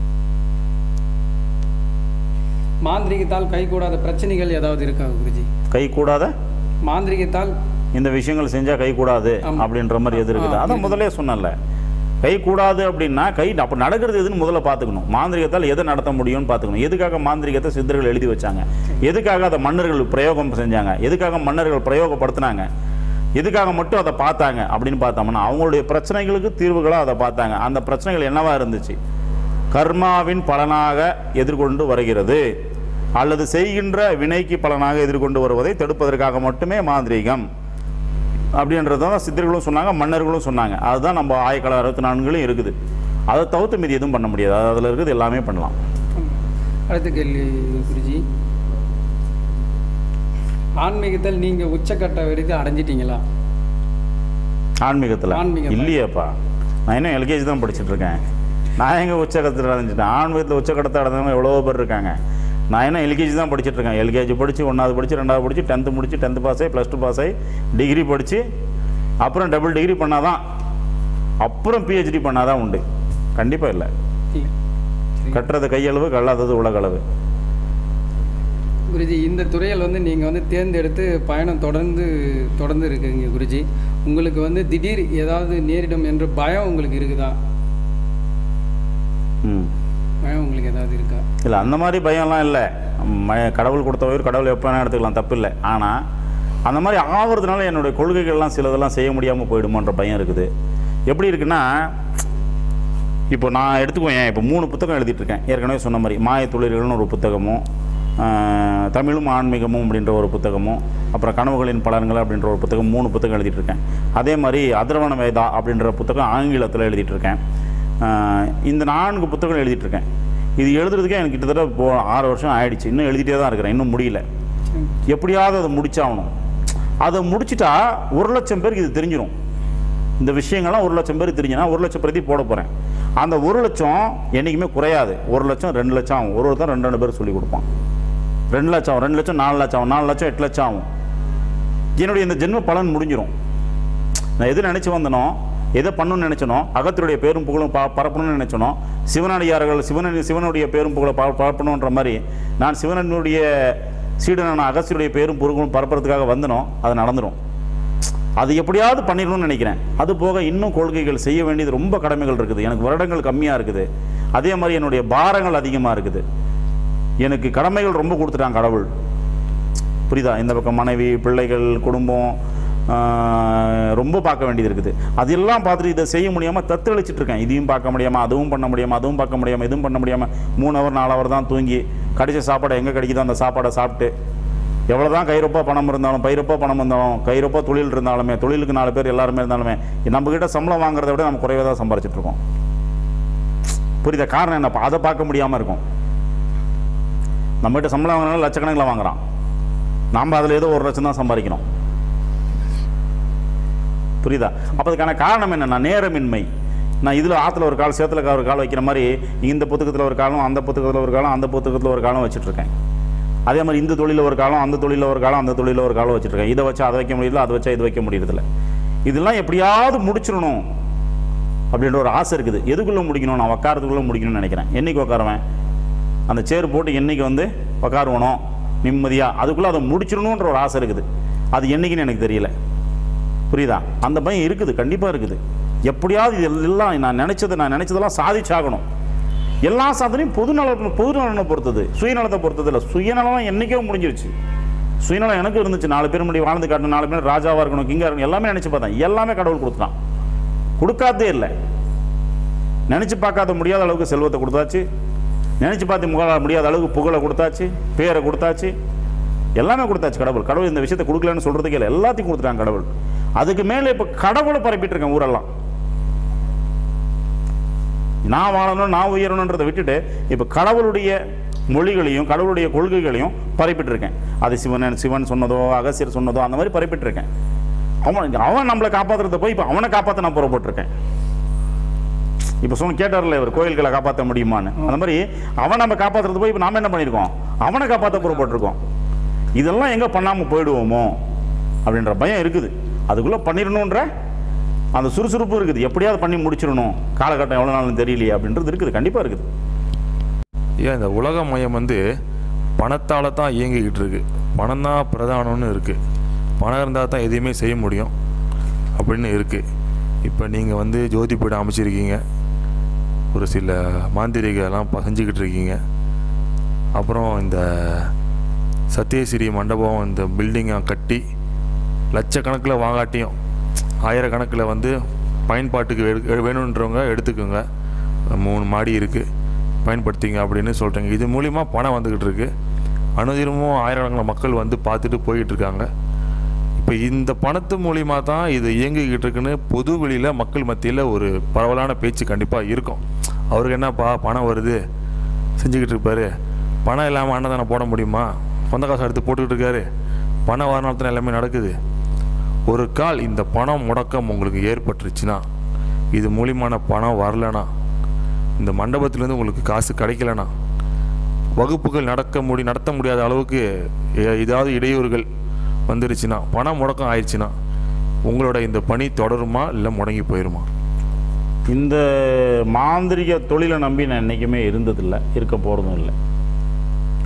மாந்திரிகத்தால் கைகூடாத பிரச்சனைகள் ஏதாவது இருக்கா குருஜி கை கூடாத மாந்திரிகத்தால் இந்த விஷயங்கள் செஞ்சால் கை கூடாது ஆமா. அப்படின்ற மாதிரி எது இருக்குது ஆ, அதான் இருக்குது. முதல்ல சொன்னேன்ல கை கூடாது அப்படின்னா கை அப்போ நடக்கிறது எதுன்னு முதல்ல பார்த்துக்கணும் மாந்திரிகத்தால் எதை நடத்த முடியும்னு பார்த்துக்கணும் எதுக்காக மாந்திரிகத்தை சித்தர்கள் எழுதி வச்சாங்க எதுக்காக அதை மன்னர்கள் பிரயோகம் செஞ்சாங்க எதுக்காக மன்னர்கள் பிரயோகப்படுத்தினாங்க எதுக்காக மட்டும் அதை பார்த்தாங்க அப்படின்னு பார்த்தோம்னா அவங்களுடைய பிரச்சனைகளுக்கு தீர்வுகளாக அதை பார்த்தாங்க அந்த பிரச்சனைகள் என்னவா இருந்துச்சு கர்மாவின் பலனாக எதிர்கொண்டு வருகிறது அல்லது செய்கின்ற வினைக்கு பலனாக எதிர்கொண்டு வருவதை தடுப்பதற்காக மட்டுமே மாந்திரீகம் அப்படின்றத தான் சித்தர்களும் சொன்னாங்க மன்னர்களும் சொன்னாங்க அதுதான் நம்ம ஆயக்கால அறுபத்தி நான்குலையும் இருக்குது அதை தவிர்த்து மீதி எதுவும் பண்ண முடியாது அது அதில் இருக்குது எல்லாமே பண்ணலாம் அடுத்த கேள்வி குருஜி ஆன்மீகத்தில் நீங்க உச்சக்கட்ட வரைக்கும் அடைஞ்சிட்டீங்களா ஆன்மீகத்தில் ஆன்மீகம். இல்லையேப்பா நான் இன்னும் எல்கேஜி தான் படிச்சுட்டு இருக்கேன் நான் எங்கே உச்சக்கத்தில் அடைஞ்சிட்டேன் ஆன்மீகத்தில் உச்சக்கட்டத்தை அடைஞ்சவங்க எவ்வளோ பேர் இருக்காங்க நான் இன்னும் எல்கேஜி தான் படிச்சுட்டு இருக்கேன் எல்கேஜி படித்து ஒன்றாவது படித்து ரெண்டாவது படித்து டென்த்து முடிச்சு டென்த்து பாஸ் ஆகி ப்ளஸ் டூ பாஸ் ஆகி டிகிரி படித்து அப்புறம் டபுள் டிகிரி பண்ணாதான் அப்புறம் பிஹெச்டி பண்ணாதான் உண்டு கண்டிப்பாக இல்லை இல்லை. சரி. கட்டுறது கையளவு கல்லாதது உலகளவு குருஜி இந்த துறையில் வந்து நீங்கள் வந்து தேர்ந்தெடுத்து பயணம் தொடர்ந்து தொடர்ந்து இருக்குங்க குருஜி உங்களுக்கு வந்து திடீர் ஏதாவது நேரிடும் என்ற பயம் உங்களுக்கு இருக்குதா ம் பயம் உங்களுக்கு ஏதாவது இருக்கா இல்லை அந்த மாதிரி பயம்லாம் இல்லை ம கடவுள் கொடுத்த உயிர் கடவுள் எப்போ வேணால் எடுத்துக்கலாம் தப்பு இல்லை ஆனால் அந்த மாதிரி ஆவறதுனால என்னுடைய கொள்கைகள்லாம் சிலதெல்லாம் செய்ய முடியாமல் போயிடுமோன்ற பயம் இருக்குது எப்படி இருக்குன்னா இப்போ நான் எடுத்துக்குவேன் இப்போ மூணு புத்தகம் எழுதிட்டு இருக்கேன் ஏற்கனவே சொன்ன மாதிரி மாய தொழில்கள்னு ஒரு புத்தகமும் ஆஹ், தமிழும் ஆன்மீகமும் அப்படின்ற ஒரு புத்தகமும் அப்புறம் கனவுகளின் பலன்கள் அப்படின்ற ஒரு புத்தகம் மூணு புத்தகம் எழுதிட்டு இருக்கேன் அதே மாதிரி அதர்வண வேதா அப்படின்ற புத்தகம் ஆங்கிலத்தில் எழுதிட்டு இருக்கேன் ஆஹ், இந்த நான்கு புத்தகம் எழுதிட்டு இருக்கேன் இது எழுதுறதுக்கே எனக்கு கிட்டத்தட்ட இப்போ ஆறு வருஷம் ஆயிடுச்சு இன்னும் எழுதிட்டே தான் இருக்கிறேன் இன்னும் முடியல எப்படியாவது அதை முடிச்சாகணும் அதை முடிச்சிட்டா ஒரு லட்சம் பேருக்கு இது தெரிஞ்சிடும் இந்த விஷயங்கள்லாம் ஒரு லட்சம் பேர் தெரிஞ்சுனா ஒரு லட்சம் பிரதி போட போகிறேன் அந்த ஒரு லட்சம் என்றைக்குமே குறையாது ஒரு லட்சம் ரெண்டு லட்சம் ஆகும் ஒரு ஒருத்தன் ரெண்டு ரெண்டு பேர் சொல்லி கொடுப்பான் ரெண்டு லட்சம் ஆகும் ரெண்டு லட்சம் நாலு லட்சம் ஆகும் நாலு லட்சம் எட்டு லட்சம் ஆகும் என்னுடைய இந்த ஜென்ம பலன் முடிஞ்சிடும் நான் எது நினச்சி வந்தனோ எதை பண்ணணும்னு நினச்சனோ அகத்தினுடைய பேரும் புகழும் பா பரப்பணும்னு நினச்சனோ சிவனடியார்கள் சிவன சிவனுடைய பேரும் புகழை பா பரப்பணுன்ற மாதிரி நான் சிவனுடைய சீடனான அகஸ்தியுடைய பேரும் புகழும் பரப்புறதுக்காக வந்தனோ அது நடந்துடும் அது எப்படியாவது பண்ணிடணும்னு நினைக்கிறேன் அது போக இன்னும் கொள்கைகள் செய்ய வேண்டியது ரொம்ப கடமைகள் இருக்குது எனக்கு வருடங்கள் கம்மியாக இருக்குது அதே மாதிரி என்னுடைய பாரங்கள் அதிகமாக இருக்குது எனக்கு கடமைகள் ரொம்ப கொடுத்துட்டான் கடவுள் புரியுதா இந்த பக்கம் மனைவி பிள்ளைகள் குடும்பம் ஆஹ், ரொம்ப பார்க்க வேண்டியது இருக்குது அதெல்லாம் பார்த்துட்டு இதை செய்ய முடியாமல் தத்தளிச்சிட்டு இருக்கேன் இதையும் பார்க்க முடியாமல் அதுவும் பண்ண முடியாமல் அதுவும் பார்க்க முடியாமல் இதுவும் பண்ண முடியாமல் மூணு ஹவர் நாலு ஹவர் தான் தூங்கி கடிச்ச சாப்பாடை எங்கே கிடைக்குதோ அந்த சாப்பாடை சாப்பிட்டு எவ்வளோ தான் கைரொப்பா பணம் இருந்தாலும் பைரொப்பா பணம் இருந்தாலும் கைரொப்பா தொழில் இருந்தாலுமே தொழிலுக்கு நாலு பேர் எல்லாருமே இருந்தாலுமே நம்மக்கிட்ட சம்பளம் வாங்குறத விட நம்ம குறைவாக தான் சம்பாரிச்சிட்டு இருக்கோம் புரியுதா காரணம் என்ன அதை பார்க்க முடியாமல் இருக்கும் நம்மகிட்ட சம்பளம் வாங்கினாலும் லட்சக்கணக்கில் வாங்குறான் நாம் அதில் ஏதோ ஒரு லட்சம் தான் சம்பாதிக்கணும் புரியுதா அப்போ அதுக்கான காரணம் என்னன்னா நேரமின்மை நான் இதில் ஆற்றுல ஒரு கால் சேத்துல ஒரு கால் வைக்கிற மாதிரி இந்த புத்தகத்தில் ஒரு காலம் அந்த புத்தகத்தில் ஒரு காலம் அந்த புத்தகத்தில் ஒரு காலம் வச்சுட்டு இருக்கேன் அதே மாதிரி இந்த தொழிலில் ஒரு காலம் அந்த தொழிலில் ஒரு காலம் அந்த தொழிலில் ஒரு காலம் வச்சுட்டு இருக்கேன் இதை வச்சு அதை வைக்க முடியல அதை வச்சா இது வைக்க முடியறதில்ல இதெல்லாம் எப்படியாவது முடிச்சிடணும் அப்படின்ற ஒரு ஆசை இருக்குது எதுக்குள்ளே முடிக்கணும் நான் உக்காரத்துக்குள்ளே முடிக்கணும்னு நினைக்கிறேன் என்னைக்கு உட்காருவேன் அந்த சேர் போட்டு என்னைக்கு வந்து உட்காருவனோ நிம்மதியாக அதுக்குள்ளே அதை முடிச்சிடணுன்ற ஒரு ஆசை இருக்குது அது என்னைக்குன்னு எனக்கு தெரியல புரியுதா அந்த பயம் இருக்குது கண்டிப்பாக இருக்குது எப்படியாவது இது எல்லாம் நான் நினச்சது நான் நினச்சதெல்லாம் சாதிச்சாகணும் எல்லா சாதனையும் பொது நலன் பொது நலனை பொறுத்தது சுயநலத்தை பொறுத்தது இல்லை சுயநலம் என்றைக்கோ முடிஞ்சிருச்சு சுயநலம் எனக்கு இருந்துச்சு நாலு பேர் முன்னாடி வாழ்ந்து காட்டணும் நாலு பேர் ராஜாவாக இருக்கணும் கிங்காக இருக்கணும் எல்லாமே நினச்சி பார்த்தேன் எல்லாமே கடவுள் கொடுத்துட்டான் கொடுக்காதே இல்லை நினச்சி பார்க்காத முடியாத அளவுக்கு செல்வத்தை கொடுத்தாச்சு நினச்சி பார்த்து முக முடியாத அளவுக்கு புகழை கொடுத்தாச்சு பேரை கொடுத்தாச்சு எல்லாமே கொடுத்தாச்சு கடவுள் கடவுள் இந்த விஷயத்தை கொடுக்கலன்னு சொல்கிறதுக்கே இல்லை எல்லாத்தையும் கொடுத்துட்டாங்க கடவுள் அதுக்கு மேலே இப்போ கடவுளை பரப்பிட்டு இருக்கேன் ஊரெல்லாம் நான் வாழணும் நான் உயரணுன்றதை விட்டுட்டு இப்போ கடவுளுடைய மொழிகளையும் கடவுளுடைய கொள்கைகளையும் பரப்பிட்டு இருக்கேன் அது சிவன் சிவன் சொன்னதோ அகசியர் சொன்னதோ அந்த மாதிரி பரப்பிட்டு இருக்கேன் அவன் அவன் நம்மளை காப்பாற்றுறத போய் இப்போ அவனை காப்பாற்ற நான் புறப்பட்டுருக்கேன் இப்போ சொன்ன கேட்டார்ல இவர் கோயில்களை காப்பாற்ற முடியுமான்னு அந்த மாதிரி அவன் நம்ம காப்பாற்றுறது போய் இப்போ நாம என்ன பண்ணியிருக்கோம் அவனை காப்பாற்ற புறப்பட்டிருக்கோம் இதெல்லாம் எங்கே பண்ணாமல் போயிடுவோமோ அப்படின்ற பயம் இருக்குது அதுக்குள்ளே பண்ணிடணுன்ற அந்த சுறுசுறுப்பு இருக்குது எப்படியாவது பண்ணி முடிச்சிடணும் காலகட்டம் எவ்வளோ நாள்னு தெரியலையே அப்படின்றது இருக்குது கண்டிப்பாக இருக்குது ஏன் இந்த உலக மையம் வந்து பணத்தால் தான் இயங்கிக்கிட்டு இருக்கு பணம் தான் பிரதானம்னு இருக்குது பணம் இருந்தால் தான் எதையுமே செய்ய முடியும் அப்படின்னு இருக்குது இப்போ நீங்கள் வந்து ஜோதி பீடம் அமைச்சிருக்கீங்க ஒரு சில மாந்திரிகெல்லாம் ப- செஞ்சுக்கிட்டு இருக்கீங்க அப்புறம் இந்த சத்யஸ்ரீ மண்டபம் இந்த பில்டிங்கை கட்டி லட்சக்கணக்கில் வாங்காட்டியும் ஆயிரக்கணக்கில் வந்து பயன்பாட்டுக்கு எடு- வேணுன்றவங்க எடுத்துக்கோங்க மூணு மாடி இருக்குது பயன்படுத்திங்க அப்படின்னு சொல்கிறீங்க இது மூலிமா பணம் வந்துக்கிட்டு இருக்கு அனுதினமும் ஆயிரக்கணக்கில் மக்கள் வந்து பார்த்துட்டு போயிட்டு இருக்காங்க இப்போ இந்த பணத்து மூலிமா தான் இது இயங்கிக்கிட்டு இருக்குன்னு பொது வெளியில் மக்கள் மத்தியில் ஒரு பரவலான பேச்சு கண்டிப்பாக இருக்கும் அவருக்கு என்னப்பா பணம் வருது செஞ்சுக்கிட்டு இருப்பாரு பணம் இல்லாமல் அன்னதானம் போட முடியுமா சொந்த காசு எடுத்து போட்டுக்கிட்டு இருக்காரு பணம் வரனால தான் எல்லாமே நடக்குது ஒரு கால் இந்த பணம் முடக்கம் உங்களுக்கு ஏற்பட்டுருச்சுன்னா இது மூலியமான பணம் வரலனா இந்த மண்டபத்திலேருந்து உங்களுக்கு காசு கிடைக்கலனா வகுப்புகள் நடக்க முடி நடத்த முடியாத அளவுக்கு எ- ஏதாவது இடையூறுகள் வந்துருச்சுன்னா பணம் முடக்கம் ஆயிடுச்சுன்னா உங்களோட இந்த பணி தொடருமா இல்லை முடங்கி போயிருமா இந்த மாந்திரிக தொழிலை நம்பி நான் என்றைக்குமே இருந்ததில்லை இருக்க போகிறதும் இல்லை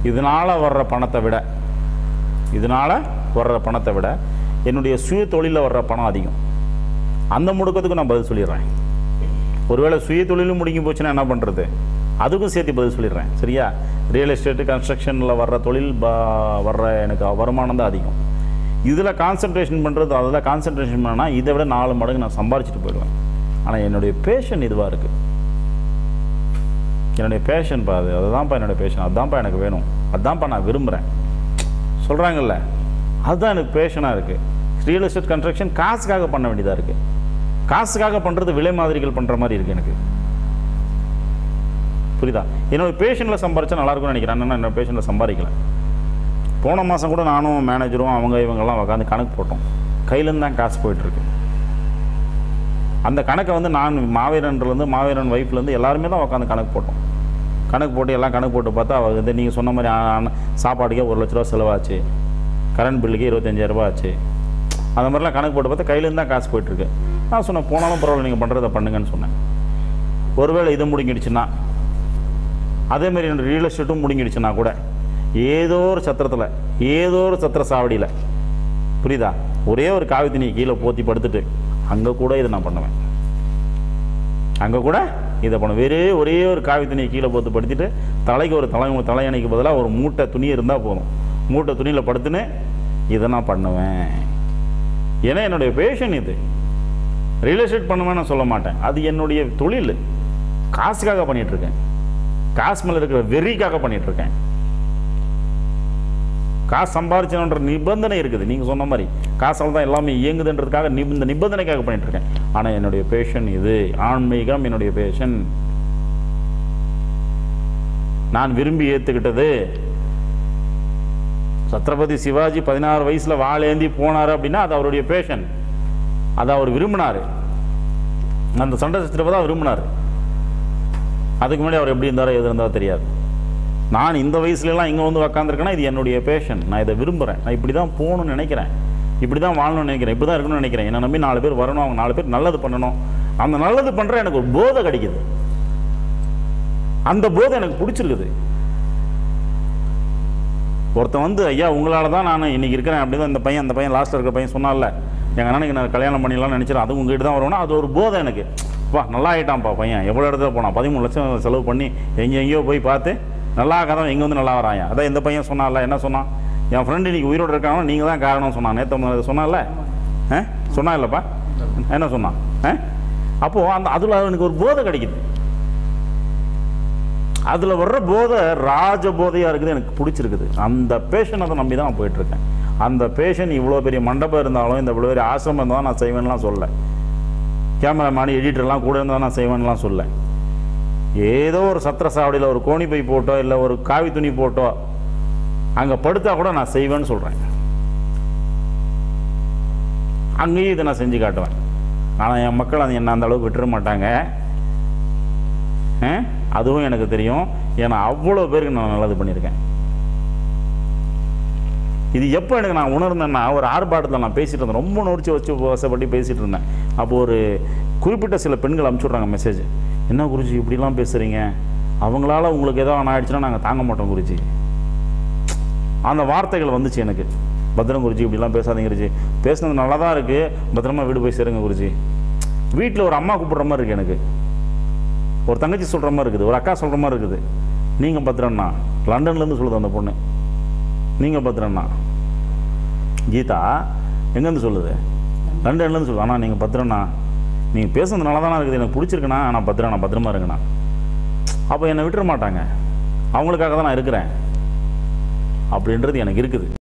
இதனால் வர்ற பணத்தை விட இதனால் வர்ற பணத்தை விட என்னுடைய சுய தொழிலில் வர்ற பணம் அதிகம் அந்த முடுக்கத்துக்கு நான் பதில் சொல்லிடுறேன் ஒருவேளை சுய தொழிலும் முடங்கி போச்சுன்னா என்ன பண்ணுறது அதுக்கும் சேர்த்து பதில் சொல்லிடுறேன் சரியா ரியல் எஸ்டேட்டு கன்ஸ்ட்ரக்ஷனில் வர்ற தொழில் ப- வர்ற எனக்கு வருமானம் தான் அதிகம் இதில் கான்சன்ட்ரேஷன் பண்ணுறது அதில் கான்சன்ட்ரேஷன் பண்ணால் இதை விட நாலு மடங்கு நான் சம்பாரிச்சிட்டு போயிடுவேன் ஆனால் என்னுடைய பேஷன் இதுவாக இருக்குது என்னுடைய பேஷன்ப்பா அது அதுதான்ப்பா என்னுடைய பேஷன் அதுதான்ப்பா எனக்கு வேணும் அதுதான்ப்பா நான் விரும்புகிறேன் சொல்கிறாங்கல்ல அதுதான் எனக்கு பேஷனாக இருக்குது ரியல் எஸ்டேட் கன்ஸ்ட்ரக்ஷன் காசுக்காக பண்ண வேண்டியதாக இருக்குது காசுக்காக பண்ணுறது விலை மாதிரிகள் பண்ணுற மாதிரி இருக்குது எனக்கு புரியுதா என்னோட பேஷனில் சம்பாரிச்சா நல்லா இருக்கும்னு நினைக்கிறேன் ஆனால் என்னோட பேஷனில் சம்பாதிக்கல போன மாதம் கூட நானும் மேனேஜரும் அவங்க இவங்கெல்லாம் உட்காந்து கணக்கு போட்டோம் கையிலேருந்து தான் காசு போயிட்டுருக்கு அந்த கணக்கை வந்து நான் மாவீரன்லேருந்து மாவீரன் ஒய்ஃப்லேருந்து எல்லாருமே தான் உட்காந்து கணக்கு போட்டோம் கணக்கு போட்டு எல்லாம் கணக்கு போட்டு பார்த்தா அவ வந்து நீங்கள் சொன்ன மாதிரி ஆ- ஆ- சாப்பாட்டுக்கே ஒரு லட்ச ரூபா செலவாச்சு கரண்ட் பில்லுக்கு இருபத்தஞ்சாயிரம் ரூபாய் ஆச்சு அந்த மாதிரிலாம் கணக்கு போட்டு பார்த்தா கையிலேருந்து தான் காசு போயிட்டுருக்கு நான் சொன்னேன் போனாலும் பரவாயில்ல நீங்கள் பண்ணுறதை பண்ணுங்கன்னு சொன்னேன் ஒருவேளை இது முடிங்கிடுச்சுன்னா அதேமாரி என்னோட ரியல் எஸ்டேட்டும் முடிங்கிடுச்சுன்னா கூட ஏதோ ஒரு சத்திரத்தில் ஏதோ ஒரு சத்திர சாவடியில் புரியுதா ஒரே ஒரு காவி தண்ணியை கீழே போத்தி படுத்துட்டு அங்கே கூட இதை நான் பண்ணுவேன் அங்கே கூட இதை பண்ண வெறே ஒரே ஒரு காவி துணியை கீழே போட்டு படுத்திட்டு தலைக்கு ஒரு தலை தலையணைக்கு பதிலாக ஒரு மூட்டை துணி இருந்தால் போதும் மூட்டை துணியில் படுத்துன்னு இதை நான் பண்ணுவேன் ஏன்னா என்னுடைய பேஷன் இது ரியல் எஸ்டேட் பண்ணுவேன்னு நான் சொல்ல மாட்டேன் அது என்னுடைய தொழில் காசுக்காக பண்ணிட்டு இருக்கேன் காசு மேலே இருக்கிற வெறிக்காக பண்ணிட்டு இருக்கேன் காசு சம்பாரிச்சணுன்ற நிபந்தனை இருக்குது நீங்கள் சொன்ன மாதிரி காசால் தான் எல்லாமே இயங்குதுன்றதுக்காக நி இந்த நிபந்தனைக்காக பண்ணிட்டு இருக்கேன் ஆனால் என்னுடைய பேஷன் இது ஆன்மீகம் என்னுடைய பேஷன் நான் விரும்பி ஏற்றுக்கிட்டது சத்ரபதி சிவாஜி பதினாறு வயசில் வாழேந்தி போனார் அப்படின்னா அது அவருடைய பேஷன் அதை அவர் விரும்பினார் அந்த சண்டை சத்திரப்பை தான் விரும்பினார் அதுக்கு முன்னாடி அவர் எப்படி இருந்தாரோ எது இருந்தாரோ தெரியாது நான் இந்த வயசுலலாம் இங்கே வந்து உக்காந்துருக்கேன்னா இது என்னுடைய பேஷன் நான் இதை விரும்புகிறேன் நான் இப்படி தான் போகணும்னு நினைக்கிறேன் இப்படி தான் வாழணும்னு நினைக்கிறேன் இப்படி தான் இருக்கணும்னு நினைக்கிறேன் என்னை நம்பி நாலு பேர் வரணும் அவங்க நாலு பேர் நல்லது பண்ணணும் அந்த நல்லது பண்ணுற எனக்கு ஒரு போதை கிடைக்குது அந்த போதை எனக்கு பிடிச்சிருக்குது ஒருத்தன் வந்து ஐயா உங்களால தான் நான் இன்னைக்கு இருக்கிறேன் அப்படின்னு இந்த பையன் அந்த பையன் லாஸ்ட்டில் இருக்கிற பையன் சொன்னால எங்கள் அண்ணனுக்கு நான் கல்யாணம் பண்ணிடலாம்னு நினச்சிடும் அது உங்ககிட்ட தான் வரும்னா அது ஒரு போதை எனக்கு வா நல்லா ஆகிட்டான்ப்பா பையன் எவ்வளோ இடத்துல போனான் பதிமூணு லட்சம் செலவு பண்ணி எங்கே எங்கேயோ போய் பார்த்து நல்லா கதை இங்கே வந்து நல்லா வரான் அதான் இந்த பையன் சொன்னான்ல என்ன சொன்னான் என் ஃப்ரெண்டு இன்னைக்கு உயிரோடு இருக்கானோ நீங்கள் தான் காரணம் சொன்னான் நேற்று சொன்னான்ல ஆ சொன்னா இல்லைப்பா என்ன சொன்னான் ஆ அப்போது அந்த அதில் எனக்கு ஒரு போதை கிடைக்குது அதில் வர்ற போதை ராஜ போதையாக இருக்குது எனக்கு பிடிச்சிருக்குது அந்த பேஷனை தான் நம்பி தான் நான் போயிட்டுருக்கேன் அந்த பேஷன் இவ்வளோ பெரிய மண்டபம் இருந்தாலும் இந்த இவ்வளோ பெரிய ஆசிரமம் இருந்தாலும் நான் செய்வேன்லாம் சொல்ல கேமராமேன் எடிட்டர்லாம் கூட இருந்தால் நான் செய்வேன்லாம் சொல்ல ஏதோ ஒரு சத்திர சாவடியில் ஒரு கோணி பை போட்டோ இல்லை ஒரு காவி துணி போட்டோ அங்கே படுத்தா கூட நான் செய்வேன்னு சொல்கிறேன் அங்கேயும் இதை நான் செஞ்சு காட்டுவேன் ஆனால் என் மக்கள் அதை என்ன அந்த அளவுக்கு விட்டுற மாட்டாங்க ஆ? அதுவும் எனக்கு தெரியும் ஏன்னா அவ்வளோ பேருக்கு நான் நல்லது பண்ணியிருக்கேன் இது எப்போ எனக்கு நான் உணர்ந்தேன்னா ஒரு ஆர்ப்பாட்டத்தில் நான் பேசிட்டு இருந்தேன் ரொம்ப நொறிச்சு வச்சு வசப்பட்டு பேசிட்டு இருந்தேன் அப்போ ஒரு குறிப்பிட்ட சில பெண்கள் அனுப்பிச்சுட்றாங்க மெசேஜ் என்ன குருஜி இப்படிலாம் பேசுகிறீங்க அவங்களால உங்களுக்கு ஏதோ ஒன்று ஆயிடுச்சுன்னா நாங்கள் தாங்க மாட்டோம் குருஜி அந்த வார்த்தைகள் வந்துச்சு எனக்கு பத்திரம் குருஜி இப்படிலாம் பேசாதீங்க குருஜி பேசுனது நல்லா தான் இருக்குது பத்திரமா வீடு போய் சேருங்க குருஜி வீட்டில் ஒரு அம்மா கூப்பிடுற மாதிரி இருக்குது எனக்கு ஒரு தங்கச்சி சொல்கிற மாதிரி இருக்குது ஒரு அக்கா சொல்கிற மாதிரி இருக்குது நீங்கள் பத்திரண்ணா லண்டன்லேருந்து சொல்லுது அந்த பொண்ணு நீங்கள் பத்திரண்ணா கீதா எங்கேருந்து சொல்லுது லண்டன்லேருந்து சொல்லுது அண்ணா நீங்கள் பத்திரண்ணா நீங்கள் பேசுனது நல்லா தானே இருக்குது எனக்கு பிடிச்சிருக்குண்ணா ஆனால் பத்திரண்ணா பத்திரமா இருக்குண்ணா அப்போ என்னை விட்டுற மாட்டாங்க அவங்களுக்காக தான் நான் இருக்கிறேன் அப்படின்றது எனக்கு இருக்குது